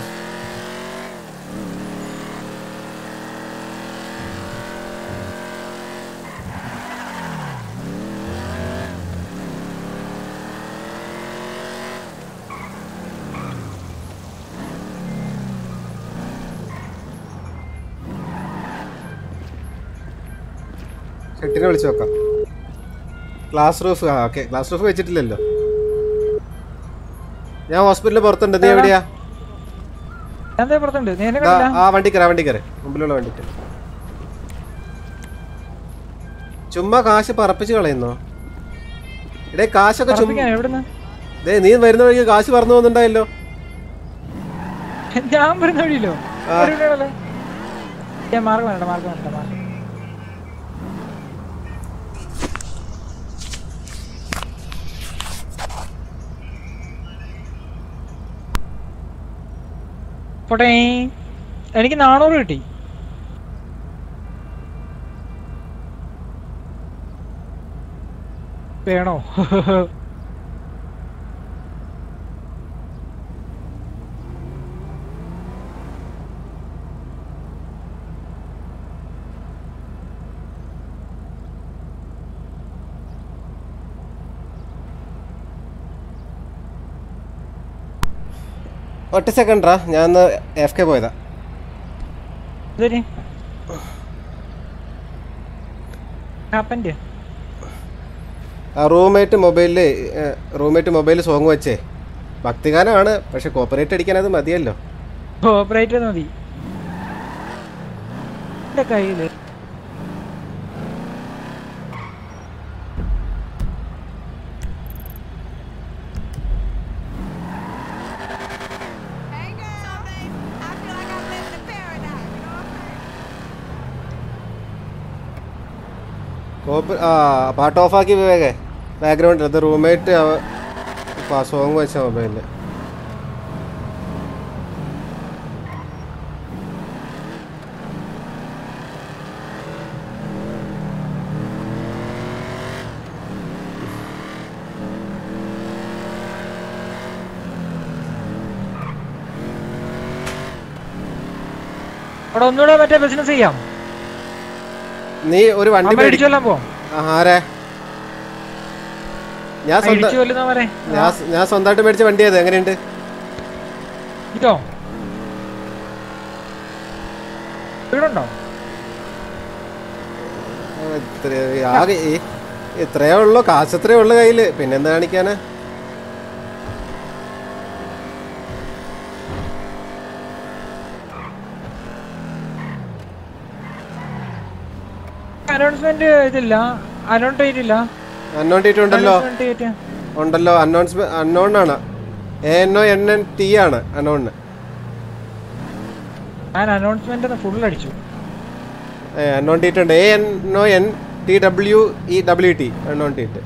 ഷെട്ടിനെ വിളിച്ചു നോക്കാം ക്ലാസ് റൂഫ് ആ ഓക്കെ ക്ലാസ് റൂഫ് വെച്ചിട്ടില്ലല്ലോ ഞാൻ ഹോസ്പിറ്റലിൽ പുറത്തുണ്ട് നീ എവിടെയാ ഞാൻ ദേ പുറത്തുണ്ട് നീ എന്നെ ദാ, കണ്ടില്ല ആ വണ്ടി കയറി വണ്ടി കയറി മുമ്പിലുള്ള വണ്ടി കയറി ചുമ്മാ കാശ് പറപ്പിച്ച് കളയുന്നോ ഇടേ കാശൊക്കെ ചുമ്മാ പറപ്പിക്കാൻ എവിടുന്ന് ദേ നീ വരുന്ന വഴിക്ക് കാശ് പറന്നു പോകുന്നുണ്ടായല്ലോ ഞാൻ വരുന്ന വഴിയില്ലോ ആ. വരൂലല്ലോ. ഞാൻ മാർഗം വേണ്ട മാർഗം വേണ്ട മാർഗം പോട്ടെ എനിക്ക് നാനൂറ് കിട്ടി വേണോ ഒറ്റ സെക്കൻഡറാ ഞാൻ എഫ് കെ പോയതാ ശരി ഹാപ്പൻ്റെ ആ റൂംമേറ്റ് മൊബൈലിൽ റൂംമേറ്റ് മൊബൈലിൽ സോങ് വെച്ചേ ഭക്തിഗാനമാണ് പക്ഷെ കോപ്പറേറ്റ് അടിക്കാൻ അത് മതിയല്ലോ ഓപ്പറേറ്റർ മതി എന്റെ കയ്യില് കോപ്പ് ആ പാട്ട് ഓഫാക്കി വിവേകേ ബാക്ക്ഗ്രൗണ്ടിൽ അത് റൂംമേറ്റ് സോങ് വെച്ച മൊബൈലിൽ അവിടെ ഒന്നുകൂടെ മറ്റേ ബിസിനസ് ചെയ്യാം നീ ഒരു വണ്ടി അമ്മ മേടി- ഇടിച്ചെല്ലാം പോവാം ആ, ആരെ ഞാൻ സ്വന്തം ഇടിച്ചു കൊല്ലുന്നവരെ ഞാൻ ഞാൻ സ്വന്തമായിട്ട് മേടിച്ച വണ്ടി അത് എങ്ങനെയുണ്ട് ഇതോ വീടുണ്ടോ ആ, ഇത്ര- ആകെ ഈ- ഇത്രയേ ഉള്ളൂ കാശ് ഇത്രയേ ഉള്ളു കയ്യില് പിന്നെന്താ കാണിക്കാനാ അനൗൺസ്മെന്റ് ഇതില്ല അനൗൺ ഡേറ്റ് ഇല്ല അന്നോൺ ഡേറ്റ് ഉണ്ടല്ലോ Announcement date. ഉണ്ടല്ലോ അനൗൺസ്മെന്റ് അന്നോൺ ആണ് A N O N N T ആണ് അനോണിന് ഞാൻ അനൗൺസ്മെന്റ് ഫുൾ അടിച്ചു അന്നോൺ ഡേറ്റ് ഉണ്ട് A N O N T W E W T anon date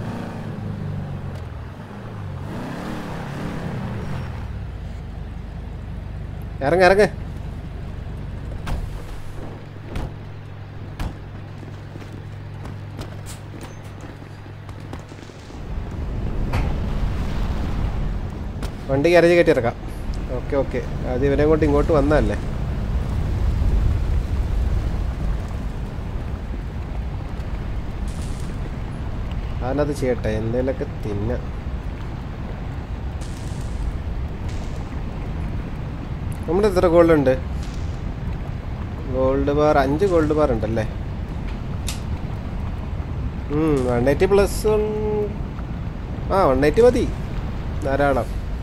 ഇറങ്ങ ഇറങ്ങ വണ്ടി കരഞ്ഞ് കയറ്റി ഇറക്കാം ഓക്കെ ഓക്കെ അത് ഇവനെ കൊണ്ട് ഇങ്ങോട്ട് വന്നതല്ലേ അവനത് ചെയ്യട്ടെ എന്തേലൊക്കെ തിന്ന നമ്മുടെ എത്ര ഗോൾഡ് ഉണ്ട് ഗോൾഡ് ബാർ അഞ്ച് ഗോൾഡ് ബാർ ഉണ്ടല്ലേ വൺ എയ്റ്റി പ്ലസ് ആ വൺ എയ്റ്റി മതി ധാരാളം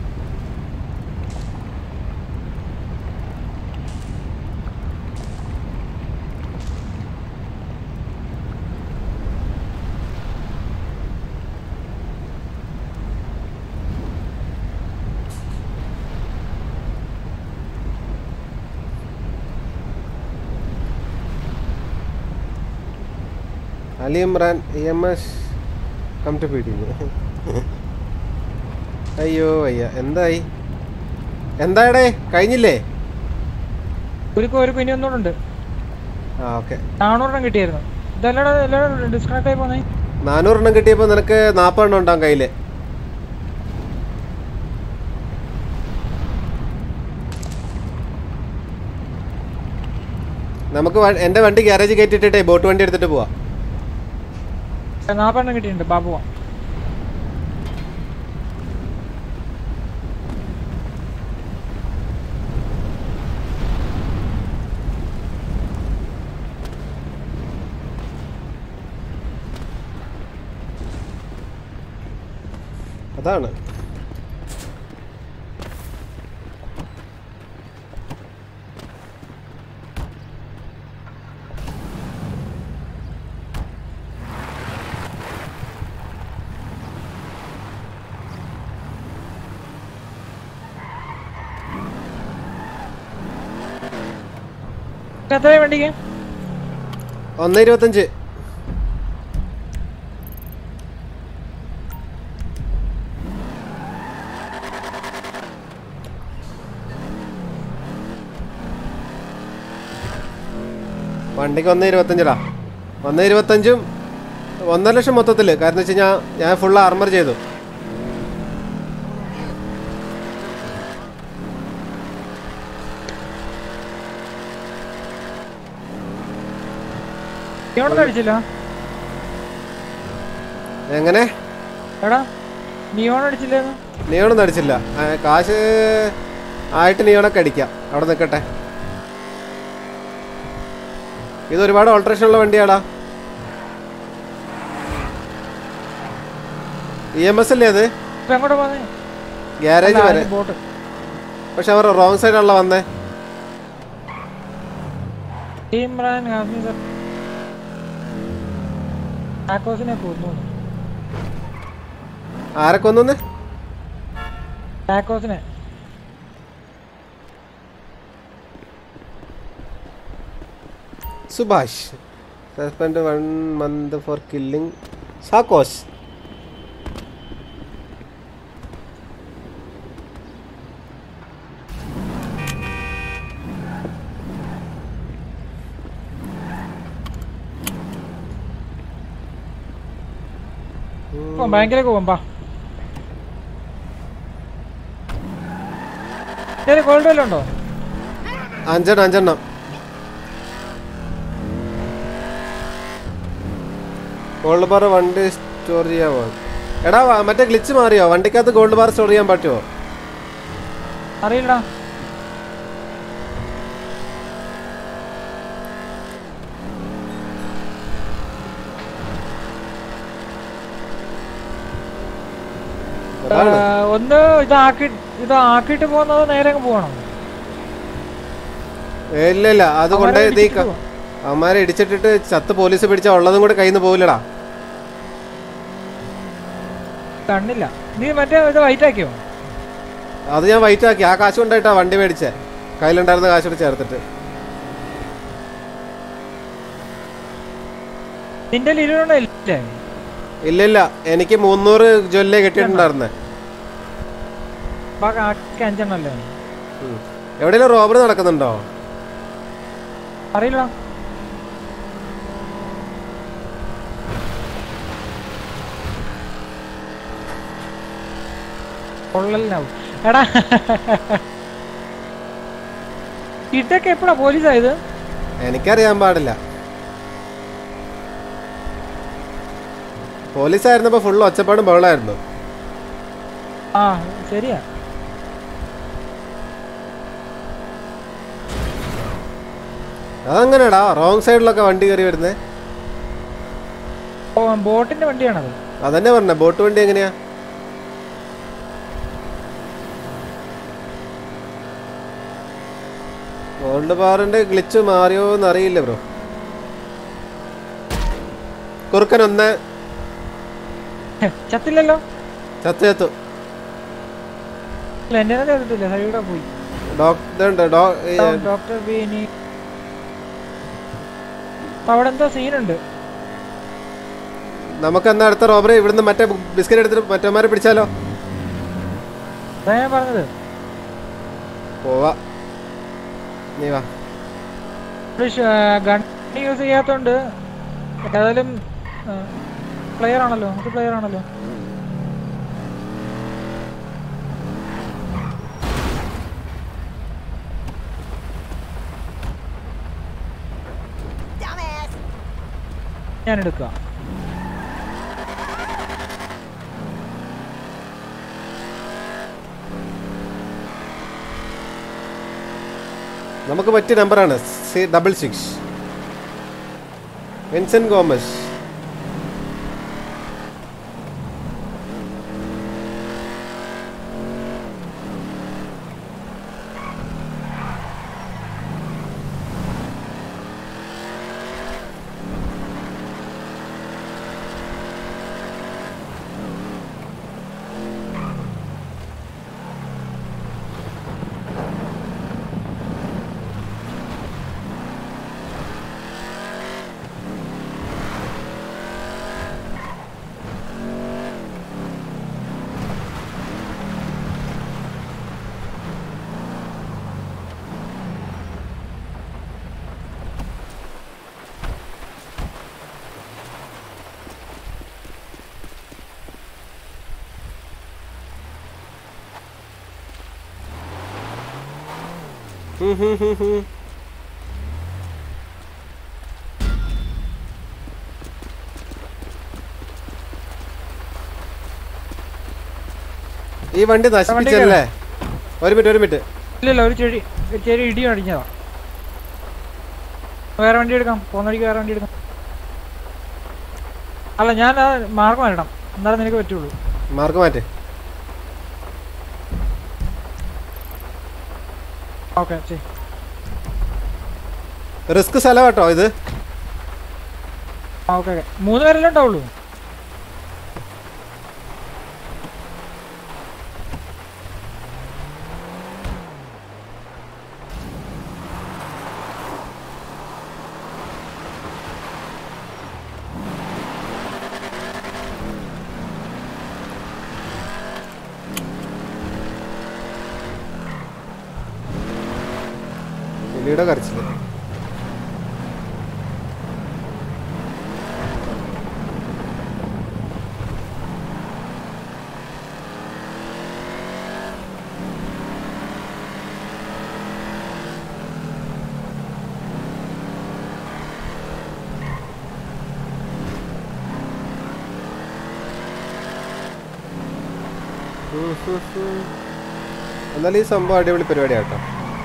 Ali Imran E M S come to പീഡിങ് അയ്യോ അയ്യ എന്തായി എന്തായടേ കഴിഞ്ഞില്ലേ ഒരു ഒരു പിന്നെ ഒന്നുകൂടെ ആ ഓക്കെ നാനൂറെണ്ണം കിട്ടിയായിരുന്നു ഇതല്ലടാ എല്ലാവരും ഡിസ്കണക്ട് ആയി പോന്നേ നാനൂറെണ്ണം കിട്ടിയപ്പോൾ നിനക്ക് നാൽപ്പതെണ്ണം ഉണ്ടാവും കയ്യിൽ നമുക്ക് വ- എൻ്റെ വണ്ടി ഗ്യാരേജ് കയറ്റിയിട്ടേ ബോട്ട് വണ്ടി എടുത്തിട്ട് പോവാം നാപ്പെണ്ണം കിട്ടിയിട്ടുണ്ട് ബാബുവാ അതാണ് എത്രയാ വണ്ടിക്ക് ഒന്ന് ഇരുപത്തഞ്ച് വണ്ടിക്ക് ഒന്ന് ഇരുപത്തഞ്ചടാ ഒന്ന് ഇരുപത്തഞ്ചും ഒന്നര ലക്ഷം മൊത്തത്തിൽ കാരണം വെച്ച് കഴിഞ്ഞാൽ ഞാൻ ഫുൾ ആർമർ ചെയ്തു നീയോണൊന്നും അടിച്ചില്ല എങ്ങനെ എടാ നീയോൺ അടിച്ചില്ലായിരുന്നു നിയോണൊന്നും അടിച്ചില്ല ആ, കാശ് ആയിട്ട് നിയോണൊക്കെ അടിക്കാം അവിടെ നിൽക്കട്ടെ ഇത് ഒരുപാട് ഓൾട്രേഷൻ ഉള്ള വണ്ടിയാടാ ഇ എം എസ് അല്ലേ അത് ഇപ്പൊ എങ്ങോട്ട് പോന്നേ ഗ്യാരേജ് വരെ ബോട്ട് പക്ഷെ അവർ റോങ് സൈഡാണല്ലോ വന്നേ ഇമ്രാൻ ഹാഫി സർ ടാക്കോസിനെ കൊന്നു ആരൊക്കെ ഒന്നു ടാക്കോസിനെ Subhash suspend one month for killing സാക്കോസ് പോവാം, ബാങ്കിലേക്ക് പോകാം പാ ശരി ഗോൾഡ് വല്ലതും ഉണ്ടോ അഞ്ചെണ്ണം അഞ്ചെണ്ണം ഗോൾഡ് ബാർ വണ്ടി സ്റ്റോർ ചെയ്യാമോ എടാ വ- മറ്റേ ഗ്ലിച്ച് മാറിയോ വണ്ടിക്കകത്ത് ഗോൾഡ് ബാർ സ്റ്റോർ ചെയ്യാൻ പറ്റുമോ അറിയില്ലടാ അതാണ്. ഏഹ്, ഒന്ന് ഇതാക്കി ഇതാക്കിയിട്ട് പോകുന്നത് നേരെ അങ്ങ് പോകണം ഇല്ല ഇല്ല അത് അവന്മാരെ കൊണ്ടേ നീ ഇടിച്ചിട്ട് പോവാം. അവന്മാരെ ഇടിച്ചിട്ടിട്ട് ചത്ത് പോലീസ് പിടിച്ച ഉള്ളതും കൂടെ കയ്യിൽ നിന്ന് പോവില്ലടാ കണ്ണില്ല നീ മറ്റേ ഇത് വൈറ്റ് ആക്കിയോ അത് ഞാൻ വൈറ്റ് ആക്കി ആ കാശ് കൊണ്ടായിട്ടാ വണ്ടി മേടിച്ചേ കയ്യിലുണ്ടായിരുന്ന കാശ് കൂടെ ചേർത്തിട്ട് നിന്റെ ഇരുപത് ഇല്ലേ ഇല്ല ഇല്ല എനിക്ക് മുന്നൂറ് ജ്വല്ലേ കിട്ടിയിട്ടുണ്ടായിരുന്നേ ബാക്കി ആക്കി അഞ്ചെണ്ണല്ലേ എവിടെയെങ്കിലും റോബറി നടക്കുന്നുണ്ടോ അറിയില്ല കൊള്ളലാവും എടാ ഇതൊക്കെ എപ്പോഴാ പോലീസായത് എനിക്കറിയാൻ പാടില്ല പോലീസായിരുന്നപ്പോ ഫുള്ള് ഒച്ചപ്പാടും ബഹളമായിരുന്നു ആ ശരിയാ അതങ്ങനെടാ റോങ് സൈഡിലൊക്കെ വണ്ടി കയറി വരുന്നേ ഓ ബോട്ടിന്റെ വണ്ടിയാണത് അതന്നെ പറഞ്ഞ ബോട്ട് വണ്ടി എങ്ങനെയാ ഗോൾഡ് ബാറിന്റെ ഗ്ലിച്ച് മാറിയോ എന്ന് അറിയില്ല ബ്രോ കുറുക്കൻ ഒന്ന് ചത്തില്ലല്ലോ ചത്തു ചത്തു ഇല്ല എന്റെ ചെയ്തിട്ടില്ല സൈഡാ പോയി ഡോക്ടർ ഡോക്ടർ ബീനി അവിടെ എന്തോ സീനുണ്ട് നമുക്ക് എന്നാ അടുത്ത റോബറി ഇവിടുന്ന് മറ്റേ ബിസ്ക്കറ്റ് എടുത്തിട്ട് മറ്റന്മാരെ പിടിച്ചാലോ അതാ ഞാൻ പറഞ്ഞത് പോവാ നീ വാ ഗൺ യൂസ് ചെയ്യാത്തോണ്ട് ഏതായാലും പ്ലെയർ ആണല്ലോ അത് പ്ലെയർ ആണല്ലോ ഞാൻ എടുക്കാം നമുക്ക് പറ്റിയ നമ്പറാണ് C double six Vincent Gomez ഈ വണ്ടി നശിപ്പിച്ചല്ലേ ഒരു മിനിറ്റ് ഒരു മിനിറ്റ് ഇല്ലല്ല ഒരു ചെടി ഒരു ചെടി ഇടി അടിഞ്ഞതാ വേറെ വണ്ടി എടുക്കാം പോകുന്ന വഴിക്ക് വേറെ വണ്ടി എടുക്കാം അല്ല ഞാൻ ആ മാർഗം വരണം എന്നാലേ നിനക്ക് പറ്റുള്ളൂ മാർക്ക് മാറ്റ് ഓക്കെ ശരി റിസ്ക് സ്ഥലം കേട്ടോ ഇത് ആ ഓക്കെ ഓക്കെ മൂന്ന് പേരല്ലേ ഉണ്ടാവുള്ളൂ പുലിയുടെ കരച്ചില് ഉം, ഉം, ഉം. എന്നാലും ഈ സംഭവം അടിപൊളി പരിപാടിയാട്ടോ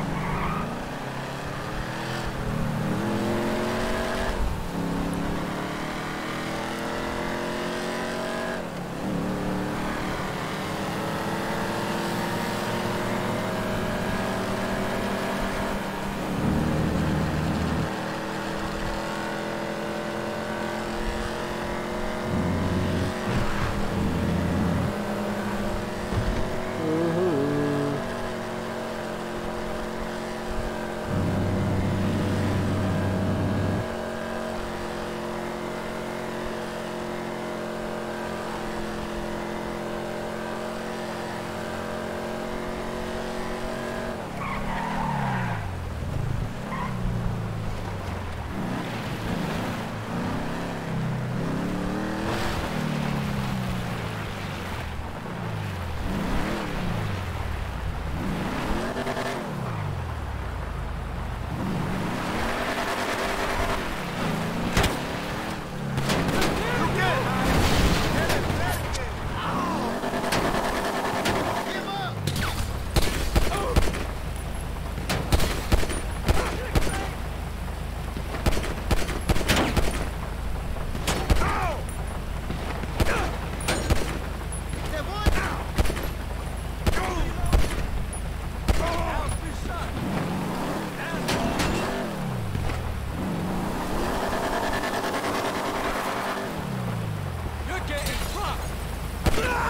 You're getting rocked.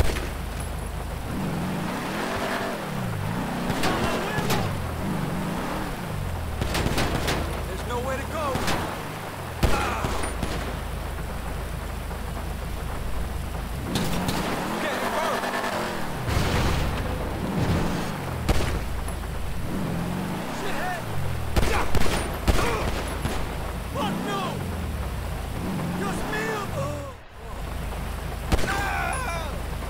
There's nowhere to go. Getting burnt. Shithead. Fuck no! Just me! Ah!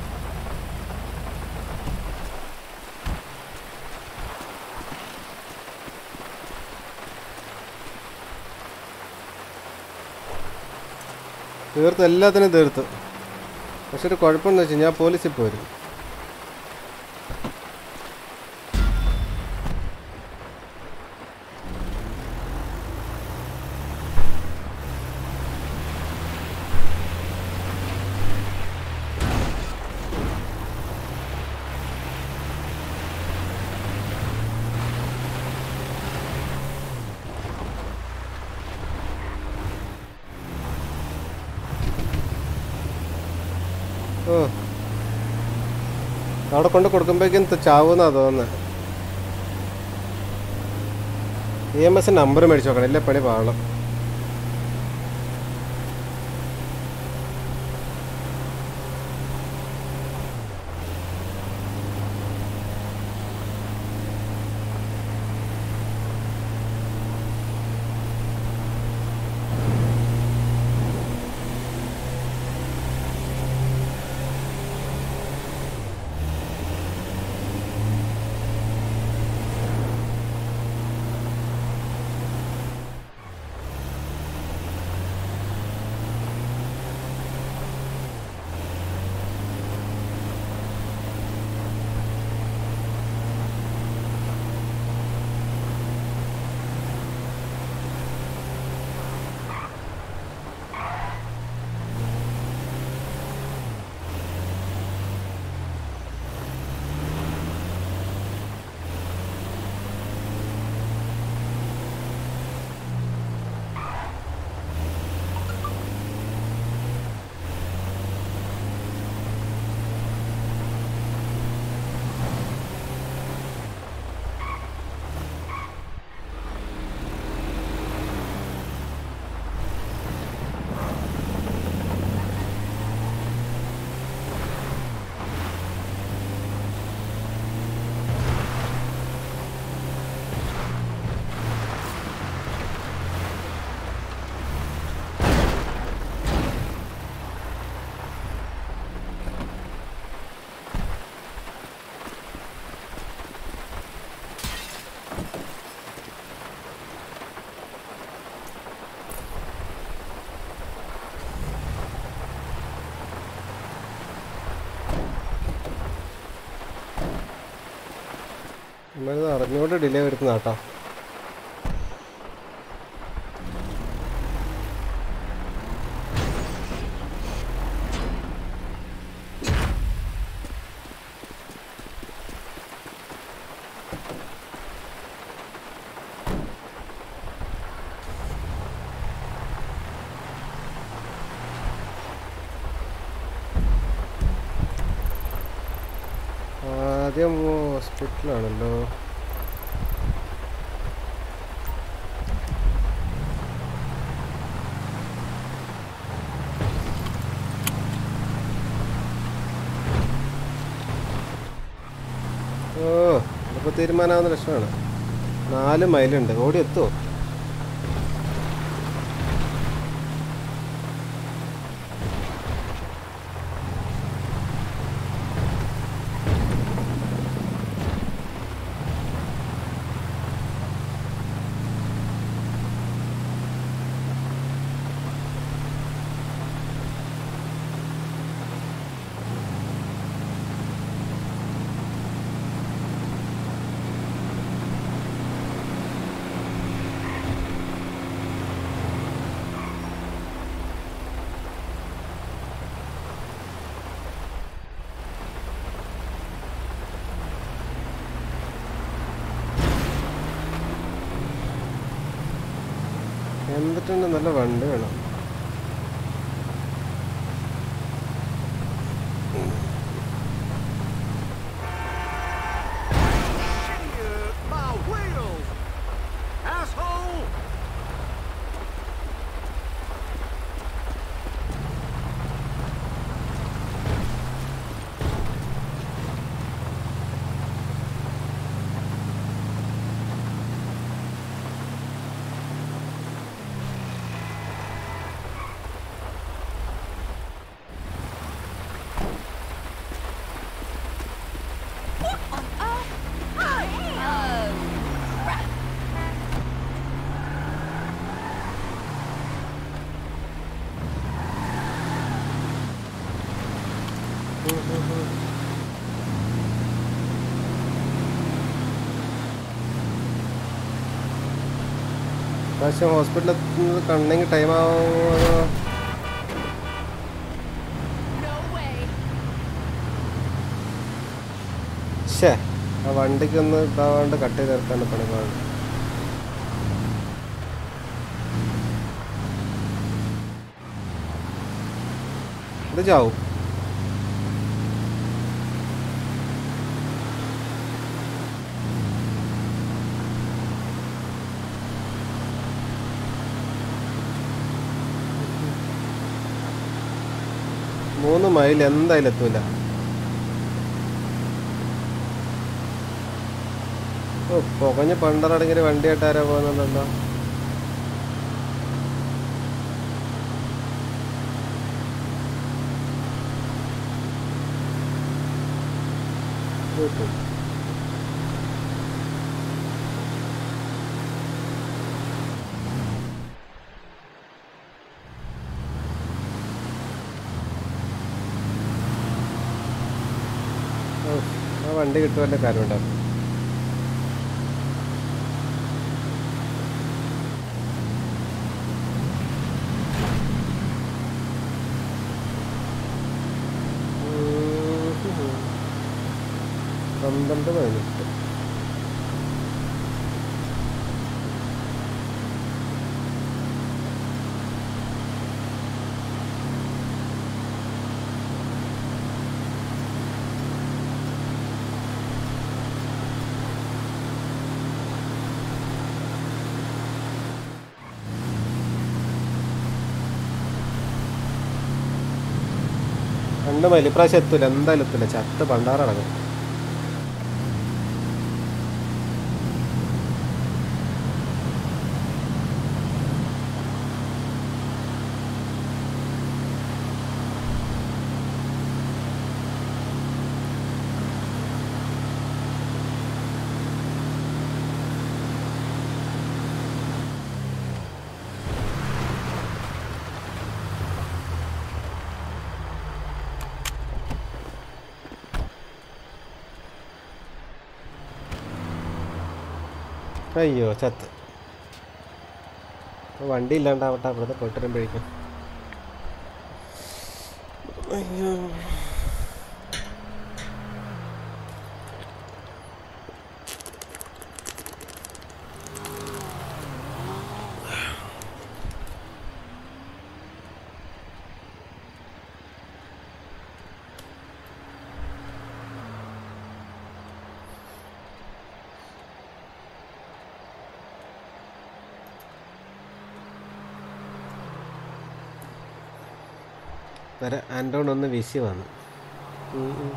തീർത്ത് എല്ലാത്തിനും തീർത്തു പക്ഷെ ഒരു കുഴപ്പമെന്ന് വെച്ചാൽ ഞാൻ പോലീസിൽ പോരും ഓ അവിടെ കൊണ്ട് കൊടുക്കുമ്പോഴേക്കും ചാവുന്നാ തോന്നുന്നത് ഇ എം എസ് നമ്പർ മേടിച്ച് നോക്കണം ഇല്ലേ പണി പാവണം നമ്മളിത് അറിഞ്ഞുകൊണ്ട് ഡിലേ വരുത്തുന്ന കേട്ടോ ആദ്യം ഹോസ്പിറ്റലാണല്ലോ ഓ ഇതിപ്പോൾ തീരുമാനമാവുന്ന ലക്ഷണമാണ് നാല് മൈലുണ്ട് ഓടി എത്തുമോ എന്നിട്ടുണ്ട് നല്ല വണ്ടി വേണം My wheels! Asshole! പ്രാവശ്യം ഹോസ്പിറ്റലിൽ എത്തുന്നത് കണ്ണെങ്കിൽ ടൈം ആവുമോ No way. ഷേ ആ വണ്ടിക്ക് ഒന്ന് ഇതാവാണ്ട് കട്ട് ചെയ്ത് നിർത്താണ്ട് പണിപാട് ഇത് ചാവും മൂന്ന് മൈൽ എന്തായാലും എത്തൂല ഓ പുകഞ്ഞ് പണ്ടറടങ്ങിയ വണ്ടിയായിട്ട് ആരാ പോകുന്നുണ്ടല്ലോ കേട്ടോ ഓ, ആ വണ്ടി കിട്ടുമല്ലോ കാര്യമുണ്ടാവും പന്ത്രണ്ട് പതിനെട്ട് രണ്ട് മൈൽ ഇപ്രാവശ്യം എത്തൂല എന്തായാലും എത്തൂല ചത്ത് പണ്ടാറടങ്ങും അയ്യോ ചത്ത് ഇപ്പൊ വണ്ടി ഇല്ലാണ്ടാവട്ടെ അവിടുന്ന് പോയിട്ട് വരുമ്പോഴേക്കും അയ്യോ വരെ ആൻഡ്രോൺ ഒന്ന് വീശി വന്നു ഉം ഉം.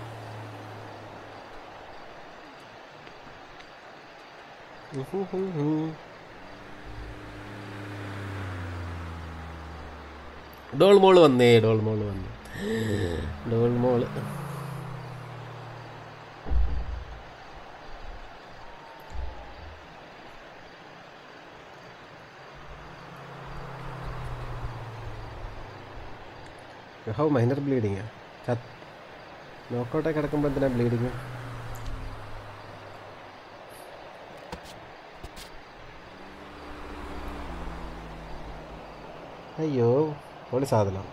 ഉഹുഹുഹു. ഡോൾ മോള് വന്നേ ഡോൾ മോള് വന്നു ഡോൾ മോള് ഹൗ മൈനർ ബ്ലീഡിങ് നോക്കൗട്ടായി കിടക്കുമ്പോൾ എന്തിനാ ബ്ലീഡിങ് അയ്യോ പൊളി സാധനം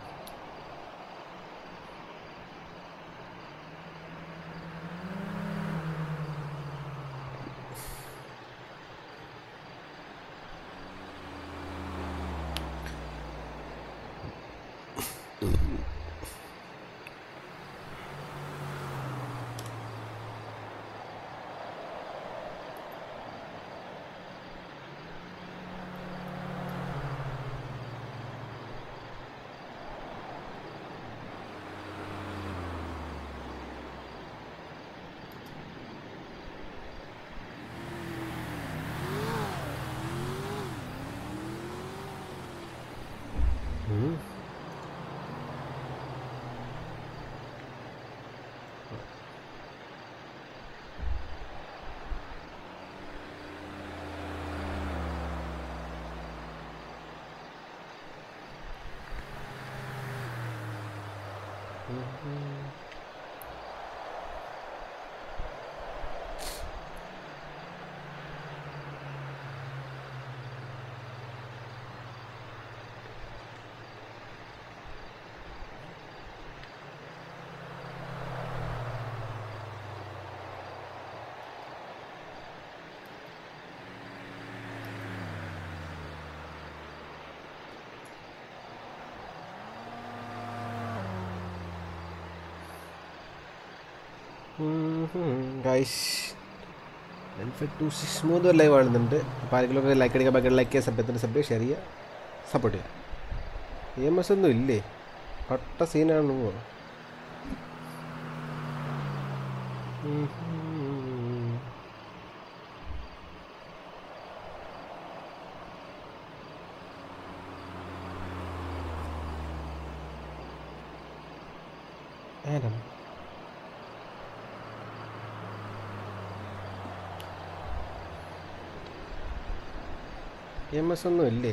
ഉം. ഗൈസ് സ്മൂത്ത് ലൈവ് ആണെന്നുണ്ട് അപ്പോൾ ആരെങ്കിലും ലൈക്ക് അടിക്കാൻ ബാക്കി ലൈക്ക് ചെയ്യുക സഭ്യത്തിൻ്റെ സഭ്യം ഷെയർ ചെയ്യുക സപ്പോർട്ട് ചെയ്യുക ഇ എം എസ് ഒന്നും ഇല്ലേ പട്ട സീനാണ് Adam. എം എസ് ഒന്നും ഇല്ലേ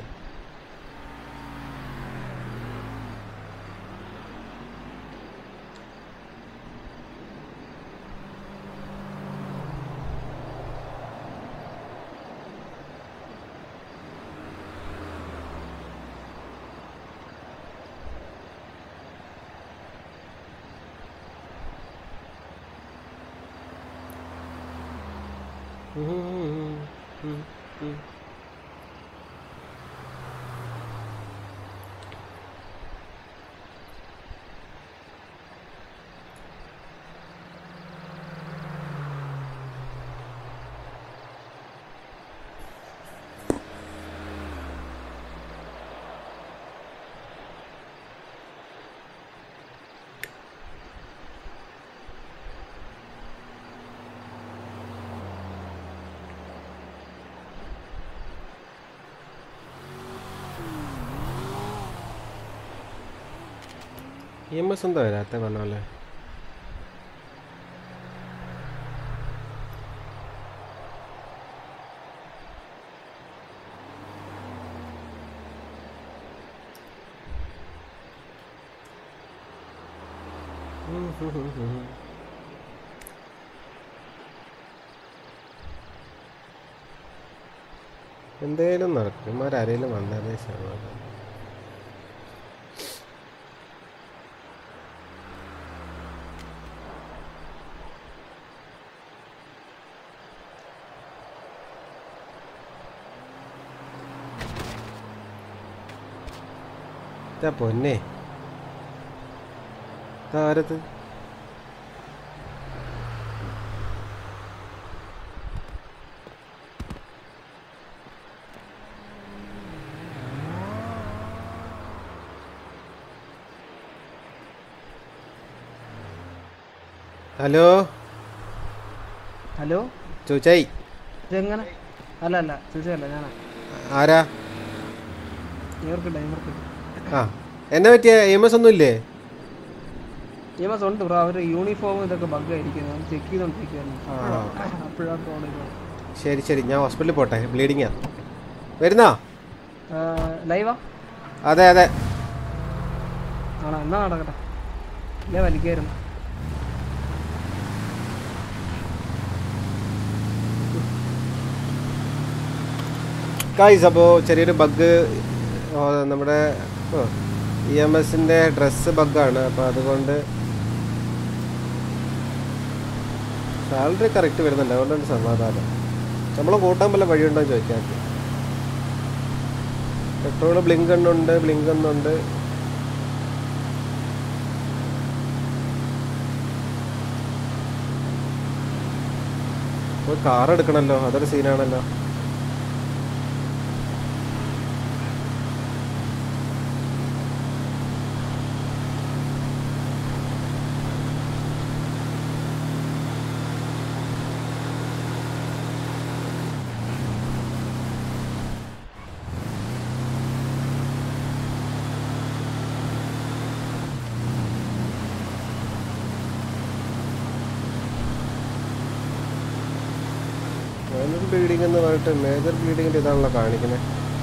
ഇ എം എസ് എന്താ വരാത്ത പറഞ്ഞ പോലെ എന്തേലും നടക്കും ഇമാരാരേലും വന്നാലേ സമാധാനം ഇതാ പൊന്നെ ഇതാരത് ഹലോ ഹലോ ചോച്ചായി ഇതെങ്ങനെ അല്ല അല്ല ചോദിച്ചതല്ല ഞാനാ ആരാ ഇവർക്കില്ല ഇവർക്ക് ആ എന്നെ പറ്റിയ എം എസ് ഒന്നും ഇല്ലേ ഇവസ് ഉണ്ട് ബ്രോ അവർ യൂണിഫോം ഇതൊക്കെ ബഗ് ആയിരിക്കുന്നു ചെക്ക് ചെയ്തോണ്ടിരിക്കുന്നു ആ. അപ്പോഴാണ് തോന്നിയത് ശരി ശരി ഞാൻ ഹോസ്പിറ്റലിൽ പോട്ടെ ബ്ലീഡിങ്ങാ വരുന്നോ ലൈവാ അതെ അതെ ആണോ എന്നാ നടക്കട്ടെ ഇല്ലേ വലിക്കായിരുന്നു ഗായ്സ് അപ്പോൾ ചെറിയൊരു ബഗ് നമ്മുടെ ഇ എം എസിൻ്റെ ഡ്രസ്സ് ബഗ്ഗാണ് അപ്പോൾ അതുകൊണ്ട് സാലറി കറക്റ്റ് വരുന്നുണ്ട് അതുകൊണ്ടാണ് സമാധാനം നമ്മളെ കൂട്ടാൻ വല്ല വഴിയുണ്ടോ എന്ന് ചോദിക്കാൻ പെട്രോൾ ബ്ലിങ്ക് എണ്ണുണ്ട് ബ്ലിങ്ക് എണ്ണുണ്ട് ഒരു കാർ എടുക്കണമല്ലോ അതൊരു സീനാണല്ലോ മൈനർ ബ്ലീഡിംഗ് എന്ന് പറഞ്ഞിട്ട് മേജർ ബ്ലീഡിങ്ങിൻ്റെ ഇതാണല്ലോ കാണിക്കുന്നത്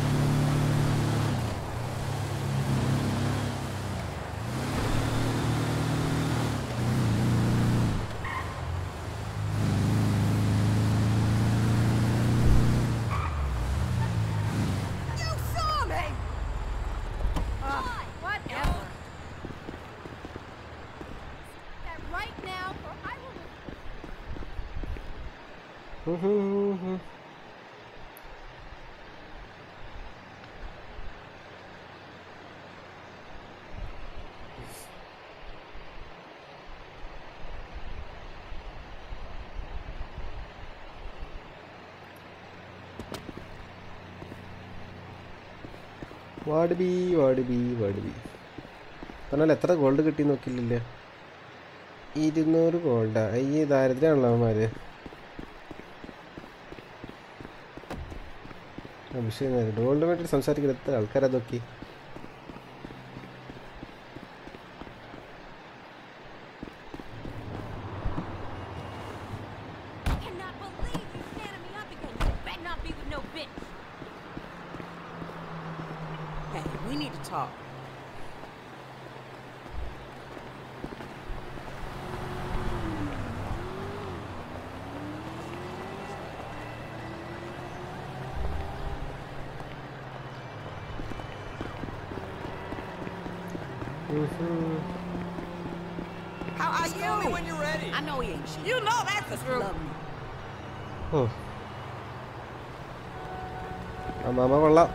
You saw me! whatever. That right now, or I will ward B ward B ward B പറഞ്ഞാൽ എത്ര ഗോൾഡ് കിട്ടി നോക്കില്ലല്ലേ ഇരുന്നൂറ് ഗോൾഡാ ഈ ദാരിദ്ര്യമാണല്ലോ അവന്മാര് അഭിഷേക് ഗോൾഡ് വേണ്ടി സംസാരിക്കുന്ന എത്ര ആൾക്കാരാ നോക്കി I cannot believe you standing me up again. You better not be with no bitch. Hey, we need to talk. How are Just call me you? when you're ready. I know he ain't shit. You know that's the truth. Love me. ഓ ആ മാമ കൊള്ളാം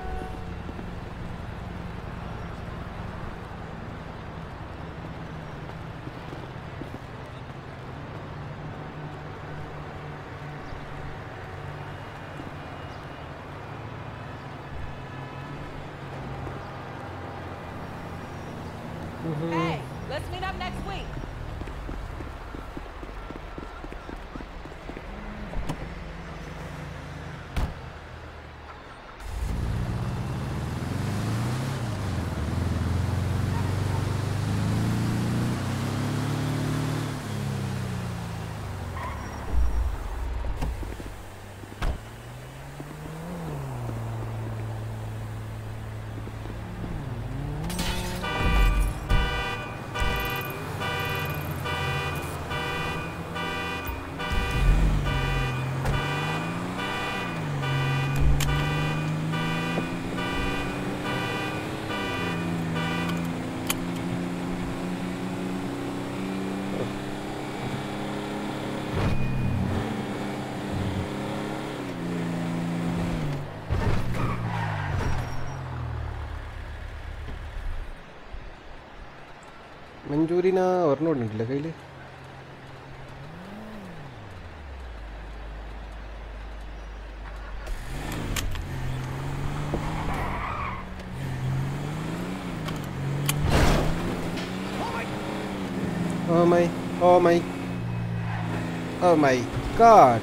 Hey, let's meet up next week. മഞ്ചൂരിന ഒരെണ്ണം ഉണ്ടല്ലേ കയ്യിൽ Oh my, oh my, oh my god.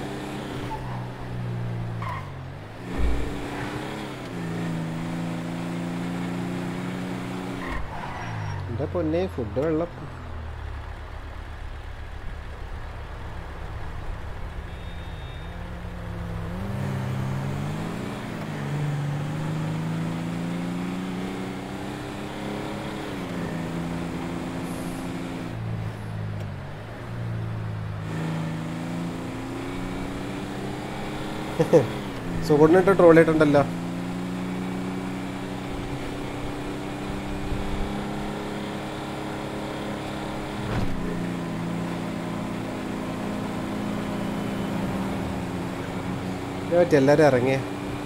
എൻ്റെ പൊന്നെ ഫുഡ് വെള്ളം സുഗുണിട്ട് ട്രോൾ ചെയ്തിട്ടുണ്ടല്ലോ ഇതിനെ പറ്റി എല്ലാവരും ഇറങ്ങിയ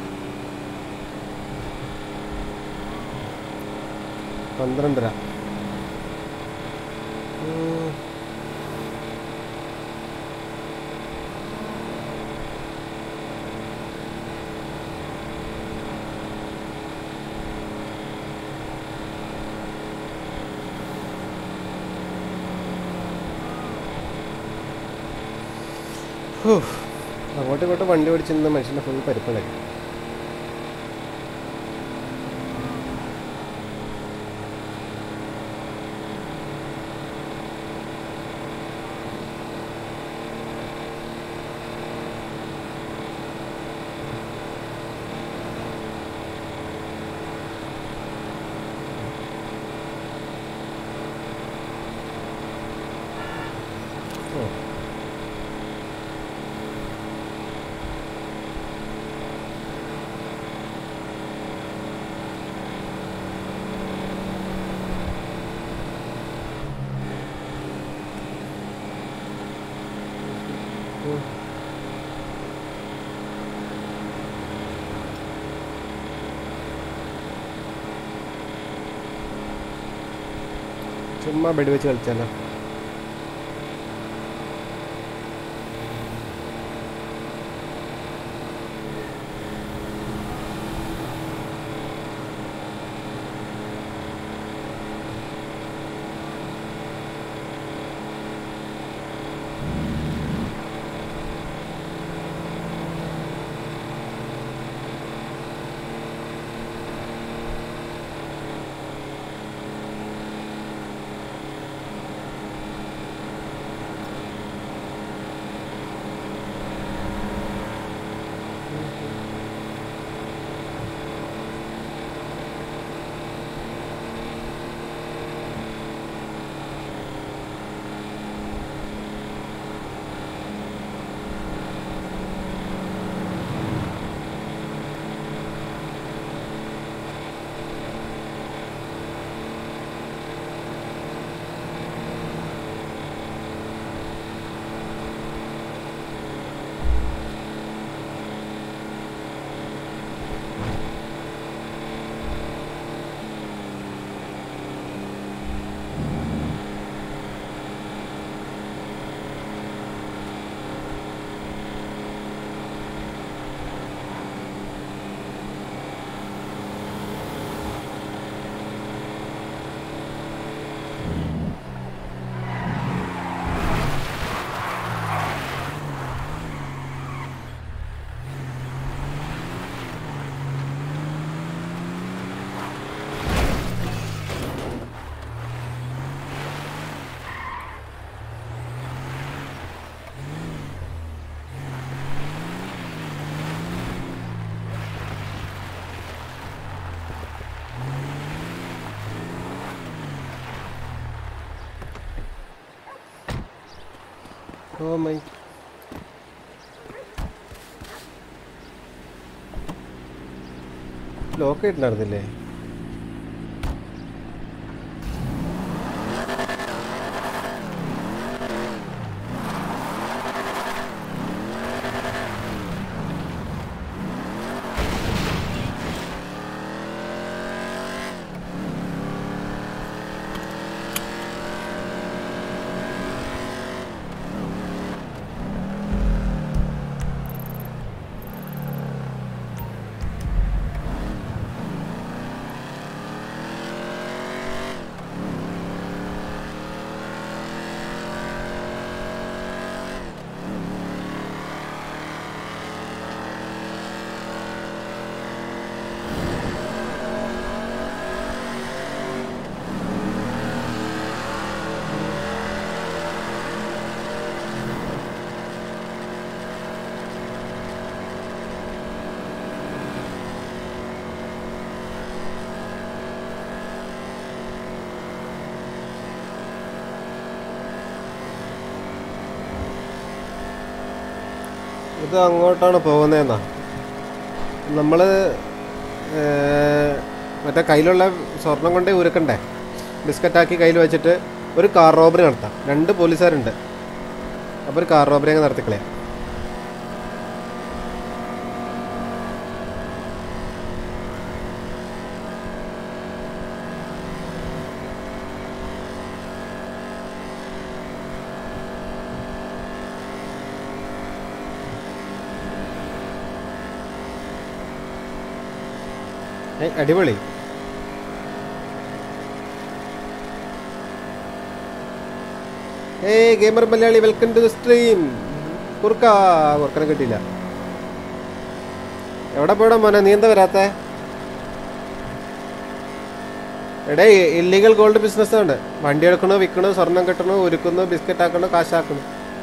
പന്ത്രണ്ടര ഉം. ഹൂ. അങ്ങോട്ടും ഇങ്ങോട്ടും വണ്ടി ഓടിച്ച് നിന്ന് മനുഷ്യൻ്റെ ഫുൾ പരിപ്പണായി ഓ ഉം. ചുമ്മാ ബെഡ് വെച്ച് കളിച്ചാലോ ഓ മൈ ലോക്ക് ആയിട്ടുണ്ടായിരുന്നില്ലേ ഇത് അങ്ങോട്ടാണ് പോകുന്നതെന്നാ നമ്മൾ മറ്റേ കയ്യിലുള്ള സ്വർണം കൊണ്ടേ ഉരുക്കണ്ടേ ബിസ്ക്കറ്റാക്കി കയ്യിൽ വെച്ചിട്ട് ഒരു കാർ റോബറി നടത്താം രണ്ട് പോലീസുകാരുണ്ട് അപ്പോൾ ഒരു കാർ റോബറി അങ്ങ് നടത്തിക്കളയാം ഏയ് അടിപൊളി ഏയ് gamer Malayali welcome to stream കുറുക്ക കുറുക്കനെ കിട്ടിയില്ല എവിടെ പോയടാ മോനെ നീ എന്താ വരാത്തെ എടേ ഇല്ലീഗൽ ഗോൾഡ് ബിസിനസ് ആണ് വണ്ടി എടുക്കണു വിൽക്കണു സ്വർണം കെട്ടണു ഉരുക്കുന്നു ബിസ്ക്കറ്റ് ആക്കണു കാശാക്കണു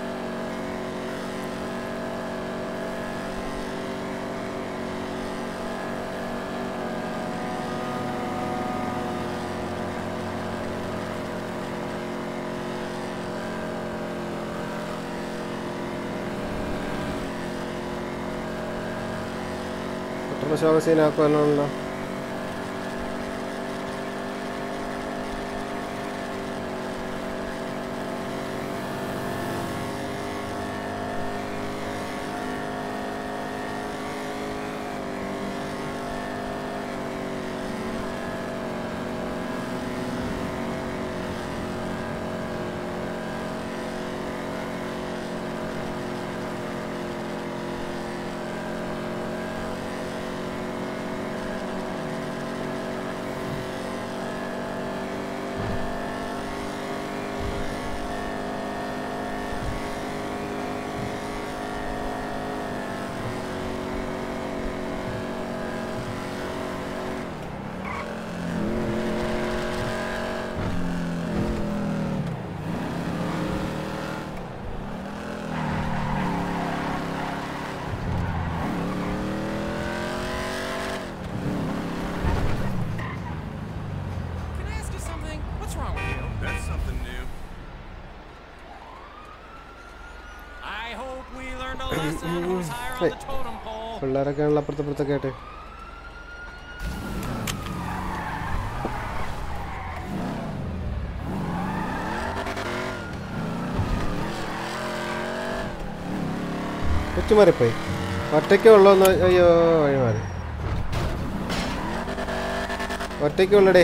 പെട്രോൾ ശോക സീനാക്കുമല്ലോ Can I ask you something? What's wrong with you? That's something new. I hope we learned a lesson who's higher on the totem pole. പിള്ളേരൊക്കെ ആണല്ലോ അപ്പുറത്ത് ഇപ്പുറത്തൊക്കെ ആയിട്ട് കൊച്ചുമാറിപ്പോയി ഒറ്റയ്ക്കേ ഉള്ളൂന്ന് അയ്യോ വഴി മാറി ഒറ്റയ്ക്കേ ഉള്ളടേ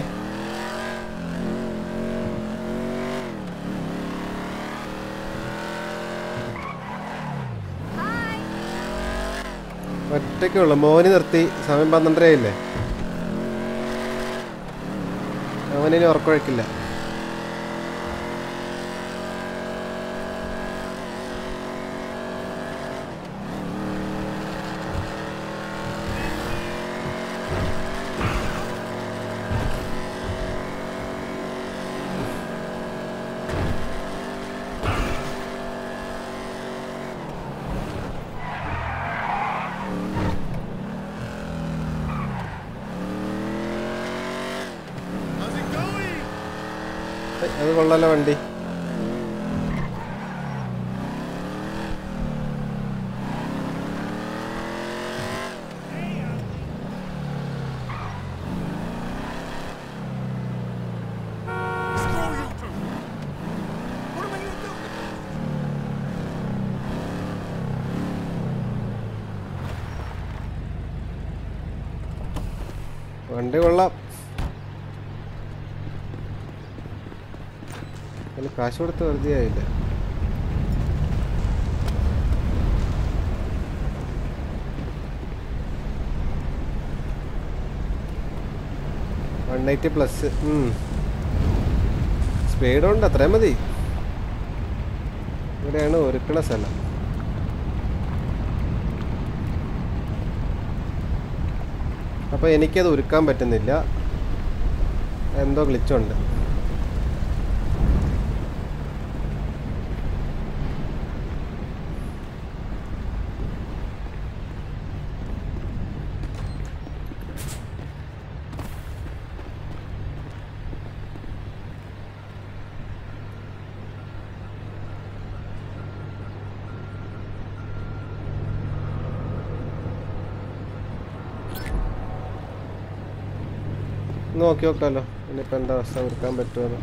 ഒറ്റയ്ക്കേ ഉള്ളു മോന് നിർത്തി സമയം പന്ത്രണ്ടരയില്ലേ അവനിനി ഉറക്കൊഴിക്കില്ല ഏയ്, അത് കൊള്ളാലോ വണ്ടി വണ്ടി കൊള്ളാം അതിന് കാശ് കൊടുത്ത് വെറുതെ ആയില്ല വൺ എയ്റ്റി പ്ലസ് സ്പീഡുണ്ട് അത്രയും മതി ഇവിടെയാണ് ഒരുക്കണ സ്ഥലം അപ്പോൾ എനിക്കത് ഉരുക്കാൻ പറ്റുന്നില്ല എന്തോ ഗ്ലിച്ചുണ്ട് നോക്കി നോക്കാമല്ലോ ഇനിയിപ്പോൾ എന്താ അവസ്ഥ കൊടുക്കാൻ പറ്റുമെന്ന്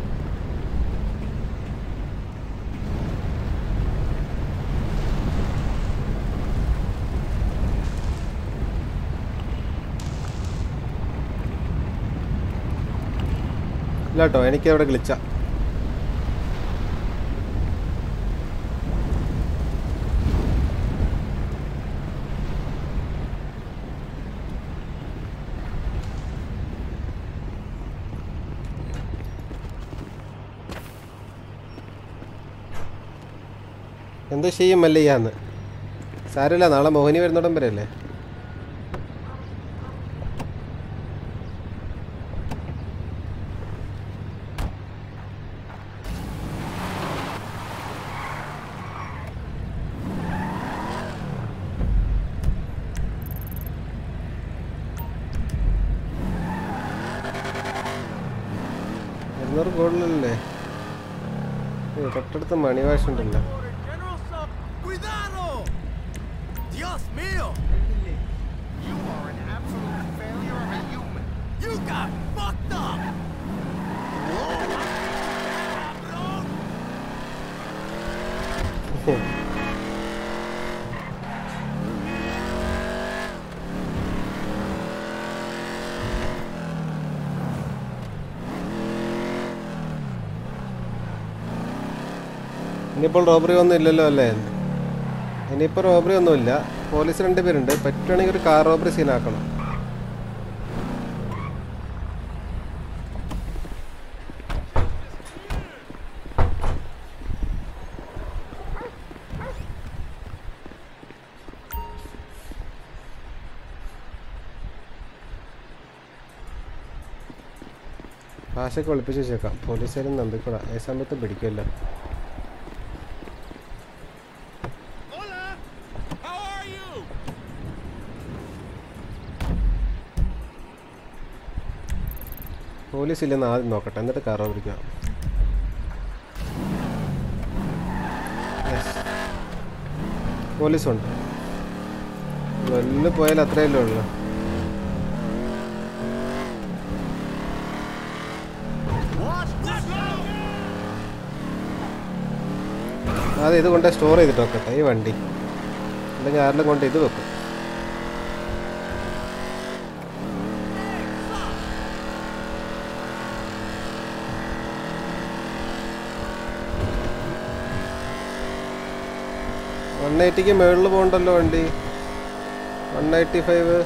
ഇല്ല കേട്ടോ എനിക്ക് അവിടെ ഗ്ലിച്ച എന്ത് ചെയ്യും മല്ലയ്യാന്ന് സാരമില്ല നാളെ മോഹിനി വരുന്നോടം വരെ അല്ലേ ഇരുന്നൂറ് കൂടുതലല്ലേ ഏ, തൊട്ടടുത്ത് മണിവാഷ് ഉണ്ടല്ലോ Cuidado! Dios mío! You are an absolute failure of a human. You got fucked up! ഇനിയിപ്പോൾ റോബറി ഒന്നും ഇല്ലല്ലോ അല്ലേ ഇനിയിപ്പോൾ റോബറി ഒന്നുമില്ല പോലീസ് രണ്ട് പേരുണ്ട് പറ്റുവാണെങ്കിൽ ഒരു കാർ റോബറി സീനാക്കണം ഭാഷയൊക്കെ ഒളിപ്പിച്ച് വെച്ചേക്കാം പോലീസുകാരും നമ്പിക്കൂടാ ഏ സമയത്ത് പിടിക്കുമല്ലോ How are you? പോലീസ് ഇല്ലെന്ന് ആദ്യം നോക്കട്ടെ എന്നിട്ട് കാർ ഓടിക്കാം പോലീസുണ്ട് വെല്ല് പോയാൽ അത്രയല്ലേ ഉള്ളൂ അത് ഇത് കൊണ്ട് സ്റ്റോർ ചെയ്തിട്ട് വെക്കട്ടെ ഈ വണ്ടി അല്ലെങ്കിൽ ആരെല്ലാം കൊണ്ട് ഇത് വെക്കും വൺ എയ്റ്റിക്ക് മുകളിൽ പോകണ്ടല്ലോ വണ്ടി വൺ എയ്റ്റി ഫൈവ്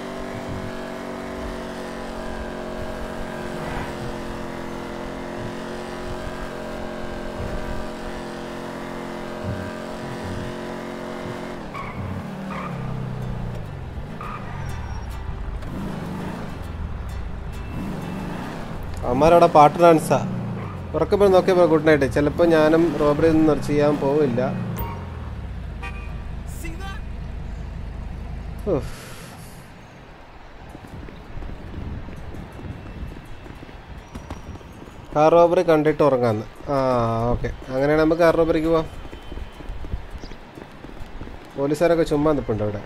അവന്മാരവിടെ പാട്ട് ഡാൻസാ ഉറക്കപ്പോൾ നോക്കിയപ്പോൾ ഗുഡ് നൈറ്റ് ചിലപ്പോൾ ഞാനും റോബറി ഒന്നും ചെയ്യാൻ പോവില്ല ഉഫ്. കാർ റോബറി കണ്ടിട്ട് ഉറങ്ങാന്ന് ആ ഓക്കെ അങ്ങനെയാണെങ്കിൽ നമുക്ക് കാർ റോബറിക്ക് പോവാം പോലീസുകാരൊക്കെ ചുമ്മാ നിൽപ്പുണ്ട് അവിടെ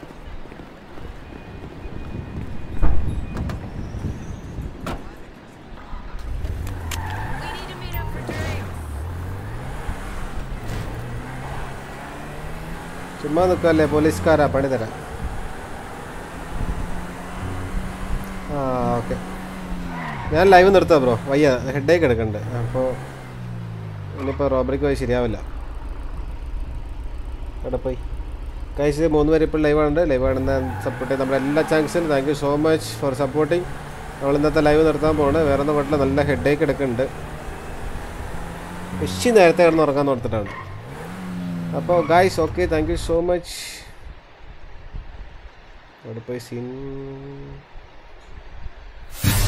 ചുമ്മാ നിൽക്കല്ലേ പോലീസുകാരാ പണി തരാം ആ ഓക്കെ ഞാൻ ലൈവ് നിർത്താം ബ്രോ വയ്യ ഹെഡേക്ക് എടുക്കണ്ട് അപ്പോൾ ഇനിയിപ്പോൾ റോബറിക്ക് പോയി ശരിയാവില്ല അവിടെ പോയി കഴിച്ച് മൂന്ന് പേര് ഇപ്പോൾ ലൈവാണ് ലൈവ് ആണെന്ന് സപ്പോർട്ട് ചെയ്ത് നമ്മുടെ എല്ലാ ചാങ്സിനും thank you so much for supporting നമ്മൾ ഇന്നത്തെ ലൈവ് നിർത്താൻ പോകണം വേറെ ഒന്നും കൊണ്ടില്ല നല്ല ഹെഡേക്ക് എടുക്കുന്നുണ്ട് ഇഷി നേരത്തെ കിടന്ന് ഉറങ്ങാൻ ഓർത്തിട്ടാണ് അപ്പോൾ guys okay thank you so much അവിടെ പോയി സീൻ